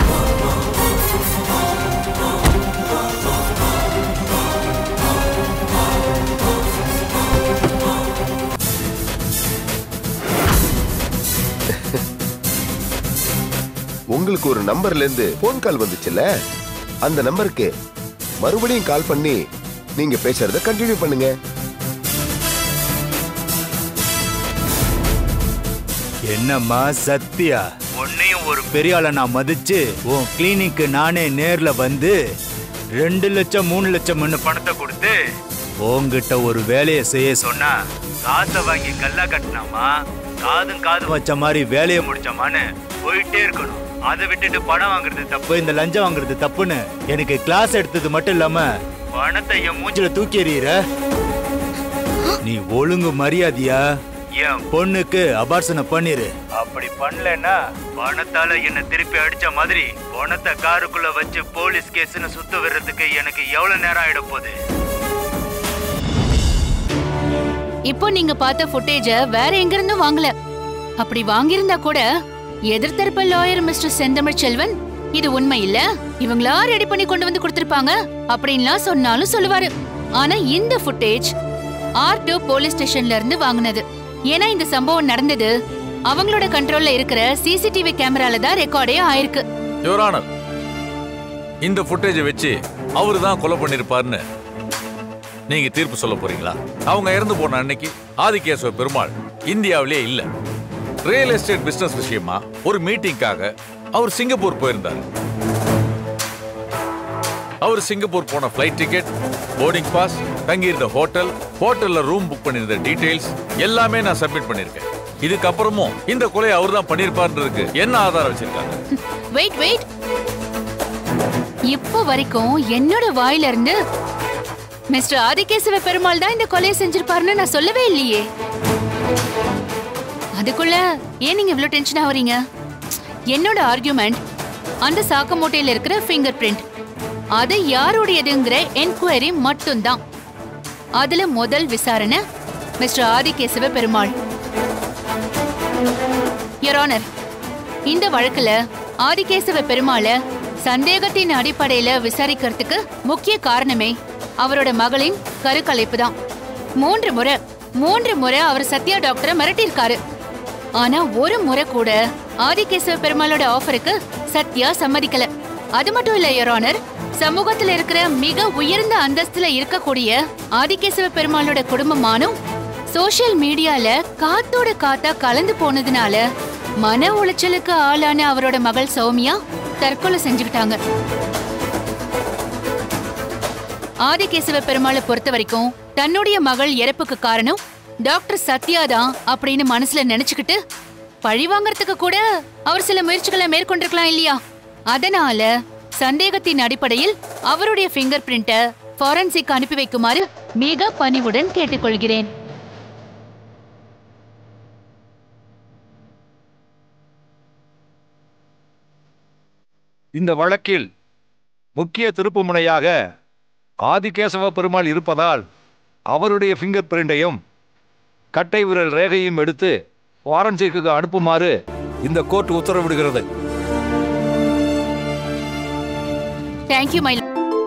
உங்களுக்கு ஒரு நம்பர்ல இருந்து போன் கால் வந்துச்சுல்ல அந்த நம்பருக்கு மறுபடியும் கால் பண்ணி நீங்க பேசுறத கண்டினியூ பண்ணுங்க என்னம்மா சத்யா உன்னையும் ஒரு பெரிய ஆளை நான் மதிச்சு உன் கிளினிக்கு நானே நேர்ல வந்து ரெண்டு லட்சம் மூணு லட்சம்னு பணத்தை கொடுத்து உன்கிட்ட ஒரு வேலையை செய்ய சொன்னா காசை வாங்கி கல்லா கட்டினாமா காதும் காது வச்ச மாதிரி வேலையை முடிச்சமான்னு போயிட்டே இருக்கணும் அதை விட்டுட்டு பணம் வாங்குறது தப்பு அப்ப இந்த லஞ்சம் வாங்குறது தப்புன்னு எனக்கு கிளாஸ் எடுத்தது மட்டும் இல்லாம பணத்தை என் மூஞ்சி மூஞ்சில தூக்கி எறிகிற நீ ஒழுங்கு மரியாதையா என் பொண்ணுக்கு அபார்சனை பண்ணிரு அப்படி பண்ணலன்னா பணத்தால என்ன திருப்பி அடிச்ச மாதிரி பணத்தை காருக்குள்ள வச்சு போலீஸ் கேஸ்னு சுத்த விடுறதுக்கு எனக்கு எவ்வளவு நேரம் ஆயிட போகுது இப்போ நீங்க பார்த்த ஃபுட்டேஜ வேற எங்க இருந்தும் வாங்கல அப்படி வாங்கியிருந்தா கூட எதிர்த்தரப்பு லாயர் மிஸ்டர் செந்தமிழ் செல்வன் இது உண்மை இல்ல இவங்களா ரெடி பண்ணி கொண்டு வந்து கொடுத்திருப்பாங்க அப்படின்லாம் சொன்னாலும் சொல்லுவாரு ஆனா இந்த ஃபுட்டேஜ் ஆர் டூ போலீஸ் ஸ்டேஷன்ல இருந்து வாங்குனது ஏன்னா இந்த சம்பவம் நடந்தது அவங்களோட கண்ட்ரோல்ல இருக்கிற சிசிடிவி கேமரால தான் ரெக்கார்டே ஆயிருக்கு யுவர் ஆனர் இந்த ஃபுட்டேஜை வச்சு அவரு தான் கொலை பண்ணிருப்பாருன்னு நீங்க தீர்ப்பு சொல்ல போறீங்களா அவங்க இறந்து போன அன்னைக்கு ஆதிகேசவ பெருமாள் இந்தியாவிலே இல்ல ரியல் எஸ்டேட் பிசினஸ் விஷயமா ஒரு மீட்டிங்காக அவர் சிங்கப்பூர் போயிருந்தார் அவர் சிங்கப்பூர் போன ஃப்ளைட் டிக்கெட் போர்டிங் பாஸ் தங்கியிருந்த ஹோட்டல் ஹோட்டல்ல ரூம் புக் பண்ணியிருந்த டீடைல்ஸ் எல்லாமே நான் சப்மிட் பண்ணிருக்கேன் இதுக்கப்புறமும் இந்த கொலை அவர் தான் பண்ணிருப்பாருன்றதுக்கு என்ன ஆதாரம் வச்சிருக்காங்க வெயிட் வெயிட் இப்போ வரைக்கும் என்னோட வாயில இருந்து மிஸ்டர் ஆதிகேசவ பெருமாள் தான் இந்த கொலையை செஞ்சிருப்பாருன்னு நான் சொல்லவே இல்லையே அதுக்குள்ள ஏன் நீங்க இவ்ளோ டென்ஷன் ஆவறீங்க என்னோட ஆர்குமெண்ட் அந்த சாக்கு மூட்டையில இருக்கிற ஃபிங்கர் பிரிண்ட் அது யாருடையதுங்கிற என்கொயரி மட்டும்தான் அதுல முதல் விசாரணை mister Adikesava Perumal your honour இந்த வழக்குல ஆதிகேசவ பெருமாள சந்தேகத்தின் அடிப்படையில விசாரிக்கிறதுக்கு முக்கிய காரணமே அவரோட மகளின் கருக்கலைப்பு தான் மூன்று முறை மூன்று முறை அவர் சத்யா டாக்டரை மிரட்டியிருக்காரு ஆனா ஒரு முறை கூட ஆதிகேசவ பெருமாளோட ஆஃபருக்கு சத்யா சம்மதிக்கல அது மட்டும் இல்ல யர் ஆனர் சமூகத்துல இருக்கிற மிக உயர்ந்த அந்தஸ்துல இருக்கக்கூடிய ஆதிகேசவ பெருமாளோட குடும்பமானும் சோஷியல் மீடியால காத்தோட காத்தா கலந்து போனதுனால மன உளைச்சலுக்கு ஆளான அவரோட மகள் சௌமியா தற்கொலை செஞ்சுக்கிட்டாங்க ஆதிகேசவ பெருமாளை பொறுத்த வரைக்கும் தன்னுடைய மகள் இறப்புக்கு காரணம் டாக்டர் சத்யா தான் அப்படின்னு மனசுல நினைச்சுக்கிட்டு பழி வாங்கறதுக்கு கூட அவர் சில முயற்சிகளை மேற்கொண்டிருக்கலாம் இல்லையா அதனால சந்தேகத்தின் அடிப்படையில் அவருடைய ஃபிங்கர் பிரிண்ட ஃபாரன்சிக் அனுப்பி வைக்குமாறு மிக பணிவுடன் கேட்டுக்கொள்கிறேன் இந்த வழக்கில் முக்கிய திருப்புமுனையாக ஆதிகேசவ பெருமாள் இருப்பதால் அவருடைய ஃபிங்கர் பிரிண்டையும் கட்டை விரல் ரேகையும் எடுத்து ஃபாரன்சிக்கு அனுப்புமாறு இந்த கோர்ட் உத்தரவிடுகிறது தேங்க்யூ மை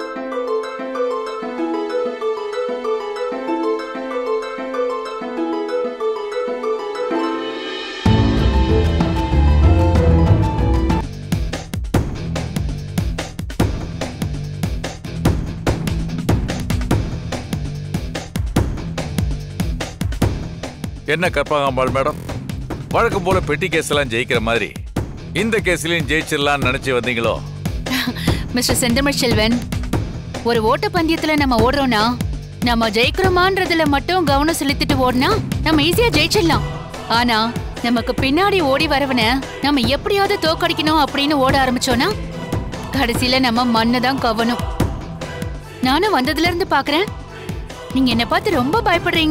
என்ன கற்பகாம்பாள் மேடம் வழக்கம் போல பெட்டி கேஸ் எல்லாம் ஜெயிக்கிற மாதிரி இந்த கேஸ்லயும் ஜெயிச்சிடலாம்னு நினைச்சு வந்தீங்களோ மிஸ்டர் செந்தமிழ் செல்வன் ஒரு ஓட்ட பந்தயத்துல நம்ம ஓடுறோம்னா நம்ம ஜெயிக்கிறோமான்றதுல மட்டும் கவனம் செலுத்திட்டு ஓடினா நம்ம ஈஸியா ஜெயிச்சிடலாம் ஆனா நமக்கு பின்னாடி ஓடி வரவன நம்ம எப்படியாவது தோக்கடிக்கணும் அப்படின்னு ஓட ஆரம்பிச்சோம்னா கடைசியில நம்ம மண்ணை தான் கவனும் நானும் வந்ததுல இருந்து பாக்குறேன் நீங்க என்ன பார்த்து ரொம்ப பயப்படுறீங்க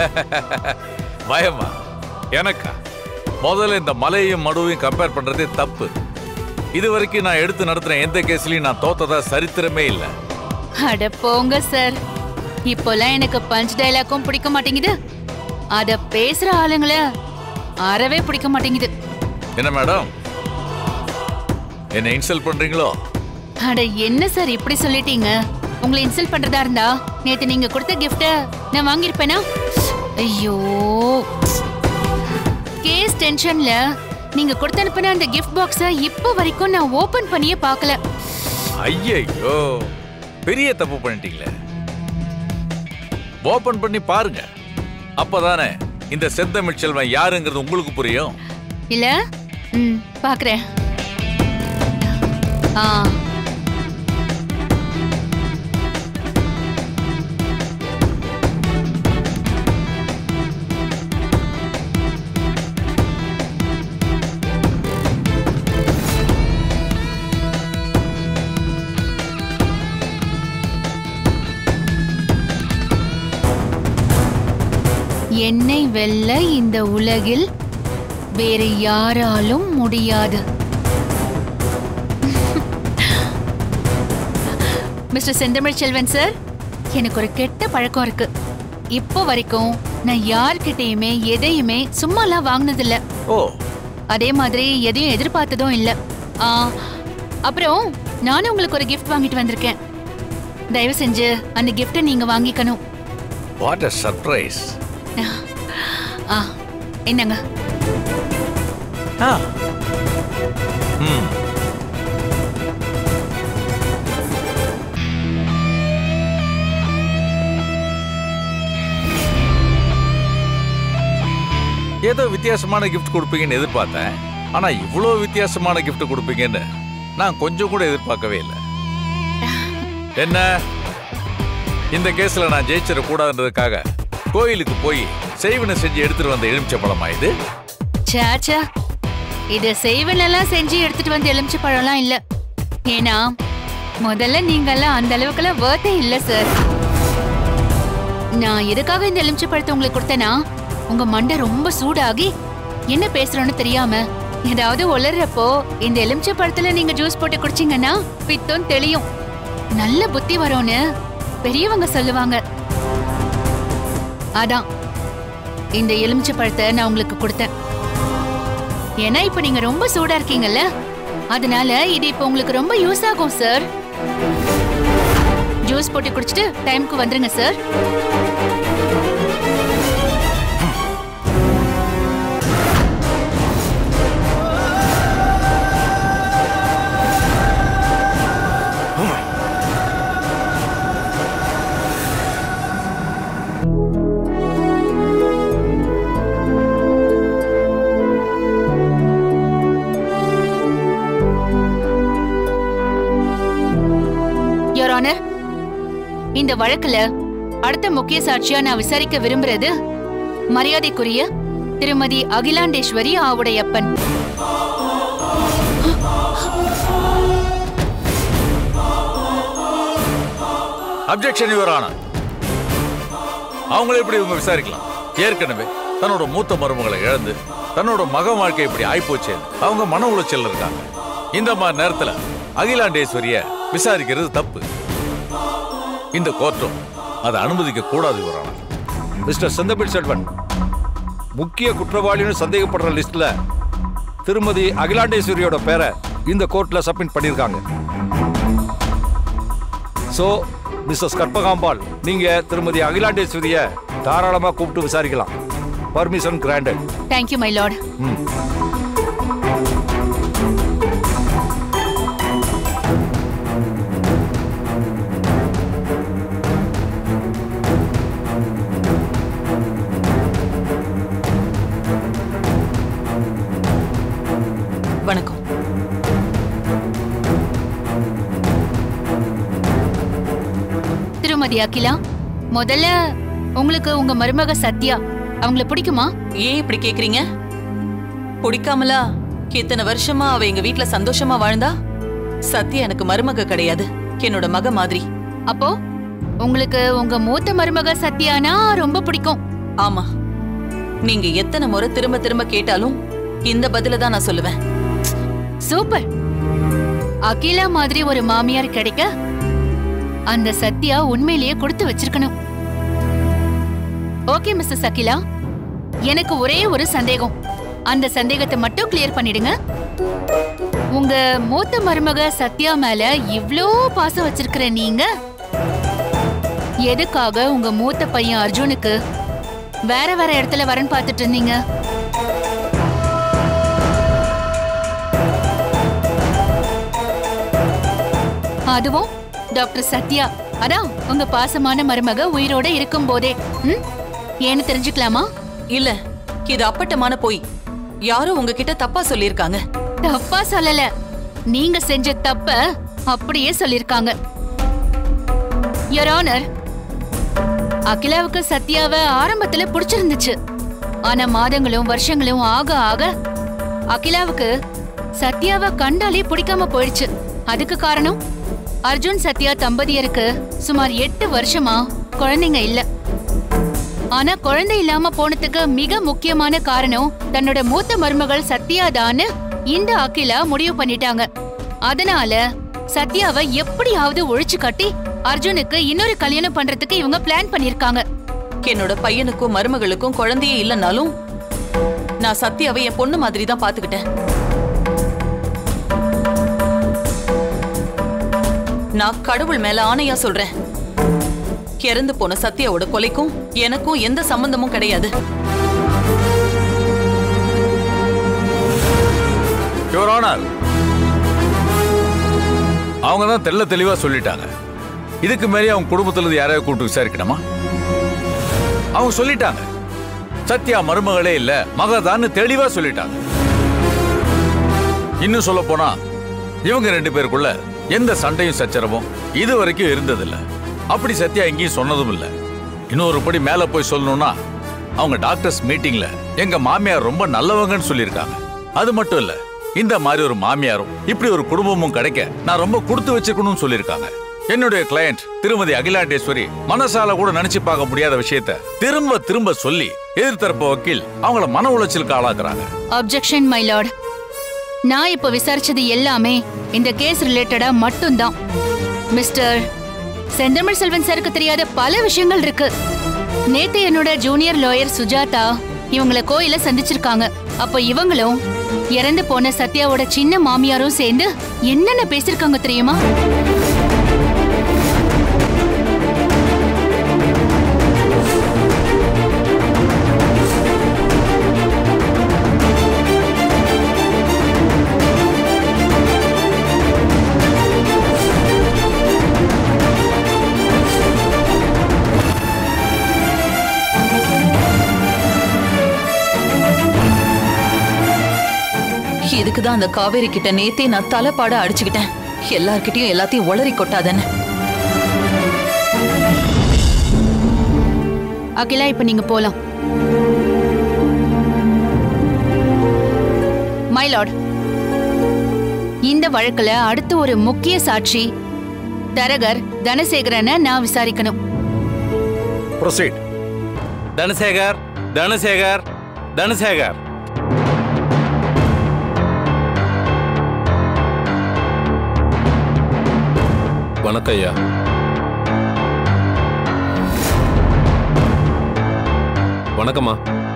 பயமா எனக்கா முதல்ல இந்த மலையையும் மடுவையும் கம்பேர் பண்றதே தப்பு இது வரைக்கும் நான் எடுத்து நடத்துன எந்த கேஸ்லயும் நான் தோத்ததா சரித்திரமே இல்லை அட போங்க சார் இப்போலாம் எனக்கு பஞ்ச் டைலாக்கும் பிடிக்க மாட்டேங்குது அத பேசுற ஆளுங்கள அறவே பிடிக்க மாட்டேங்குது என்ன மேடம் என்ன இன்சல்ட் பண்றீங்களோ அட என்ன சார் இப்படி சொல்லிட்டீங்க உங்களை இன்சல்ட் பண்றதா இருந்தா நேத்து நீங்க கொடுத்த கிஃப்ட நான் வாங்கியிருப்பேனா ஐயோ கேஸ் டென்ஷன்ல நீங்க கொடுத்து அனுப்பின அந்த கிஃப்ட் பாக்ஸ இப்போ வரைக்கும் நான் ஓபன் பண்ணியே பார்க்கல ஐயையோ பெரிய தப்பு பண்ணிட்டீங்களே ஓபன் பண்ணி பாருங்க அப்பதானே இந்த செந்தமிழ் செல்வன் யாருங்கிறது உங்களுக்கு புரியும் இல்ல ம் பாக்குறேன் ஆ என்னை வெல்ல இந்த உலகில் வேறு யாராலும் முடியாது மிஸ்டர் செந்தமிழ் செல்வன் சார் எனக்கு ஒரு கெட்ட பழக்கம் இருக்கு இப்போ வரைக்கும் நான் யார்கிட்டயுமே எதையுமே சும்மாலாம் வாங்கினதில்ல ஓ அதே மாதிரி எதையும் எதிர்பார்த்ததும் இல்ல ஆ, அப்புறம் நானும் உங்களுக்கு ஒரு gift வாங்கிட்டு வந்திருக்கேன் தயவு செஞ்சு அந்த கிஃப்ட்டை நீங்க வாங்கிக்கணும் வாட் அ சர்ப்ரைஸ் ஆ என்னங்க ஆ ம் ஏதோ வித்தியாசமான gift கொடுப்பீங்கன்னு எதிர்பார்த்தேன் ஆனா இவ்வளோ வித்தியாசமான gift கொடுப்பீங்கன்னு நான் கொஞ்சம் கூட எதிர்பார்க்கவே இல்லை என்ன இந்த கேஸ்ல நான் ஜெயிச்சிட கூடாதுன்றதுக்காக கோயிலுக்கு போய் செய்வனை செஞ்சு எடுத்துட்டு வந்த எலுமிச்சை பழமா இது சாச்சா இது செய்வனெல்லாம் செஞ்சு எடுத்துட்டு வந்து எலுமிச்சை பழம்லாம் இல்ல ஏன்னா முதல்ல நீங்கெல்லாம் அந்த அளவுக்குலாம் வேர்த்தே இல்ல சார் நான் எதுக்காக இந்த எலுமிச்சை பழத்தை உங்களுக்கு கொடுத்தேனா உங்க மண்டை ரொம்ப சூடாகி என்ன பேசுறோன்னு தெரியாம ஏதாவது உளறப்போ இந்த எலுமிச்சை பழத்துல நீங்க ஜூஸ் போட்டு குடிச்சீங்கன்னா பித்தம் தெளியும் நல்ல புத்தி வரும்னு பெரியவங்க சொல்லுவாங்க அதான் இந்த எலுமிச்சை பழத்தை நான் உங்களுக்கு கொடுத்தேன் ஏன்னா இப்ப நீங்க ரொம்ப சூடா இருக்கீங்கல்ல அதனால இது இப்ப உங்களுக்கு ரொம்ப யூஸ் ஆகும் சார் ஜூஸ் போட்டு குடிச்சிட்டு டைம்க்கு வந்துருங்க சார் யோர் ஆனர் இந்த வழக்குல அடுத்த முக்கிய சாட்சியா நான் விசாரிக்க விரும்புறது மரியாதைக்குரிய திருமதி Akilandeswari Avudaiyappan objection your honour அவங்கள எப்படி இவங்க விசாரிக்கலாம் ஏற்கனவே தன்னோட மூத்த மருமகளை இழந்து தன்னோட மக வாழ்க்கை இப்படி ஆயிப்போச்சு அவங்க மன உளைச்சல் இருக்காங்க இந்த மாதிரி நேரத்துல அகிலாண்டேஸ்வரிய விசாரிக்கிறது தப்பு இந்த கோர்ட்டும் அதை அனுமதிக்க கூடாது your honour mister Senthamizh Selvan முக்கிய குற்றவாளின்னு சந்தேகப்படுற லிஸ்ட்ல திருமதி அகிலாண்டேஸ்வரியோட பேரை இந்த கோர்ட்ல சப்மிட் பண்ணியிருக்காங்க ஸோ மிஸ்ஸஸ் கற்பகாம்பாள் நீங்க திருமதி அகிலாண்டேஸ்வரிய தாராளமா கூப்பிட்டு விசாரிக்கலாம் permission granted thank you my lord வணக்கம் திருமதி அகிலா முதல்ல உங்களுக்கு உங்க மருமக சத்யா அவங்கள பிடிக்குமா ஏன் இப்படி கேக்குறீங்க பிடிக்காமலா இத்தனை வருஷமா அவ எங்க வீட்ல சந்தோஷமா வாழ்ந்தா சத்யா எனக்கு மருமக கிடையாது என்னோட மக மாதிரி அப்போ உங்களுக்கு உங்க மூத்த மருமக சத்யானா ரொம்ப பிடிக்கும் ஆமா நீங்க எத்தனை முறை திரும்ப திரும்ப கேட்டாலும் இந்த பதில தான் நான் சொல்லுவேன் சூப்பர் அகிலா மாதிரி ஒரு மாமியார் கிடைக்க அந்த சத்யா உண்மையிலேயே கொடுத்து வச்சிருக்கணும் ஓகே மிஸ்டர் அகிலா எனக்கு ஒரே ஒரு சந்தேகம் அந்த சந்தேகத்தை மட்டும் கிளியர் பண்ணிடுங்க உங்க மூத்த மருமக சத்யா மேல இவ்ளோ பாசம் வச்சிருக்கிற நீங்க எதுக்காக உங்க மூத்த பையன் அர்ஜுனுக்கு வேற வேற இடத்துல வரன் பார்த்துட்டு இருந்தீங்க அதுவும் டாக்டர் சத்யா அதான் உங்க பாசமான மருமக உயிரோட இருக்கும் போதே ம்? ஏன்னு தெரிஞ்சுக்கலாமா இல்ல இது அப்பட்டமான போய் யாரோ உங்ககிட்ட தப்பா சொல்லியிருக்காங்க தப்பா சொல்லல நீங்க செஞ்ச தப்ப அப்படியே சொல்லிருக்காங்க யுவர் ஆனர் அகிலாவுக்கு சத்யாவை ஆரம்பத்துல பிடிச்சிருந்துச்சு ஆனா மாதங்களும் வருஷங்களும் ஆக ஆக அகிலாவுக்கு சத்யாவை கண்டாலே பிடிக்காம போயிடுச்சு அதுக்கு காரணம் அர்ஜுன் சத்யா தம்பதியருக்கு சுமார் எட்டு வருஷமா குழந்தைங்க இல்ல ஆனா குழந்தை இல்லாம போனதுக்கு மிக முக்கியமான காரணம் தன்னோட மூத்த மருமகள் சத்யாதான்னு இந்த அகிலா முடிவு பண்ணிட்டாங்க அதனால சத்யாவை எப்படியாவது ஒழிச்சு கட்டி அர்ஜுனுக்கு இன்னொரு கல்யாணம் பண்றதுக்கு இவங்க பிளான் பண்ணிருக்காங்க என்னோட பையனுக்கும் மருமகளுக்கும் குழந்தையே இல்லைனாலும் நான் சத்யாவை என் பொண்ணு மாதிரி தான் பாத்துக்கிட்டேன் நான் கடவுள் மேல ஆணையா சொல்றேன் இறந்து போன சத்யாவோட கொலைக்கும் எனக்கும் எந்த சம்பந்தமும் கிடையாது யுவர் ஆனர் அவங்க தான் தெள்ள தெளிவா சொல்லிட்டாங்க இதுக்கு மேலே அவங்க குடும்பத்துல இருந்து யாரையும் கூப்பிட்டு விசாரிக்கணுமா அவங்க சொல்லிட்டாங்க சத்யா மருமகளே இல்ல மகதான்னு தெளிவா சொல்லிட்டாங்க இன்னும் சொல்ல போனா இவங்க ரெண்டு பேருக்குள்ள எந்த சண்டையும் சச்சரவும் இது வரைக்கும் இருந்ததில்ல அப்படி சத்யா எங்கேயும் சொன்னதும் இல்ல இன்னொரு படி மேல போய் சொல்லணும்னா அவங்க டாக்டர்ஸ் மீட்டிங்ல எங்க மாமியார் ரொம்ப நல்லவங்கன்னு சொல்லியிருக்காங்க அது மட்டும் இல்ல இந்த மாதிரி ஒரு மாமியாரும் இப்படி ஒரு குடும்பமும் கிடைக்க நான் ரொம்ப கொடுத்து வச்சிருக்கணும்னு சொல்லியிருக்காங்க என்னுடைய கிளையண்ட் திருமதி அகிலாண்டேஸ்வரி மனசால கூட நினைச்சு பார்க்க முடியாத விஷயத்த திரும்ப திரும்ப சொல்லி எதிர்த்தரப்பு வக்கீல் அவங்கள மன உளைச்சலுக்கு ஆளாக்குறாங்க அப்ஜெக்ஷன் மை லார்ட் நான் இப்ப விசாரிச்சது எல்லாமே இந்த கேஸ் ரிலேட்டடா மட்டும்தான் மிஸ்டர் செந்தமிழ் செல்வன் சாருக்கு தெரியாத பல விஷயங்கள் இருக்கு நேத்து என்னோட ஜூனியர் லாயர் சுஜாதா இவங்கள கோயில சந்திச்சிருக்காங்க அப்ப இவங்களும் இறந்து போன சத்யாவோட சின்ன மாமியாரும் சேர்ந்து என்னென்ன பேசிருக்காங்க தெரியுமா இதுக்கு தான் அந்த காவேரி கிட்ட நேத்தே நான் தலைப்பாட அடிச்சுக்கிட்டேன் எல்லார்கிட்டயும் எல்லாத்தையும் உளறி கொட்டாதன்னு அகிலா இப்ப நீங்க போலாம் மை லார்ட் இந்த வழக்குல அடுத்து ஒரு முக்கிய சாட்சி தரகர் தனசேகரனை நான் விசாரிக்கணும் ப்ரொசீட் தனசேகர் தனசேகர் தனசேகர் வணக்கம் ஐயா வணக்கம்மா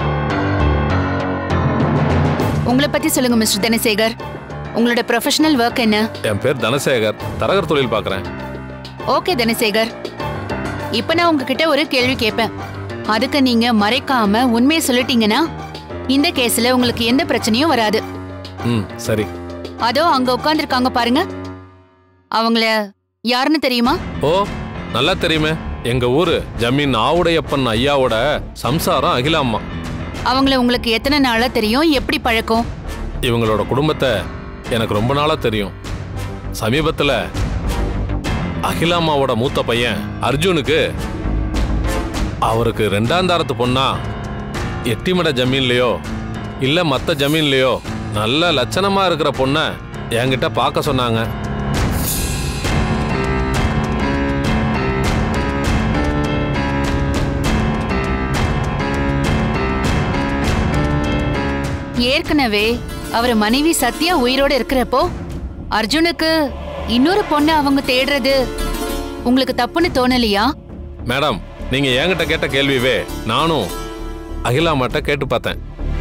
உங்களை பத்தி சொல்லுங்க மிஸ்டர் தனசேகர் உங்களோட ப்ரொஃபஷனல் ஒர்க் என்ன என் பேர் தனசேகர் தரகர் தொழில் பார்க்குறேன் ஓகே தனசேகர் இப்ப நான் உங்ககிட்ட ஒரு கேள்வி கேட்பேன் அதுக்கு நீங்க மறைக்காம உண்மையை சொல்லிட்டீங்கன்னா இந்த கேஸ்ல உங்களுக்கு எந்த பிரச்சனையும் வராது ம் சரி அதோ அங்க உட்கார்ந்திருக்காங்க பாருங்க அவங்கள யாருன்னு தெரியுமா ஓ நல்லா தெரியுமே எங்க ஊரு ஜமீன் ஆவுடையப்பன் ஐயாவோட சம்சாரம் அகிலாம்மா அவங்கள உங்களுக்கு எத்தனை நாளா தெரியும் எப்படி பழக்கம் இவங்களோட குடும்பத்தை எனக்கு ரொம்ப நாளா தெரியும் சமீபத்துல அகிலாம்மாவோட மூத்த பையன் அர்ஜுனுக்கு அவருக்கு ரெண்டாம் தாரத்து பொண்ணா எட்டிமட ஜமீன்லயோ இல்ல மத்த ஜமீன்லயோ நல்ல லட்சணமா இருக்கிற பொண்ணை என்கிட்ட பார்க்க சொன்னாங்க ஏற்கனவே அவர் மனைவி சத்யா உயிரோட இருக்கிறப்போ அர்ஜுனுக்கு இன்னொரு பொண்ணை அவங்க தேடுறது உங்களுக்கு தப்புன்னு தோணலையா மேடம் நீங்க என்கிட்ட கேட்ட கேள்விவே நானும் அகிலாமாட்ட கேட்டு பார்த்தேன்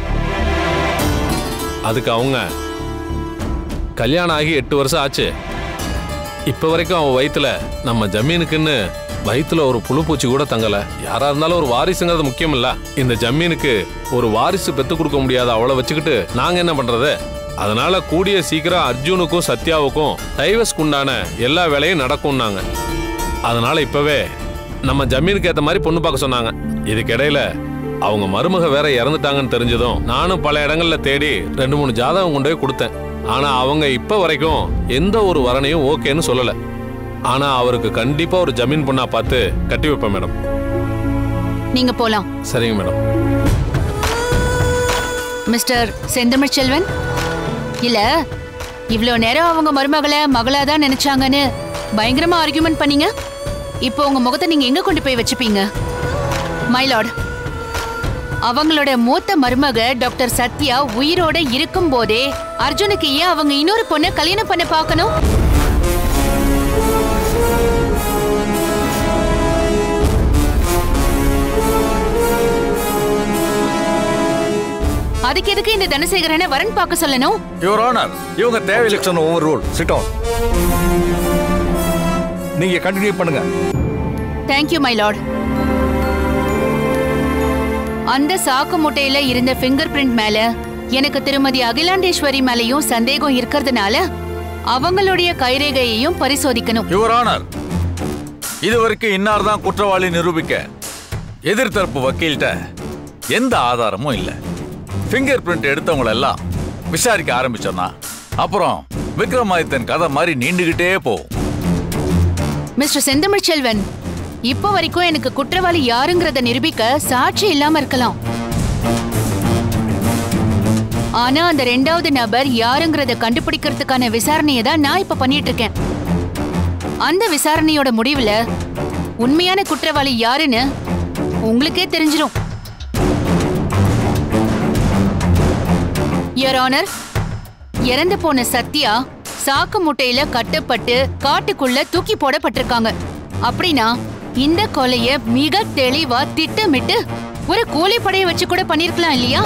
அதுக்கு அவங்க கல்யாணம் ஆகி எட்டு வருஷம் ஆச்சு இப்ப வரைக்கும் அவன் வயித்துல நம்ம ஜமீனுக்குன்னு வயித்துல ஒரு புழு பூச்சி கூட தங்கல யாரா இருந்தாலும் ஒரு வாரிசுங்கிறது முக்கியம் இல்ல இந்த ஜமீனுக்கு ஒரு வாரிசு பெத்து கொடுக்க முடியாத அவளை வச்சுக்கிட்டு நாங்க என்ன பண்றது அதனால கூடிய சீக்கிரம் அர்ஜுனுக்கும் சத்யாவுக்கும் டைவர்ஸ்க்கு உண்டான எல்லா வேலையும் நடக்கும்னாங்க அதனால இப்பவே நம்ம ஜமீனுக்கு ஏத்த மாதிரி பொண்ணு பார்க்க சொன்னாங்க இதுக்கிடையில அவங்க மருமக வேற இறந்துட்டாங்கன்னு தெரிஞ்சதும் நானும் பல இடங்கள்ல தேடி ரெண்டு மூணு ஜாதகம் கொண்டு போய் கொடுத்தேன் ஆனா அவங்க இப்ப வரைக்கும் எந்த ஒரு வரனையும் ஓகேன்னு சொல்லல ஆனா அவருக்கு கண்டிப்பா ஒரு ஜமீன் பொண்ணா பார்த்து கட்டி வைப்பேன் மேடம் நீங்க போலாம் சரிங்க மேடம் மிஸ்டர் செந்தமிழ் செல்வன் இல்ல இவ்ளோ நேரம் அவங்க மருமகளை மகளா தான் நினைச்சாங்கன்னு பயங்கரமா ஆர்கியூமெண்ட் பண்ணீங்க இப்போ உங்க முகத்தை நீங்க எங்க கொண்டு போய் வச்சுப்பீங்க மை லார்ட் அவங்களோட மூத்த மருமக டாக்டர் சத்யா உயிரோட இருக்கும் போதே அர்ஜுனுக்கு ஏன் அவங்க இன்னொரு பொண்ணை கல்யாணம் பண்ண பார்க்கணும் அதுக்கு எதுக்கு இந்த தனசேகரனை வரன் பார்க்க சொல்லணும் யுவர் ஆனர் இவங்க தேவையில்லை ஓவர் ரூல் சிட் ஆன் நீங்க கண்டினியூ பண்ணுங்க தேங்க்யூ மை லார்ட் அந்த சாக்கு மூட்டையில இருந்த ஃபிங்கர் பிரிண்ட் மேல எனக்கு திருமதி அகிலாண்டேஸ்வரி மேலயும் சந்தேகம் இருக்கிறதுனால அவங்களுடைய கைரேகையையும் பரிசோதிக்கணும் யுவர் ஆனர் இதுவரைக்கும் இன்னார் தான் குற்றவாளி நிரூபிக்க எதிர்த்தரப்பு வக்கீல்கிட்ட எந்த ஆதாரமும் இல்லை ஃபிங்கர் பிரிண்ட் எடுத்தவங்கள எல்லாம் விசாரிக்க ஆரம்பிச்சோம்னா அப்புறம் விக்ரமாதித்தன் கதை மாதிரி நீண்டுகிட்டே போகும் மிஸ்டர் செந்தமிழ் செல்வன் இப்போ வரைக்கும் எனக்கு குற்றவாளி யாருங்கிறத நிரூபிக்க சாட்சி இல்லாம இருக்கலாம் ஆனா அந்த ரெண்டாவது நபர் யாருங்கிறத கண்டுபிடிக்கிறதுக்கான விசாரணையை தான் நான் இப்ப பண்ணிட்டு இருக்கேன் அந்த விசாரணையோட முடிவுல உண்மையான குற்றவாளி யாருன்னு உங்களுக்கே தெரிஞ்சிரும் யுவர் ஆனர் இறந்து போன சத்யா சாக்கு முட்டையில கட்டப்பட்டு காட்டுக்குள்ள தூக்கி போடப்பட்டிருக்காங்க அப்படின்னா இந்த கொலைய மிக தெளிவா திட்டமிட்டு ஒரு கூலிப்படையை வச்சு கூட பண்ணிருக்கலாம் இல்லையா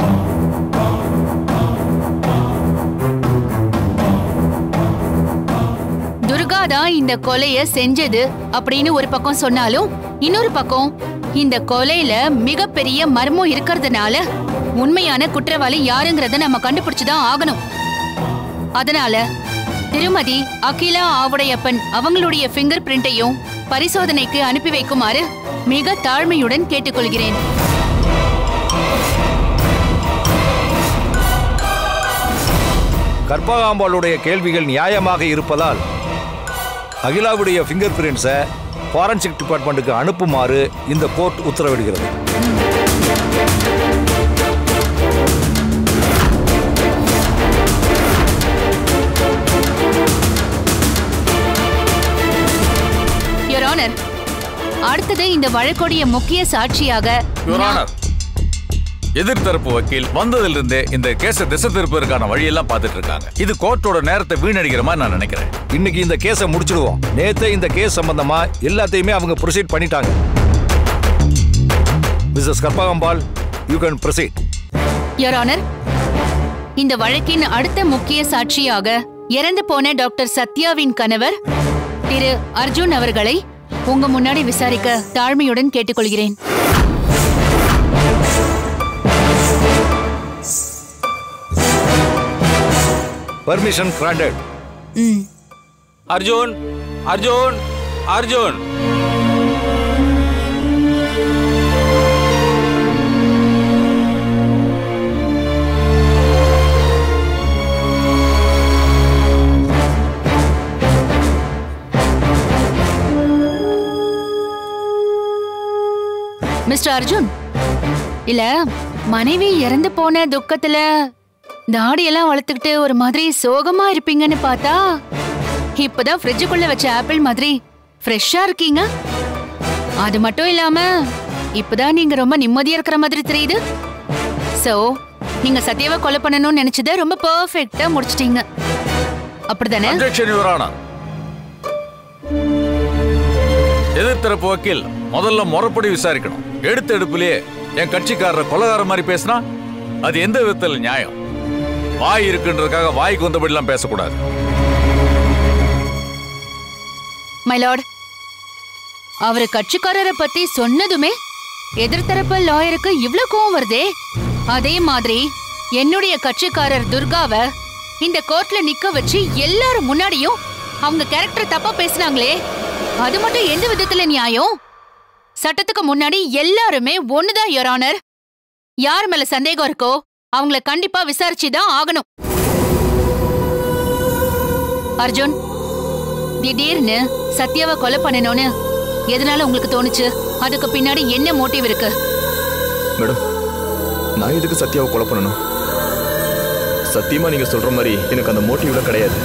துர்கா தான் இந்த கொலைய செஞ்சது அப்படின்னு ஒரு பக்கம் சொன்னாலும் இன்னொரு பக்கம் இந்த கொலையில மிகப்பெரிய மர்மம் இருக்கிறதுனால உண்மையான குற்றவாளி யாருங்கிறத நம்ம கண்டுபிடிச்சுதான் ஆகணும் அதனால திருமதி அகிலா ஆவுடையப்பன் அவங்களுடைய ஃபிங்கர் பிரிண்டையும் பரிசோதனைக்கு அனுப்பி வைக்குமாறு மிக தாழ்மையுடன் கேட்டுக்கொள்கிறேன் கற்பகாம்பாளுடைய கேள்விகள் நியாயமாக இருப்பதால் அகிலாவுடைய ஃபிங்கர் பிரிண்ட்ஸை ஃபாரன்சிக் டிபார்ட்மெண்ட்டுக்கு அனுப்புமாறு இந்த கோர்ட் உத்தரவிடுகிறது யுவர் ஆனர் அடுத்தது இந்த வழக்குடைய முக்கிய சாட்சியாக யுவர் ஆனர் எதிர்த்தரப்பு வக்கீல் வந்ததிலிருந்தே இந்த கேஸை திசை திருப்பதற்கான வழியெல்லாம் பார்த்துட்டு இருக்காங்க இது கோர்ட்டோட நேரத்தை வீணடிக்கிற மாதிரி நான் நினைக்கிறேன் இன்னைக்கு இந்த கேஸை முடிச்சிடுவோம் நேத்தே இந்த கேஸ் சம்பந்தமா எல்லாத்தையுமே அவங்க ப்ரொசீட் பண்ணிட்டாங்க Mrs Karpagambal you can proceed your honour இந்த வழக்கின் அடுத்த முக்கிய சாட்சியாக இறந்து போன டாக்டர் சத்யாவின் கணவர் திரு அர்ஜுன் அவர்களை உங்க முன்னாடி விசாரிக்க தாழ்மையுடன் கேட்டுக்கொள்கிறேன் permission granted Arjun Arjun Arjun mister Arjun இல்ல மனைவி இறந்து போன துக்கத்துல தாடியெல்லாம் வளர்த்துக்கிட்டு ஒரு மாதிரி சோகமா இருப்பீங்கன்னு பார்த்தா இப்பதான் ஃப்ரிட்ஜுக்குள்ள வச்ச ஆப்பிள் மாதிரி ஃப்ரெஷ்ஷா இருக்கீங்க அது மட்டும் இல்லாம இப்பதான் நீங்க ரொம்ப நிம்மதியா இருக்கிற மாதிரி தெரியுது சோ நீங்க சத்யாவை கொலை பண்ணணும்னு நினைச்சதை ரொம்ப பெர்ஃபெக்ட்டா முடிச்சிட்டீங்க அப்படிதானே அப்ஜெக்ஷன் யுவர் ஆனர் எதிர்த்தரப்பு வக்கீல் முதல்ல முறைப்படி விசாரிக்கணும் எடுத்த எடுப்புலயே என் கட்சிக்காரரை கொலகார மாதிரி பேசினா அது எந்த விதத்தில் நியாயம் வாய் இருக்குன்றதுக்காக வாய்க்கு வந்தபடிலாம் பேசக்கூடாது மை லார்ட் அவரு கட்சிக்காரரை பத்தி சொன்னதுமே எதிர்த்தரப்பு லாயருக்கு இவ்ளோ கோவம் வருதே அதே மாதிரி என்னுடைய கட்சிக்காரர் துர்காவை இந்த கோர்ட்ல நிக்க வச்சு எல்லாரும் முன்னாடியும் அவங்க கேரக்டர் தப்பா பேசுனாங்களே அது மட்டும் எந்த விதத்துல நியாயம் சட்டத்துக்கு முன்னாடி எல்லாருமே ஒண்ணுதான் யுவர் ஆனர் யார் மேல சந்தேகம் இருக்கோ அவங்கள கண்டிப்பா விசாரிச்சு தான் ஆகணும் அர்ஜுன் திடீர்னு சத்யாவை கொலை பண்ணணும்னு எதனால உங்களுக்கு தோணுச்சு அதுக்கு பின்னாடி என்ன மோட்டிவ் இருக்கு மேடம் நான் எதுக்கு சத்யாவை கொலை பண்ணணும் சத்தியமா நீங்க சொல்ற மாதிரி எனக்கு அந்த மோட்டிவ்ல கிடையாது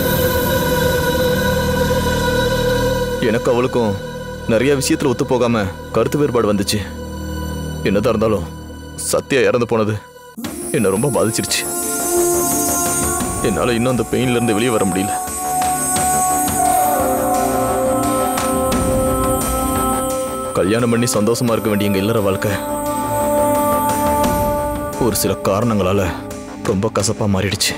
எனக்கு அவளுக்கும் நிறைய விஷயத்துல ஒத்து போகாம கருத்து வேறுபாடு வந்துச்சு என்னதான் இருந்தாலும் சத்யா இறந்து போனது என்ன ரொம்ப பாதிச்சிருச்சு என்னால இன்னும் அந்த பெயின்ல இருந்து வெளியே வர முடியல கல்யாணம் பண்ணி சந்தோஷமா இருக்க வேண்டிய எங்க இல்லற வாழ்க்கை ஒரு சில காரணங்களால ரொம்ப கசப்பா மாறிடுச்சு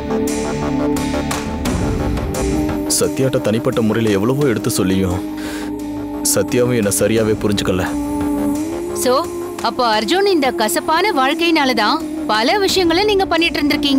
சத்யாட்ட தனிப்பட்ட முறையில் எவ்வளவோ எடுத்து சொல்லியும் சத்யாவும் என்னை சரியாவே புரிஞ்சுக்கல சோ அப்போ அர்ஜுன் இந்த கசப்பான வாழ்க்கையினால தான் பல விஷயங்களை நீங்க பண்ணிட்டு இருந்திருக்கீங்க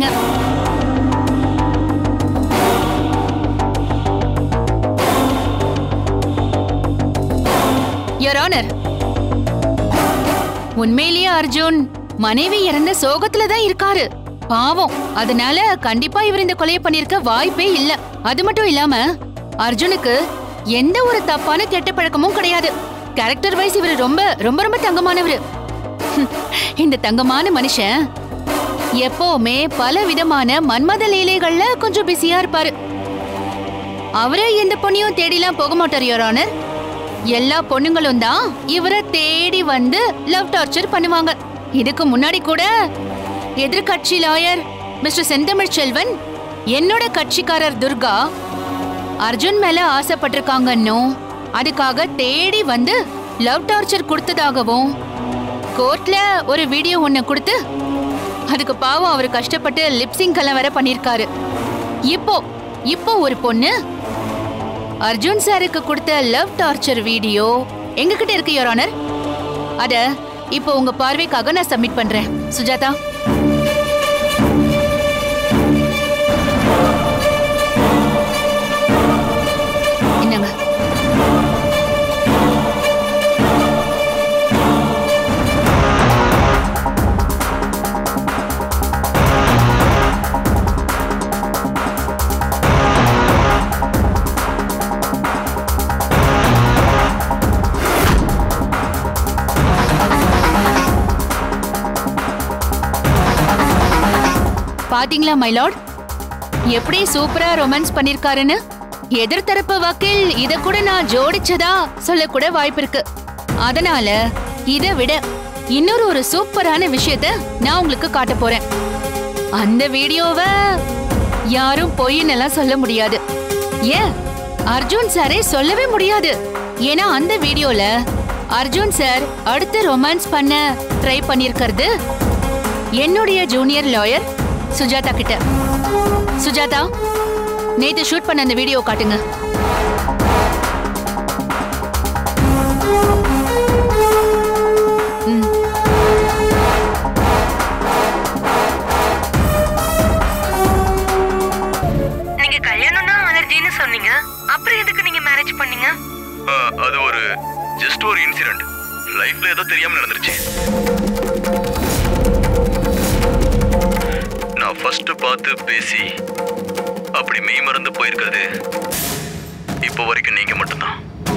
யுவர் ஆனர் உண்மையிலேயே அர்ஜுன் மனைவி இறந்த சோகத்துல தான் இருக்காரு பாவம் அதனால கண்டிப்பா இவர் இந்த கொலையை பண்ணிருக்க வாய்ப்பே இல்ல அது மட்டும் இல்லாம அர்ஜுனுக்கு எந்த ஒரு தப்பான கெட்ட பழக்கமும் கிடையாது கேரக்டர் வைஸ் இவர் ரொம்ப ரொம்ப ரொம்ப தங்கமானவர் இந்த தங்கமான மனுஷன் எப்பவுமே பல விதமான மன்மத லீலைகள்ல கொஞ்சம் பிஸியா இருப்பாரு அவரே எந்த பொண்ணையும் தேடிலாம் போக மாட்டார் யுவர் ஆனர் எல்லா பொண்ணுங்களும் தான் இவரை தேடி வந்து லவ் டார்ச்சர் பண்ணுவாங்க இதுக்கு முன்னாடி கூட எதிர்கட்சி லாயர் மிஸ்டர் செந்தமிழ் செல்வன் என்னோட கட்சிக்காரர் துர்கா அர்ஜுன் மேல ஆசைப்பட்டிருக்காங்கன்னும் அதுக்காக தேடி வந்து லவ் டார்ச்சர் கொடுத்ததாகவும் கோர்ட்ல ஒரு வீடியோ ஒண்ணு கொடுத்து அதுக்கு பாவம் அவர் கஷ்டப்பட்டு லிப்சிங் எல்லாம் வேற பண்ணிருக்காரு இப்போ இப்போ ஒரு பொண்ணு அர்ஜுன் சாருக்கு கொடுத்த லவ் டார்ச்சர் வீடியோ எங்ககிட்ட இருக்கு யோர் ஆனர் அத இப்போ உங்க பார்வைக்காக நான் சப்மிட் பண்றேன் சுஜாதா என்னங்க பாத்தீங்களா மைலாட் எப்படி சூப்பரா ரொமான்ஸ் பண்ணிருக்காருன்னு எதிர்த்தரப்பு வக்கீல் இத கூட நான் ஜோடிச்சதா சொல்லக்கூட வாய்ப்பு இருக்கு அதனால இத விட இன்னொரு ஒரு சூப்பரான விஷயத்த நான் உங்களுக்கு காட்ட போறேன் அந்த வீடியோவை யாரும் பொய்ன்னு எல்லாம் சொல்ல முடியாது ஏன் அர்ஜுன் சாரே சொல்லவே முடியாது ஏன்னா அந்த வீடியோல அர்ஜுன் சார் அடுத்து ரொமான்ஸ் பண்ண ட்ரை பண்ணிருக்கிறது என்னுடைய ஜூனியர் லாயர் சுஜாதா கிட்ட சுஜாதா நேத்து ஷூட் பண்ண அந்த வீடியோ காட்டுங்க ம். நீங்க கல்யாணம்னா அலர்ஜின்னு சொன்னீங்க அப்புறம் எதுக்கு நீங்க மேரேஜ் பண்ணீங்க அது ஒரு ஜஸ்ட் ஒரு இன்சிடென்ட் லைஃப்ல ஏதோ தெரியாம நடந்துருச்சு நான் ஃபர்ஸ்ட் பார்த்து பேசி அப்படி மெய் மறந்து போயிருக்கிறது இப்போ வரைக்கும் நீங்க மட்டும்தான்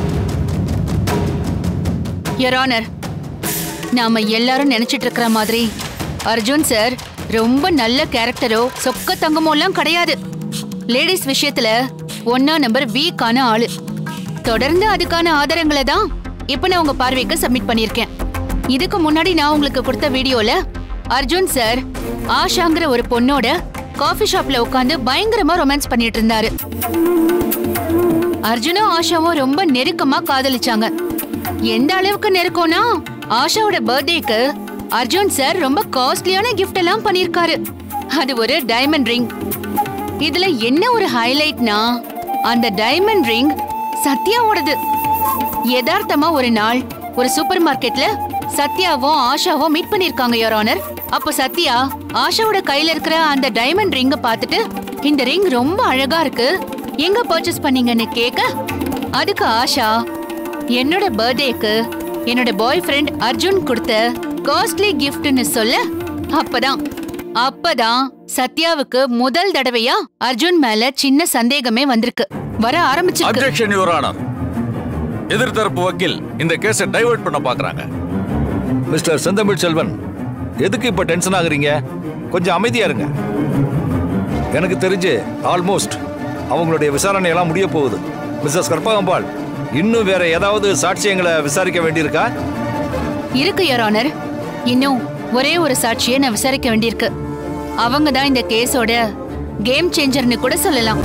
யர் ஆனர் நாம எல்லாரும் நினைச்சிட்டு இருக்கிற மாதிரி அர்ஜுன் சார் ரொம்ப நல்ல கேரக்டரோ சொக்க தங்கமோலாம் கிடையாது லேடிஸ் விஷயத்துல ஒன்னா நம்பர் வீக்கான ஆளு தொடர்ந்து அதுக்கான ஆதாரங்களை தான் இப்ப நான் உங்க பார்வைக்கு சப்மிட் பண்ணிருக்கேன் இதுக்கு முன்னாடி நான் உங்களுக்கு கொடுத்த வீடியோல அர்ஜுன் சார் ஆஷாங்கிற ஒரு பொண்ணோட காஃபி ஷாப்ல உட்காந்து பயங்கரமா ரொமான்ஸ் பண்ணிட்டு இருந்தாரு அர்ஜுனும் ஆஷாவும் ரொம்ப நெருக்கமா காதலிச்சாங்க எந்த அளவுக்கு நெருக்கம்னா ஆஷாவோட பர்த்டேக்கு அர்ஜுன் சார் ரொம்ப காஸ்ட்லியான gift எல்லாம் பண்ணிருக்காரு அது ஒரு டைமண்ட் ரிங் இதுல என்ன ஒரு ஹைலைட்னா அந்த டைமண்ட் ரிங் சத்யாவோடது யதார்த்தமா ஒரு நாள் ஒரு சூப்பர் மார்க்கெட்ல சத்யாவும் ஆஷாவும் மீட் பண்ணிருக்காங்க யோர் ஆனர் அப்ப சத்யா ஆஷாவோட கையில இருக்கிற அந்த டைமண்ட் ரிங்க பார்த்துட்டு இந்த ரிங் ரொம்ப அழகா இருக்கு எங்க பர்ச்சேஸ் பண்ணீங்கன்னு கேக்க அதுக்கு ஆஷா என்னோட பர்த்டேக்கு என்னோட பாய் ஃப்ரெண்ட் அர்ஜுன் கொடுத்த காஸ்ட்லி கிஃப்ட்னு சொல்ல அப்பதான் அப்பதான் சத்யாவுக்கு முதல் தடவையா அர்ஜுன் மேல சின்ன சந்தேகமே வந்திருக்கு வர ஆரம்பிச்சிருக்கு அப்ஜெக்ஷன் யுவர் ஆனர் எதிர்த்தரப்பு வக்கீல் இந்த கேஸை டைவர்ட் பண்ண பாக்குறாங்க மிஸ்டர் செந்தமிழ் செல்வன் எதுக்கு இப்ப டென்ஷன் ஆகுறீங்க கொஞ்சம் அமைதியா இருங்க எனக்கு தெரிஞ்சு ஆல்மோஸ்ட் அவங்களுடைய விசாரணை எல்லாம் முடிய போகுது மிஸ்ஸஸ் கற்பகம்பாள் இன்னும் வேற ஏதாவது சாட்சியங்களை விசாரிக்க வேண்டியிருக்கா இருக்கு யுவர் ஆனர் இன்னும் ஒரே ஒரு சாட்சியை நான் விசாரிக்க வேண்டியிருக்கு அவங்க தான் இந்த கேஸோட கேம் சேஞ்சர்னு கூட சொல்லலாம்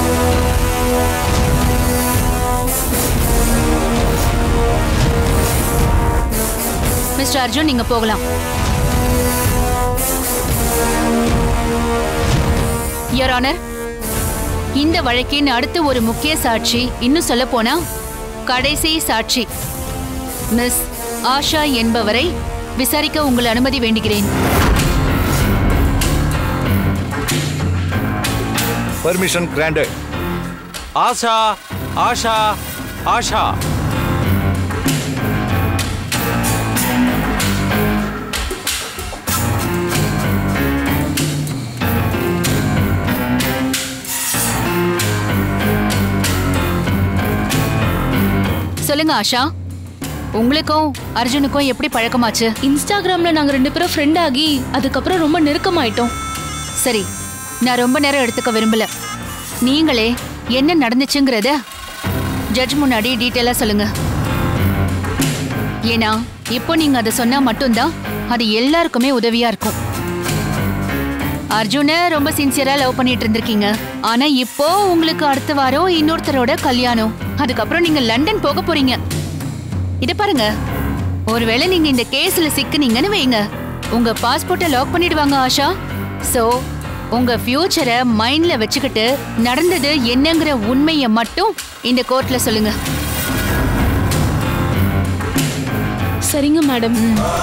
மிஸ்டர் அர்ஜுன் நீங்க போகலாம் யுவர் ஆனர் இந்த வழக்கின் அடுத்த ஒரு முக்கிய சாட்சி இன்னும் சொல்ல போனா கடைசி சாட்சி மிஸ் ஆஷா என்பவரை விசாரிக்க உங்கள் அனுமதி வேண்டுகிறேன் பர்மிஷன் கிராண்டட் ஆஷா ஆஷா ஆஷா சொல்லுங்க ஆஷா உங்களுக்கும் அர்ஜுனுக்கும் எப்படி பழக்கமாச்சு இன்ஸ்டாகிராம்ல நாங்க ரெண்டு பேரும் ஃப்ரெண்ட் ஆகி அதுக்கப்புறம் ரொம்ப நெருக்கமாயிட்டோம் சரி நான் ரொம்ப நேரம் எடுத்துக்க விரும்பல நீங்களே என்ன நடந்துச்சுங்கிறத ஜட்ஜ் முன்னாடி டீட்டெயிலா சொல்லுங்க ஏன்னா இப்போ நீங்க அதை சொன்னா மட்டும்தான் அது எல்லாருக்குமே உதவியா இருக்கும் அர்ஜுனை ரொம்ப சின்சியரா லவ் பண்ணிட்டு இருந்திருக்கீங்க ஆனா இப்போ உங்களுக்கு அடுத்த வாரம் இன்னொருத்தரோட கல்யாணம் அதுக்கப்புறம் நீங்க லண்டன் போக போறீங்க இத பாருங்க ஒருவேளை நீங்க இந்த கேஸ்ல சிக்குனீங்கன்னு வைங்க உங்க பாஸ்போர்ட்டை லாக் பண்ணிடுவாங்க ஆஷா சோ உங்க ஃபியூச்சரை மைண்ட்ல வச்சுக்கிட்டு நடந்தது என்னங்கிற உண்மையை மட்டும் இந்த கோர்ட்ல சொல்லுங்க சரிங்க madam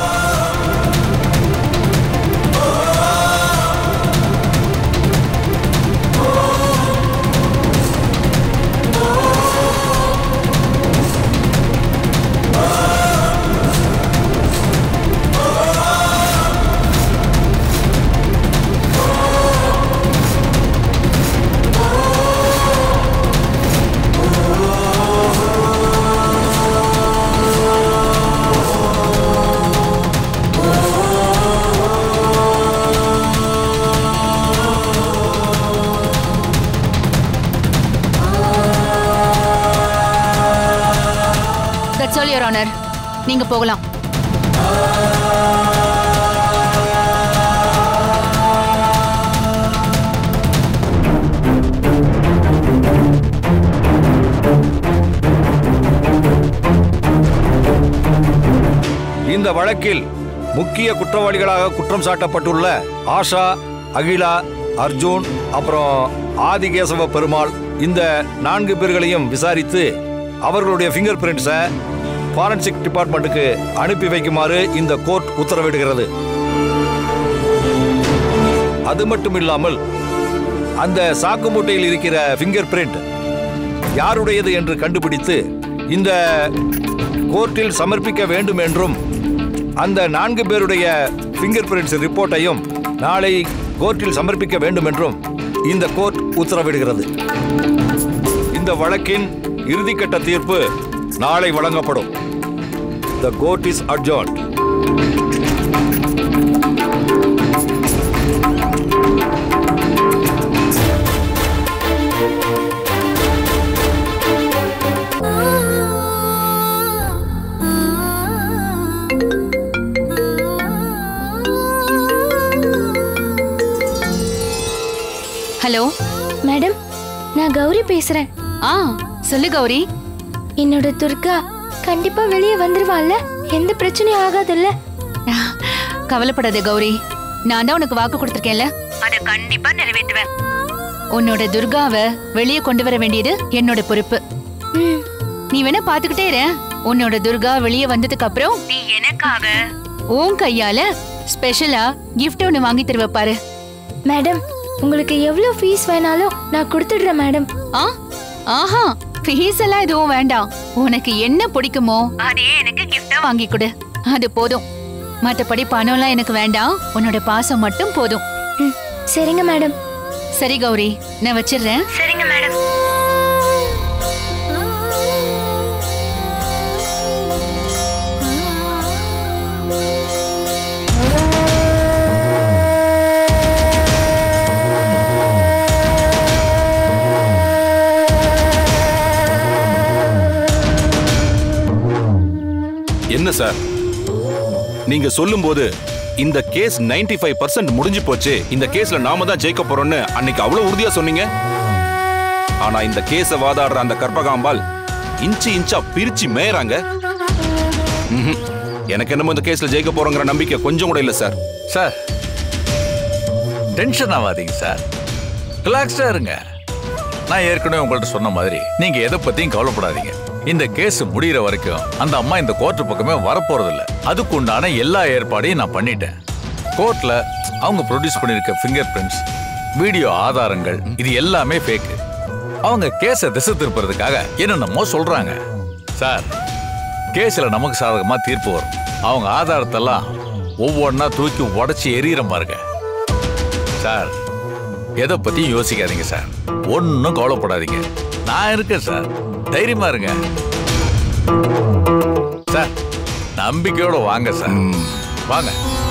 that's all your honour நீங்க போகலாம் இந்த வழக்கில் முக்கிய குற்றவாளிகளாக குற்றம் சாட்டப்பட்டுள்ள ஆஷா அகிலா அர்ஜுன் அப்புறம் ஆதிகேசவ பெருமாள் இந்த நான்கு பேர்களையும் விசாரித்து அவர்களுடைய ஃபிங்கர் பிரிண்ட்ஸை ஃபாரன்சிக் டிபார்ட்மெண்ட்டுக்கு அனுப்பி வைக்குமாறு இந்த கோர்ட் உத்தரவிடுகிறது அது மட்டும் இல்லாமல் அந்த சாக்கு மூட்டையில் இருக்கிற ஃபிங்கர் பிரிண்ட் யாருடையது என்று கண்டுபிடித்து இந்த கோர்ட்டில் சமர்ப்பிக்க வேண்டும் என்றும் அந்த நான்கு பேருடைய ஃபிங்கர் பிரிண்ட்ஸ் ரிப்போர்ட்டையும் நாளை கோர்ட்டில் சமர்ப்பிக்க வேண்டும் என்றும் இந்த கோர்ட் உத்தரவிடுகிறது இந்த வழக்கின் இறுதிக்கட்ட தீர்ப்பு நாளை வழங்கப்படும் the court is adjourned hello madam நான் கௌரி பேசுறேன் ஆ சொல்லு கௌரி என்னோட துர்கா கண்டிப்பா வெளியே வந்துருவாள்ல எந்த பிரச்சனையும் ஆகாதுல்ல கவலைப்படாத கௌரி நான் தான் உனக்கு வாக்கு கொடுத்துருக்கேன்ல அதை கண்டிப்பா நிறைவேற்றுவேன் உன்னோட துர்காவை வெளியே கொண்டு வர வேண்டியது என்னோட பொறுப்பு நீ வேணா பாத்துக்கிட்டே இரு உன்னோட துர்கா வெளியே வந்ததுக்கு அப்புறம் நீ எனக்காக உன் கையால ஸ்பெஷலா gift ஒன்னு வாங்கி தருவ பாரு மேடம் உங்களுக்கு எவ்வளவு ஃபீஸ் வேணாலும் நான் கொடுத்துடுறேன் மேடம் ஆ ஆஹா ஃபீஸ் எல்லாம் எதுவும் வேண்டாம் உனக்கு என்ன பிடிக்குமோ அதே எனக்கு கிஃப்டா வாங்கி கொடு அது போதும் மத்தபடி பணம்லாம் எனக்கு வேண்டாம் உன்னோட பாசம் மட்டும் போதும் சரிங்க மேடம் சரி கௌரி நான் வச்சிடுறேன் சரிங்க மேடம் என்ன சார் நீங்க சொல்லும்போது இந்த கேஸ் 95% ஃபைவ் பர்சன்ட் முடிஞ்சு போச்சு இந்த கேஸ்ல நாம தான் ஜெயிக்க போறோம்னு அன்னைக்கு அவ்வளவு உறுதியா சொன்னீங்க ஆனா இந்த கேஸ வாதாடுற அந்த கற்பகாம்பாள் இன்ச்சு இன்ச்சா பிரிச்சு மேயறாங்க ம்ஹும். எனக்கு என்னமோ இந்த கேஸ்ல ஜெயிக்க போறோங்கிற நம்பிக்கை கொஞ்சம் கூட இல்ல சார் சார் டென்ஷன் ஆகாதீங்க சார் ரிலாக்ஸ்டா இருங்க நான் ஏற்கனவே உங்கள்ட்ட சொன்ன மாதிரி நீங்க எதை பத்தியும் கவலைப்படாதீங்க இந்த கேஸ் முடியிற வரைக்கும் அந்த அம்மா இந்த கோர்ட் பக்கமே வரப்போறது இல்ல அதுக்கு உண்டான எல்லா ஏற்பாடையும் நான் பண்ணிட்டேன் கோர்ட்ல அவங்க ப்ரொடியூஸ் பண்ணிருக்க ஃபிங்கர் பிரிண்ட்ஸ் வீடியோ ஆதாரங்கள் இது எல்லாமே ஃபேக் அவங்க கேஸை திசை திருப்புறதுக்காக என்னென்னமோ சொல்றாங்க சார் கேஸ்ல நமக்கு சாதகமா தீர்ப்பு வரும் அவங்க ஆதாரத்தெல்லாம் ஒவ்வொன்றா தூக்கி உடைச்சி எறிகிற பாருங்க சார் எதை பத்தியும் யோசிக்காதீங்க சார் ஒன்றும் கவலைப்படாதீங்க நான் இருக்கேன் சார் தைரியமா இருங்க சார் நம்பிக்கையோட வாங்க சார் வாங்க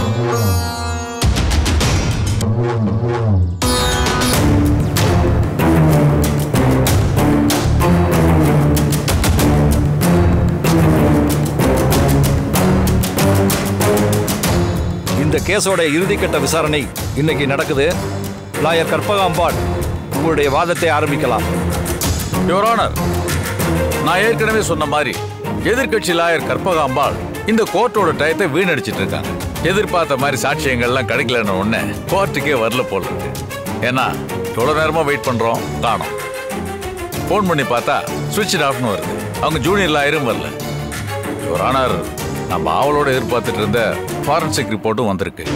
இந்த கேஸோட இறுதிக்கட்ட விசாரணை இன்னைக்கு நடக்குது லாயர் கற்பகாம்பாள் உங்களுடைய வாதத்தை ஆரம்பிக்கலாம் யுவர் ஆனர் நான் ஏற்கனவே சொன்ன மாதிரி எதிர்க்கட்சி லாயர் கற்பகாம்பாள் இந்த கோர்ட்டோட டயத்தை வீணடிச்சிட்டு இருக்காங்க எதிர்பார்த்த மாதிரி சாட்சியங்கள்லாம் கிடைக்கலன்னு உடனே கோர்ட்டுக்கே வரல போல இருக்கு ஏன்னா எவ்வளோ நேரமா வெயிட் பண்றோம் காணோம் ஃபோன் பண்ணி பார்த்தா சுவிட்ச் ஆஃப்னு வருது அவங்க ஜூனியர் லாயரும் வரல யுவர் ஆனர் நம்ம ஆவலோட எதிர்பார்த்துட்டு இருந்த ஃபாரன்சிக் ரிப்போர்ட்டும் வந்திருக்கு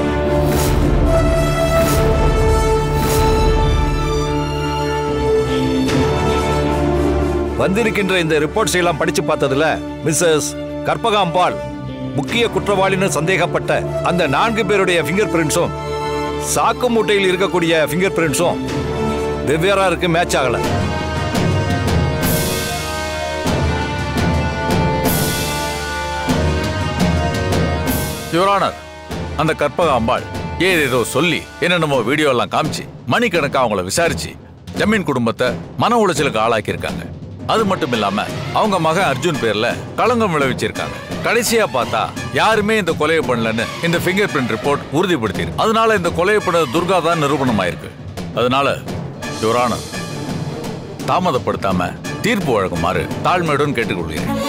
வந்திருக்கின்ற இந்த ரிப்போர்ட்ஸ் எல்லாம் படிச்சு பார்த்ததுல மிஸ்ஸஸ் கற்பகாம்பாள் முக்கிய குற்றவாளின்னு சந்தேகப்பட்ட அந்த நான்கு பேருடைய ஃபிங்கர் பிரிண்ட்ஸும் சாக்கு மூட்டையில் இருக்கக்கூடிய ஃபிங்கர் பிரிண்ட்ஸும் வெவ்வேறா இருக்கு மேட்ச் ஆகல யுவர் ஆனர் அந்த கற்பக அம்பாள் ஏதேதோ சொல்லி என்னென்னமோ வீடியோ எல்லாம் காமிச்சு மணிக்கணக்கா அவங்கள விசாரிச்சு ஜமீன் குடும்பத்தை மன உளைச்சலுக்கு ஆளாக்கி இருக்காங்க அது மட்டும் இல்லாம அவங்க மகன் அர்ஜுன் பேர்ல களங்கம் விளைவிச்சிருக்காங்க கடைசியா பார்த்தா யாருமே இந்த கொலையை பண்ணலன்னு இந்த ஃபிங்கர் பிரிண்ட் ரிப்போர்ட் உறுதிப்படுத்தியிருக்கு அதனால இந்த கொலையை பண்ண துர்கா தான் நிரூபணமாயிருக்கு அதனால யுவர் ஆனர் தாமதப்படுத்தாம தீர்ப்பு வழங்குமாறு தாழ்மையுடன் கேட்டுக்கொள்கிறேன்